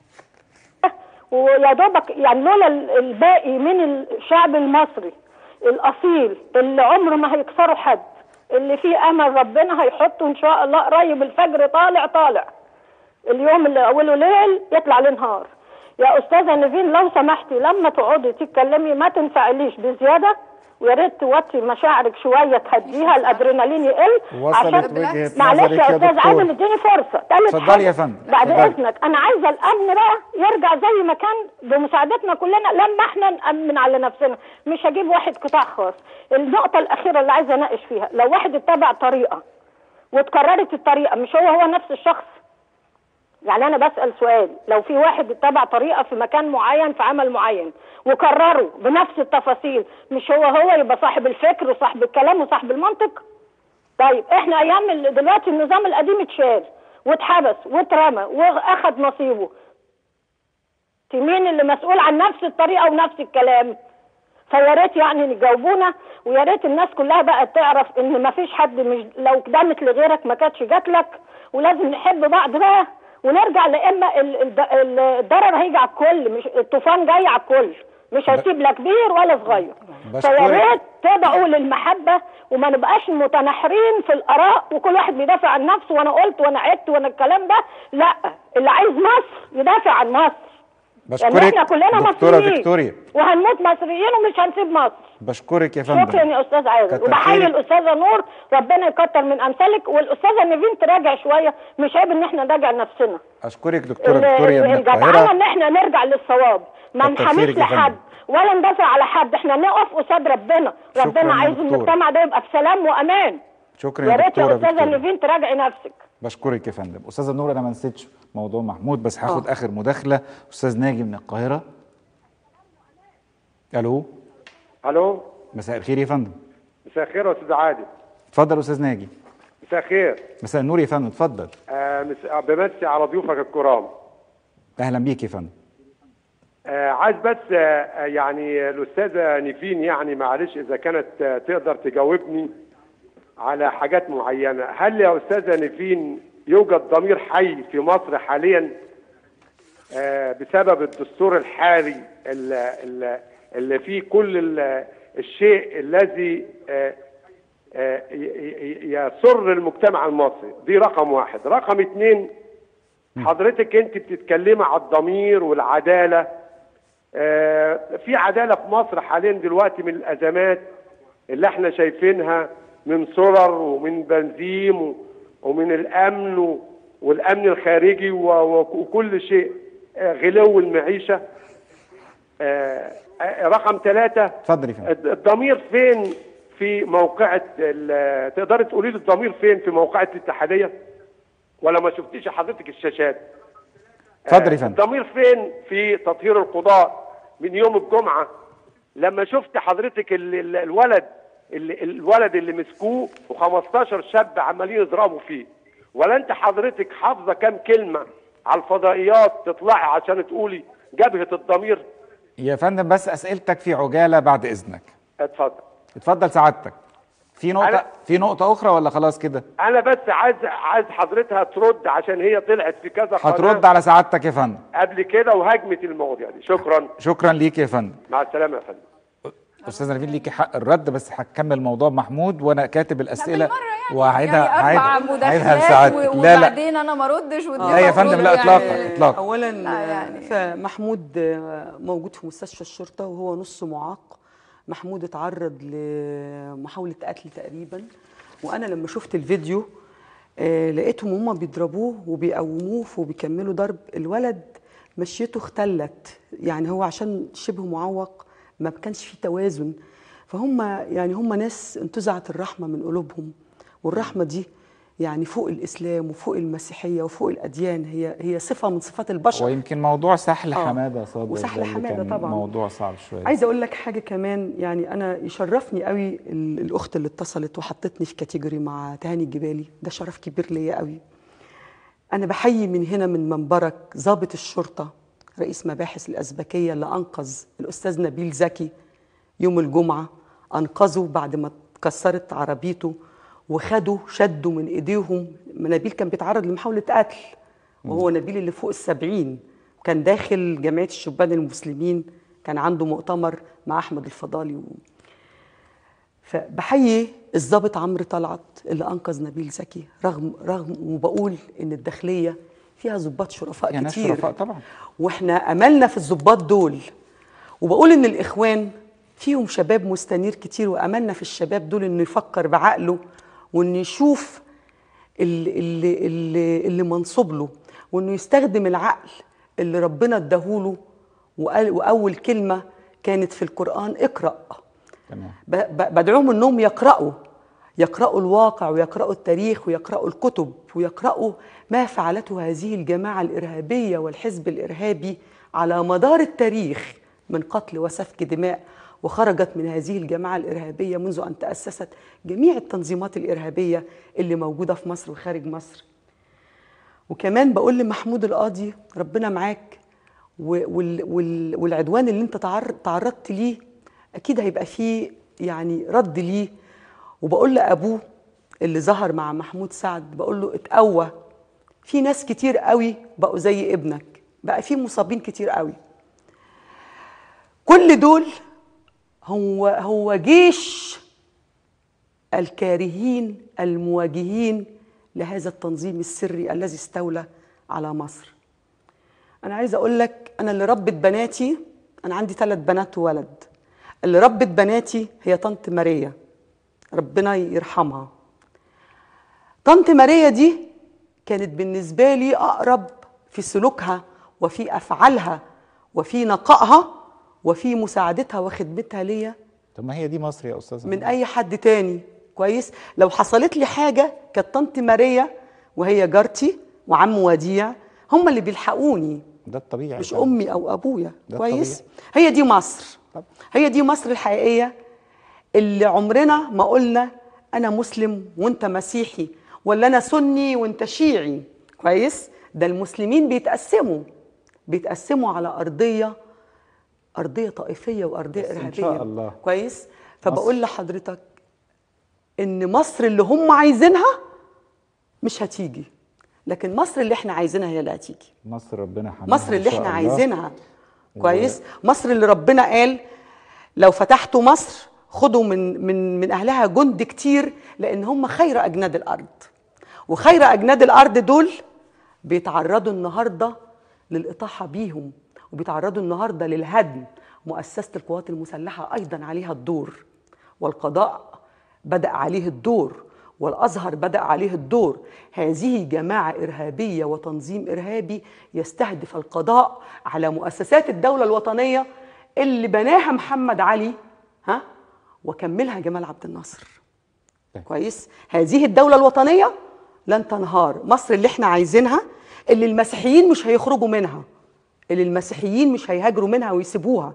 ويا دوبك يعني لولا ال- الباقي من الشعب المصري الاصيل اللي عمره ما هيكسروا حد اللي فيه امل ربنا هيحطه ان شاء الله قريب الفجر طالع طالع اليوم اللي اوله ليل يطلع عليه نهار يا استاذه نيفين لو سمحتي لما تقعدي تتكلمي ما تنفعليش بزياده ويا ريت توطي مشاعرك شويه تهديها الادرينالين يقل وصلت وجهة معلش نظرك يا يا استاذ دكتور. عادل اديني فرصه تالت اتفضلي حاجة، يا فندم، بعد اتفضلي. اذنك انا عايزه الامن بقى يرجع زي ما كان بمساعدتنا كلنا لما احنا نامن على نفسنا مش هجيب واحد قطاع خاص النقطه الاخيره اللي عايزه اناقش فيها لو واحد اتبع طريقه واتكررت الطريقه مش هو هو نفس الشخص يعني انا بسال سؤال لو في واحد اتبع طريقه في مكان معين في عمل معين وكرره بنفس التفاصيل مش هو هو يبقى صاحب الفكر وصاحب الكلام وصاحب المنطق طيب احنا ايام ال- دلوقتي النظام القديم اتشال واتحبس واترمى واخد نصيبه مين اللي مسؤول عن نفس الطريقه ونفس الكلام فيا ريت يعني نجاوبونا ويا ريت الناس كلها بقى تعرف ان ما فيش حد مش لو قدمت لغيرك ما كانتش جات لك ولازم نحب بعض بقى ونرجع لاما ال- ال- ال- الضرر هيجي على الكل مش الطوفان جاي على الكل مش هيسيب لا كبير ولا صغير فيا بشكرك. ريت تدعوا للمحبه وما نبقاش متناحرين في الاراء وكل واحد بيدافع عن نفسه وانا قلت وانا عدت وانا الكلام ده لا اللي عايز مصر يدافع عن مصر يعني بشكرك احنا كلنا دكتوره مصريين فيكتوريا وهنموت مصريين ومش هنسيب مصر بشكرك يا فندم شكرا يا استاذ عادل كتر وبحيي خيرك. الاستاذه نور ربنا يكتر من امثالك والاستاذه نيفين تراجع شويه مش عيب ان احنا نراجع نفسنا اشكرك دكتوره ال- فيكتوريا من الجدعنه القاهره ان احنا نرجع للصواب ما كتر نحاميش خيرك يا لحد فندم. ولا ندافع على حد احنا نقف قصاد ربنا شكراً ربنا يا عايز دكتورة. المجتمع ده يبقى بسلام وامان شكرا يا يا ريت يا دكتوره استاذه فيكتوريا نيفين تراجعي نفسك بشكرك يا فندم استاذه نور انا ما نسيتش موضوع محمود بس هاخد اخر مداخله استاذ ناجي من القاهره الو الو مساء الخير يا فندم مساء الخير يا استاذ عادل اتفضل استاذ ناجي مساء الخير مساء النور يا فندم اتفضل آه مس... بمسي على ضيوفك الكرام اهلا بيك يا فندم آه عايز بس آه آه، يعني الاستاذه نيفين يعني معلش اذا كانت آه تقدر تجاوبني على حاجات معينه هل يا استاذه نيفين يوجد ضمير حي في مصر حاليا آه بسبب الدستور الحالي اللي, اللي- اللي فيه كل ال- الشيء الذي آه آه، ي- ي- يسر المجتمع المصري دي رقم واحد رقم اتنين حضرتك انت بتتكلمي على الضمير والعداله آه، في عداله في مصر حاليا دلوقتي من الازمات اللي احنا شايفينها من سرر ومن بنزيم و- ومن الامن و- والامن الخارجي و- و- وكل شيء آه، غلو المعيشه آه، آه، رقم ثلاثة اتفضل يا فندم الد- الضمير فين في موقعة ال- تقدري تقولي لي الضمير فين في موقعة الاتحادية ولا ما شفتيش حضرتك الشاشات اتفضل يا فندم الضمير فين في تطهير القضاء من يوم الجمعة لما شفت حضرتك ال- ال- الولد ال- الولد اللي مسكوه و15 شاب عمالين يضربوا فيه ولا انت حضرتك حافظة كام كلمة على الفضائيات تطلعي عشان تقولي جبهة الضمير يا فندم بس اسئلتك في عجاله بعد اذنك اتفضل اتفضل سعادتك في نقطه أنا- في نقطه اخرى ولا خلاص كده انا بس عايز عايز حضرتها ترد عشان هي طلعت في كذا قناة هترد على سعادتك يا فندم قبل كده وهاجمت المواضيع دي شكرا شكرا ليك يا فندم مع السلامه يا فندم استاذ نبيل ليكي حق الرد بس هكمل موضوع محمود وانا كاتب الاسئله وهعيدها يعني اربع هعيدها هعيدها مداخلات لسعادتك و- لا لا وبعدين انا ما ردش لا يا فندم لا اطلاقا اطلاقا اولا لا يعني. فمحمود آه، موجود في مستشفى الشرطه وهو نص معاق محمود اتعرض لمحاوله قتل تقريبا وانا لما شفت الفيديو آه، لقيتهم هما بيضربوه وبيقوموه وبيكملوا ضرب الولد مشيته اختلت يعني هو عشان شبه معوق ما كانش فيه توازن فهم يعني هم ناس انتزعت الرحمه من قلوبهم والرحمه دي يعني فوق الاسلام وفوق المسيحيه وفوق الاديان هي هي صفه من صفات البشر ويمكن موضوع سحل آه. حماده صادق وسحل ده اللي حمادة كان طبعاً. موضوع صعب شويه عايزه اقول لك حاجه كمان يعني انا يشرفني قوي ال- الاخت اللي اتصلت وحطتني في كاتيجوري مع تهاني الجبالي ده شرف كبير ليا قوي انا بحيي من هنا من منبرك ضابط الشرطه رئيس مباحث الازبكيه اللي انقذ الاستاذ نبيل زكي يوم الجمعه انقذه بعد ما اتكسرت عربيته وخدوا شدوا من ايديهم نبيل كان بيتعرض لمحاوله قتل وهو نبيل اللي فوق السبعين كان داخل جمعيه الشبان المسلمين كان عنده مؤتمر مع احمد الفضالي و... فبحيي الضابط عمرو طلعت اللي انقذ نبيل زكي رغم رغم وبقول ان الداخليه فيها ضباط شرفاء يا ناس كتير شرفاء طبعا واحنا املنا في الضباط دول وبقول ان الاخوان فيهم شباب مستنير كتير واملنا في الشباب دول انه يفكر بعقله وانه يشوف اللي, اللي, اللي, اللي منصوب له وانه يستخدم العقل اللي ربنا اداهوله وقال واول كلمه كانت في القران اقرا تمام ب- ب- بدعوهم انهم يقرأوا يقرأوا الواقع ويقرأوا التاريخ ويقرأوا الكتب ويقرأوا ما فعلته هذه الجماعة الإرهابية والحزب الإرهابي على مدار التاريخ من قتل وسفك دماء وخرجت من هذه الجماعة الإرهابية منذ أن تأسست جميع التنظيمات الإرهابية اللي موجودة في مصر وخارج مصر وكمان بقول لمحمود القاضي ربنا معاك و- وال- وال- والعدوان اللي انت تعر- تعرضت ليه اكيد هيبقى فيه يعني رد ليه وبقول لابوه اللي ظهر مع محمود سعد بقول له اتقوى في ناس كتير قوي بقوا زي ابنك بقى في مصابين كتير قوي كل دول هو هو جيش الكارهين المواجهين لهذا التنظيم السري الذي استولى على مصر انا عايزه اقول لك انا اللي ربت بناتي انا عندي ثلاث بنات وولد اللي ربت بناتي هي طنط ماريا ربنا يرحمها طنط ماريا دي كانت بالنسبه لي اقرب في سلوكها وفي افعالها وفي نقائها وفي مساعدتها وخدمتها ليا طب ما هي دي مصر يا استاذ من اي حد تاني كويس لو حصلت لي حاجه كانت طنط ماريا وهي جارتي وعم وديع هم اللي بيلحقوني ده الطبيعي مش فعلا. امي او ابويا ده كويس هي دي مصر هي دي مصر الحقيقيه اللي عمرنا ما قلنا انا مسلم وانت مسيحي ولا انا سني وانت شيعي كويس ده المسلمين بيتقسموا بيتقسموا على ارضيه ارضيه طائفيه وارضيه بس إن ارهابيه شاء الله. كويس فبقول لحضرتك ان مصر اللي هم عايزينها مش هتيجي لكن مصر اللي احنا عايزينها هي اللي هتيجي مصر ربنا حميها مصر اللي إن شاء احنا الله. عايزينها كويس مصر اللي ربنا قال لو فتحتوا مصر خدوا من من من اهلها جند كتير لان هم خير اجناد الارض وخير اجناد الارض دول بيتعرضوا النهارده للاطاحه بيهم وبيتعرضوا النهارده للهدم مؤسسه القوات المسلحه ايضا عليها الدور والقضاء بدا عليه الدور والازهر بدا عليه الدور هذه جماعه ارهابيه وتنظيم ارهابي يستهدف القضاء على مؤسسات الدوله الوطنيه اللي بناها محمد علي ها وكملها جمال عبد الناصر كويس هذه الدوله الوطنيه لن تنهار مصر اللي احنا عايزينها اللي المسيحيين مش هيخرجوا منها اللي المسيحيين مش هيهاجروا منها ويسيبوها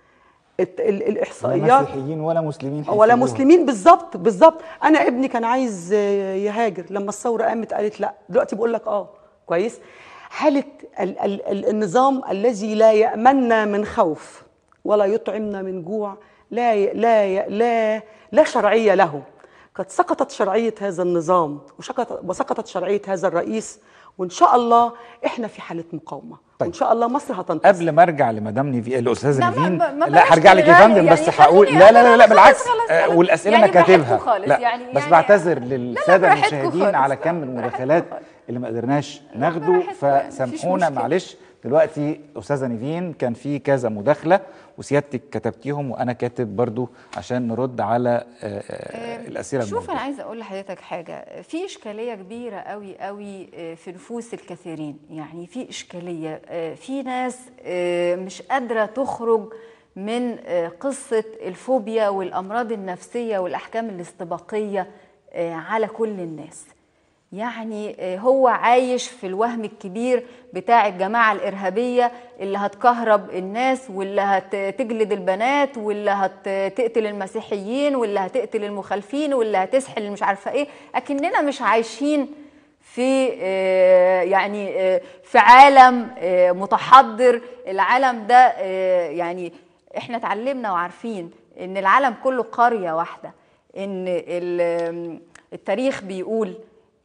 الت- ال- لا الاحصائيات مسيحيين ولا مسلمين ولا هيسيبوها. مسلمين بالظبط بالظبط انا ابني كان عايز آه، يهاجر لما الثوره قامت قالت لا دلوقتي بقول لك اه كويس حاله ال ال ال النظام الذي لا يامنا من خوف ولا يطعمنا من جوع لا ي- لا ي- لا لا شرعيه له قد سقطت شرعيه هذا النظام وسقطت وسقطت شرعيه هذا الرئيس وان شاء الله احنا في حاله مقاومه وان شاء الله مصر هتنتصر قبل ما ارجع لمدام نيفي الاستاذ لا، ما- نيفين ما- ما لا بلاش هرجع لك يا تغالي، فندم يعني بس هقول خليني لا لا لا, أنا لا خلاص- بالعكس خلاص- آه، خلاص. والاسئله يعني انا كاتبها براحتكم خالص، لا يعني- بس يعني- بعتذر للساده براحتكم المشاهدين خالص. على كم المداخلات اللي ما قدرناش ناخده فسامحونا مشكلة. معلش دلوقتي استاذه نيفين كان في كذا مداخله وسيادتك كتبتيهم وانا كاتب برضو عشان نرد على آه، آه، الاسئله شوف الموجودة. انا عايزه اقول لحضرتك حاجه في اشكاليه كبيره قوي قوي آه، في نفوس الكثيرين يعني في اشكاليه آه، في ناس آه، مش قادره تخرج من آه، قصه الفوبيا والامراض النفسيه والاحكام الاستباقيه آه، على كل الناس يعني آه، هو عايش في الوهم الكبير بتاع الجماعة الإرهابية اللي هتكهرب الناس واللي هتجلد البنات واللي هتقتل المسيحيين واللي هتقتل المخالفين واللي هتسحل مش عارفة إيه أكننا مش عايشين في آه، يعني آه، في عالم آه، متحضر العالم ده آه، يعني احنا اتعلمنا وعارفين ان العالم كله قرية واحدة ان ال- التاريخ بيقول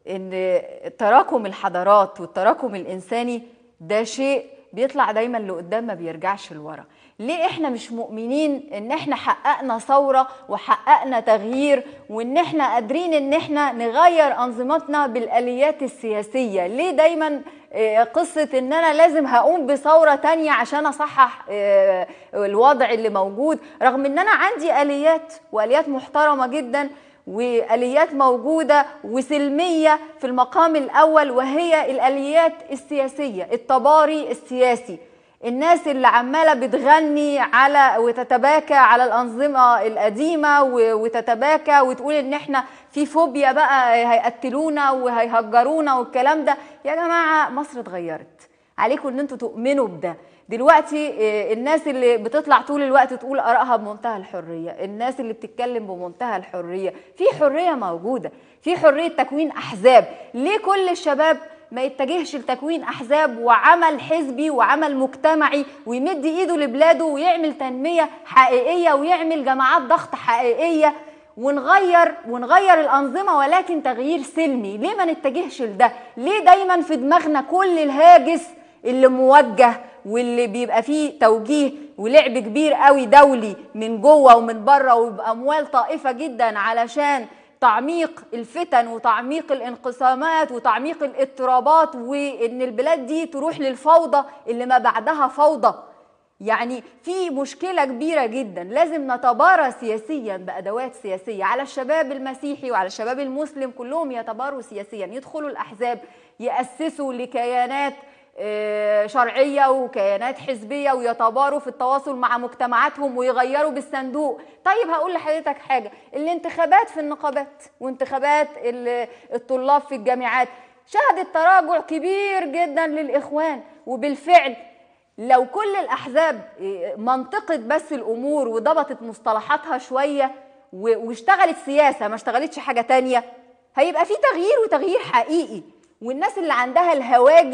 ان تراكم الحضارات والتراكم الانساني ده شيء بيطلع دايما لقدام ما بيرجعش لورا ليه احنا مش مؤمنين ان احنا حققنا ثورة وحققنا تغيير وان احنا قادرين ان احنا نغير انظمتنا بالاليات السياسية ليه دايما آه، قصة ان انا لازم هقوم بثورة تانية عشان اصحح آه، الوضع اللي موجود رغم ان انا عندي اليات واليات محترمة جدا واليات موجوده وسلميه في المقام الاول وهي الاليات السياسيه الطباري السياسي الناس اللي عماله بتغني على وتتباكى على الانظمه القديمه و- وتتباكى وتقول ان احنا في فوبيا بقى هيقتلونا وهيهجرونا والكلام ده يا جماعه مصر اتغيرت عليكم ان انتوا تؤمنوا بده دلوقتي آه، الناس اللي بتطلع طول الوقت تقول ارائها بمنتهى الحريه الناس اللي بتتكلم بمنتهى الحريه في حريه موجوده في حريه تكوين احزاب ليه كل الشباب ما يتجهش لتكوين احزاب وعمل حزبي وعمل مجتمعي ويمد ايده لبلاده ويعمل تنميه حقيقيه ويعمل جماعات ضغط حقيقيه ونغير ونغير الانظمه ولكن تغيير سلمي ليه ما نتجهش لده ليه دايما في دماغنا كل الهاجس اللي موجه واللي بيبقى فيه توجيه ولعب كبير قوي دولي من جوه ومن بره وباموال طائفه جدا علشان تعميق الفتن وتعميق الانقسامات وتعميق الاضطرابات وان البلاد دي تروح للفوضى اللي ما بعدها فوضى يعني في مشكلة كبيرة جدا لازم نتبارى سياسيا بأدوات سياسية على الشباب المسيحي وعلى الشباب المسلم كلهم يتباروا سياسيا يدخلوا الأحزاب يأسسوا لكيانات آه، شرعية وكيانات حزبية ويتباروا في التواصل مع مجتمعاتهم ويغيروا بالصندوق طيب هقول لحضرتك حاجة الانتخابات في النقابات وانتخابات ال- الطلاب في الجامعات شهدت تراجع كبير جدا للإخوان وبالفعل لو كل الأحزاب إيه، منطقت بس الأمور وضبطت مصطلحاتها شوية و- واشتغلت سياسة ما اشتغلتش حاجة تانية هيبقى في تغيير وتغيير حقيقي والناس اللي عندها الهواجس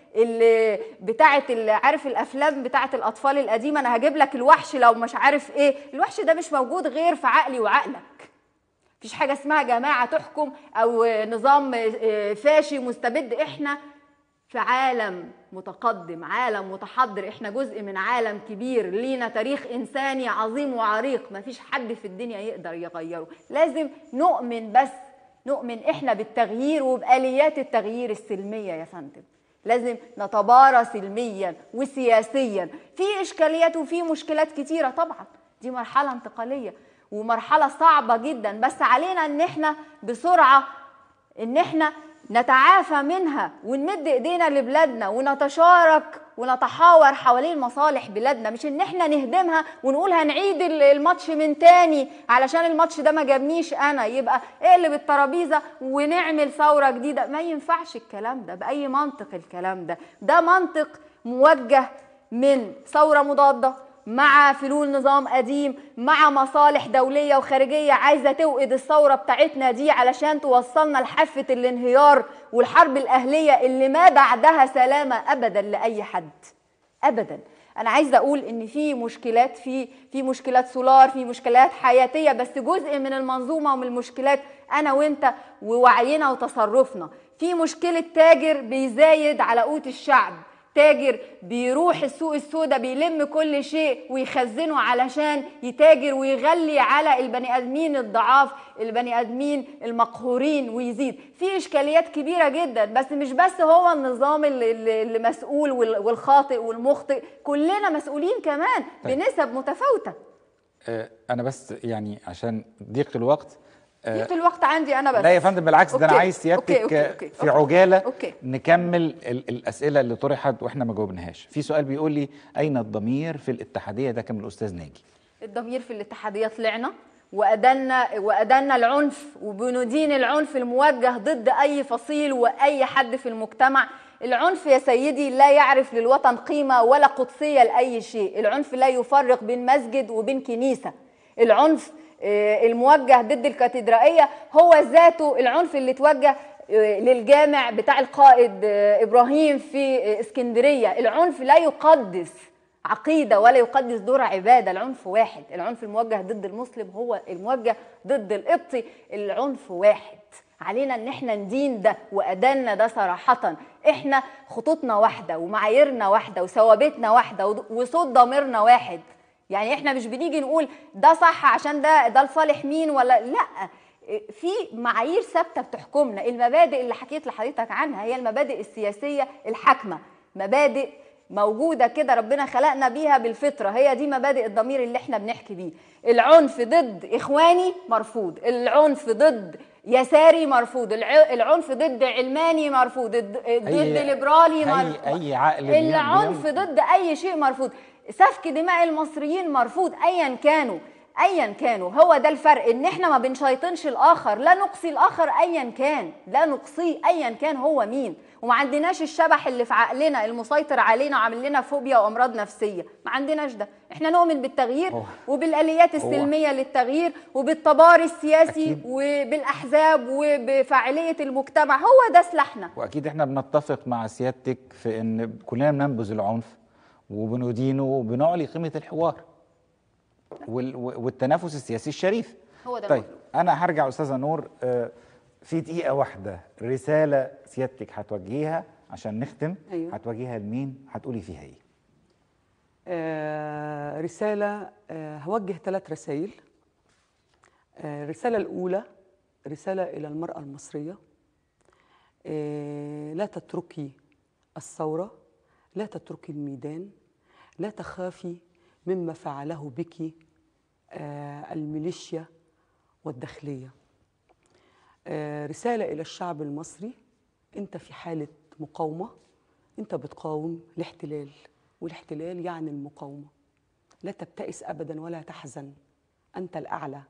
اللي بتاعه اللي عارف الافلام بتاعه الاطفال القديمه انا هجيب لك الوحش لو مش عارف ايه الوحش ده مش موجود غير في عقلي وعقلك مفيش حاجه اسمها جماعه تحكم او نظام آه، فاشي مستبد احنا في عالم متقدم عالم متحضر احنا جزء من عالم كبير لينا تاريخ انساني عظيم وعريق مفيش حد في الدنيا يقدر يغيره لازم نؤمن بس نؤمن احنا بالتغيير وبآليات التغيير السلمية يا فندم لازم نتبارى سلميا وسياسيا في اشكاليات وفي مشكلات كتيرة طبعا دي مرحلة انتقالية ومرحلة صعبة جدا بس علينا ان احنا بسرعة ان احنا نتعافى منها ونمد ايدينا لبلادنا ونتشارك ونتحاور حوالين مصالح بلادنا مش ان احنا نهدمها ونقول هنعيد ال- الماتش من تاني علشان الماتش ده ما جابنيش انا يبقى اقلب الترابيزه ونعمل ثوره جديده ما ينفعش الكلام ده باي منطق الكلام ده ده منطق موجه من ثوره مضاده مع فلول نظام قديم مع مصالح دولية وخارجية عايزة توقد الثورة بتاعتنا دي علشان توصلنا لحافة الانهيار والحرب الأهلية اللي ما بعدها سلامة أبدا لأي حد أبدا أنا عايزة أقول إن في مشكلات في في مشكلات سولار في مشكلات حياتية بس جزء من المنظومة ومن المشكلات أنا وأنت ووعينا وتصرفنا في مشكلة تاجر بيزايد على قوت الشعب تاجر بيروح السوق السوداء بيلم كل شيء ويخزنه علشان يتاجر ويغلي على البني ادمين الضعاف البني ادمين المقهورين ويزيد في اشكاليات كبيره جدا بس مش بس هو النظام اللي, اللي اللي مسؤول وال- والخاطئ والمخطئ كلنا مسؤولين كمان طيب. بنسب متفاوته آه، انا بس يعني عشان ضيق الوقت آه، ضيق الوقت عندي انا بس لا يا فندم بالعكس ده انا أوكي، عايز سيادتك أوكي، أوكي، أوكي، في أوكي. عجاله أوكي. نكمل ال- الاسئله اللي طرحت واحنا ما جاوبناهاش في سؤال بيقول لي اين الضمير في الاتحاديه ده كان من الاستاذ ناجي الضمير في الاتحادية طلعنا وأدنا وأدنا العنف وبندين العنف الموجه ضد أي فصيل وأي حد في المجتمع العنف يا سيدي لا يعرف للوطن قيمة ولا قدسية لأي شيء العنف لا يفرق بين مسجد وبين كنيسة العنف آه، الموجه ضد الكاتدرائية هو ذاته العنف اللي توجه آه، للجامع بتاع القائد آه، إبراهيم في آه، اسكندرية العنف لا يقدس عقيده ولا يقدس دور عباده العنف واحد العنف الموجه ضد المسلم هو الموجه ضد القبطي العنف واحد علينا ان احنا ندين ده وادانا ده صراحه احنا خطوطنا واحده ومعاييرنا واحده وثوابتنا واحده ود- وصوت ضميرنا واحد يعني احنا مش بنيجي نقول ده صح عشان ده ده لصالح مين ولا لا في معايير ثابته بتحكمنا المبادئ اللي حكيت لحضرتك عنها هي المبادئ السياسيه الحاكمه مبادئ موجوده كده ربنا خلقنا بيها بالفطره هي دي مبادئ الضمير اللي احنا بنحكي بيه العنف ضد اخواني مرفوض العنف ضد يساري مرفوض الع- العنف ضد علماني مرفوض ضد ضد ليبرالي اي مرفوض اي عقل بي- العنف ضد اي شيء مرفوض سفك دماء المصريين مرفوض ايا كانوا ايا كانوا هو ده الفرق ان احنا ما بنشيطنش الاخر لا نقصي الاخر ايا كان لا نقصيه ايا كان هو مين وما عندناش الشبح اللي في عقلنا المسيطر علينا وعامل لنا فوبيا وامراض نفسيه ما عندناش ده احنا نؤمن بالتغيير هو- وبالاليات هو- السلميه للتغيير وبالتباري السياسي وبالاحزاب وبفاعليه المجتمع هو ده سلاحنا واكيد احنا بنتفق مع سيادتك في ان كلنا بننبذ العنف وبندينه وبنعلي قيمه الحوار وال- والتنافس السياسي الشريف هو ده طيب انا هرجع استاذه نور آه، في دقيقه واحده رساله سيادتك هتوجهيها عشان نختم أيوة. هتوجهيها لمين هتقولي فيها ايه آه، رسالة آه، هوجه ثلاث رسائل آه، الرسالة الأولى رسالة إلى المرأة المصرية آه، لا تتركي الثورة لا تتركي الميدان لا تخافي مما فعله بك آه، الميليشيا والداخلية آه، رسالة إلى الشعب المصري أنت في حالة مقاومة أنت بتقاوم الاحتلال والاحتلال يعني المقاومة لا تبتئس أبدا ولا تحزن أنت الأعلى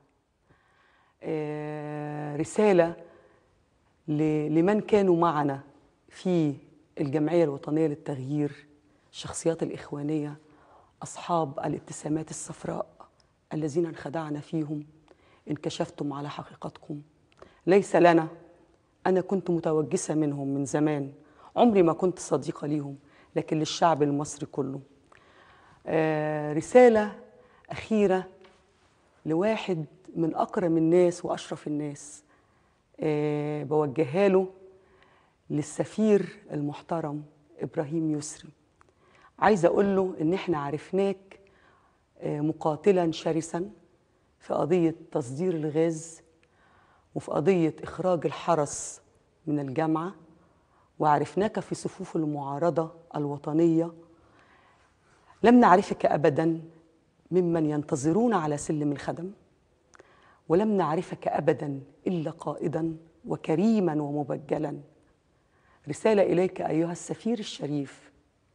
آه، رسالة ل- لمن كانوا معنا في الجمعية الوطنية للتغيير الشخصيات الإخوانية أصحاب الابتسامات الصفراء الذين انخدعنا فيهم انكشفتم على حقيقتكم ليس لنا أنا كنت متوجسة منهم من زمان عمري ما كنت صديقة ليهم لكن للشعب المصري كله آه، رسالة أخيرة لواحد من أكرم الناس وأشرف الناس آه، بوجهها له للسفير المحترم إبراهيم يسري عايزة أقول له إن إحنا عرفناك آه، مقاتلا شرسا في قضية تصدير الغاز وفي قضية إخراج الحرس من الجامعة وعرفناك في صفوف المعارضة الوطنية لم نعرفك أبدا ممن ينتظرون على سلم الخدم ولم نعرفك أبدا إلا قائدا وكريما ومبجلا رسالة إليك أيها السفير الشريف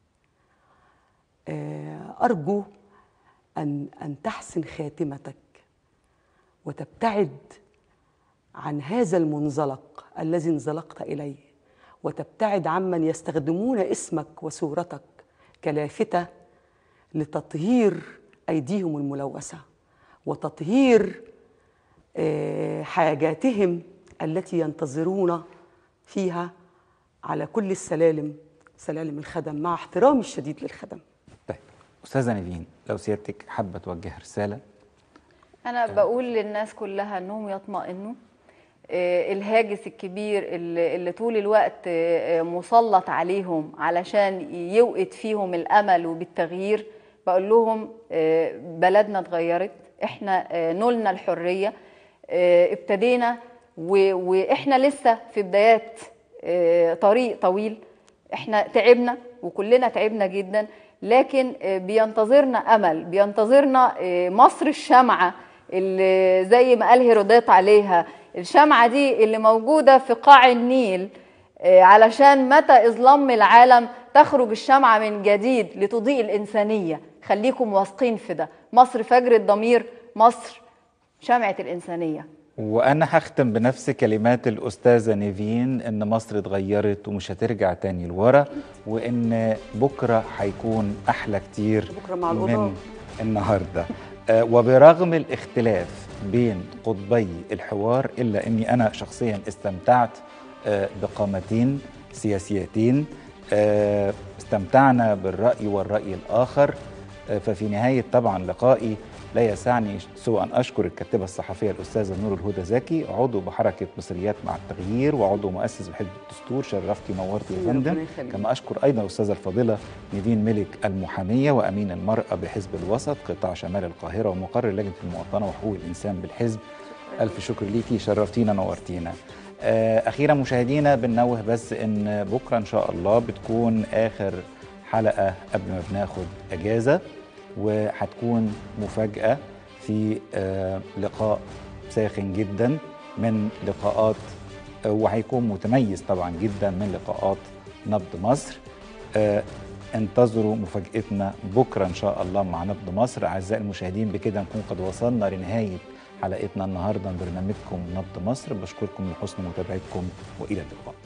آه، أرجو أن أن تحسن خاتمتك وتبتعد عن هذا المنزلق الذي انزلقت إليه وتبتعد عمن يستخدمون اسمك وصورتك كلافتة لتطهير أيديهم الملوثة وتطهير آه، حاجاتهم التي ينتظرون فيها على كل السلالم سلالم الخدم مع احترامي الشديد للخدم استاذه نيفين لو سيادتك حابه توجه رساله أنا بقول للناس كلها إنهم يطمئنوا آه، الهاجس الكبير اللي اللي طول الوقت آه، مسلط عليهم علشان يوقت فيهم الأمل وبالتغيير بقول لهم آه، بلدنا اتغيرت احنا آه، نلنا الحرية آه، ابتدينا و- واحنا لسه في بدايات آه، طريق طويل احنا تعبنا وكلنا تعبنا جدا لكن آه، بينتظرنا امل بينتظرنا آه، مصر الشمعه اللي زي ما قال هيرودوت عليها الشمعه دي اللي موجوده في قاع النيل آه، علشان متى اظلام العالم تخرج الشمعه من جديد لتضيء الانسانيه خليكم واثقين في ده مصر فجر الضمير مصر شمعه الانسانيه وانا هختم بنفس كلمات الاستاذه نيفين ان مصر اتغيرت ومش هترجع تاني لورا وان بكره هيكون احلى كتير بكرة مع القضاء. من النهارده آه، وبرغم الاختلاف بين قطبي الحوار الا اني انا شخصيا استمتعت آه، بقامتين سياسيتين آه، استمتعنا بالراي والراي الاخر آه، ففي نهايه طبعا لقائي لا يسعني سوى ان اشكر الكاتبه الصحفيه الاستاذه نور الهدى زكي عضو بحركه مصريات مع التغيير وعضو مؤسس بحزب الدستور شرفتي نورتي يا ربنا فندم يخليك. كما اشكر ايضا الاستاذه الفاضله نيفين ملك المحاميه وامين المراه بحزب الوسط قطاع شمال القاهره ومقرر لجنه المواطنه وحقوق الانسان بالحزب الف شكر ليكي شرفتينا نورتينا آه، اخيرا مشاهدينا بننوه بس ان بكره ان شاء الله بتكون اخر حلقه قبل ما بناخد اجازه وهتكون مفاجاه في آه، لقاء ساخن جدا من لقاءات آه، وهيكون متميز طبعا جدا من لقاءات نبض مصر آه، انتظروا مفاجأتنا بكرة إن شاء الله مع نبض مصر أعزائي المشاهدين بكده نكون قد وصلنا لنهاية حلقتنا النهاردة من برنامجكم نبض مصر بشكركم لحسن متابعتكم وإلى اللقاء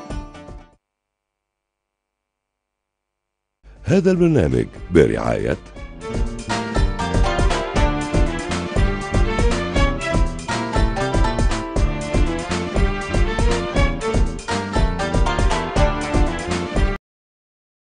هذا البرنامج برعاية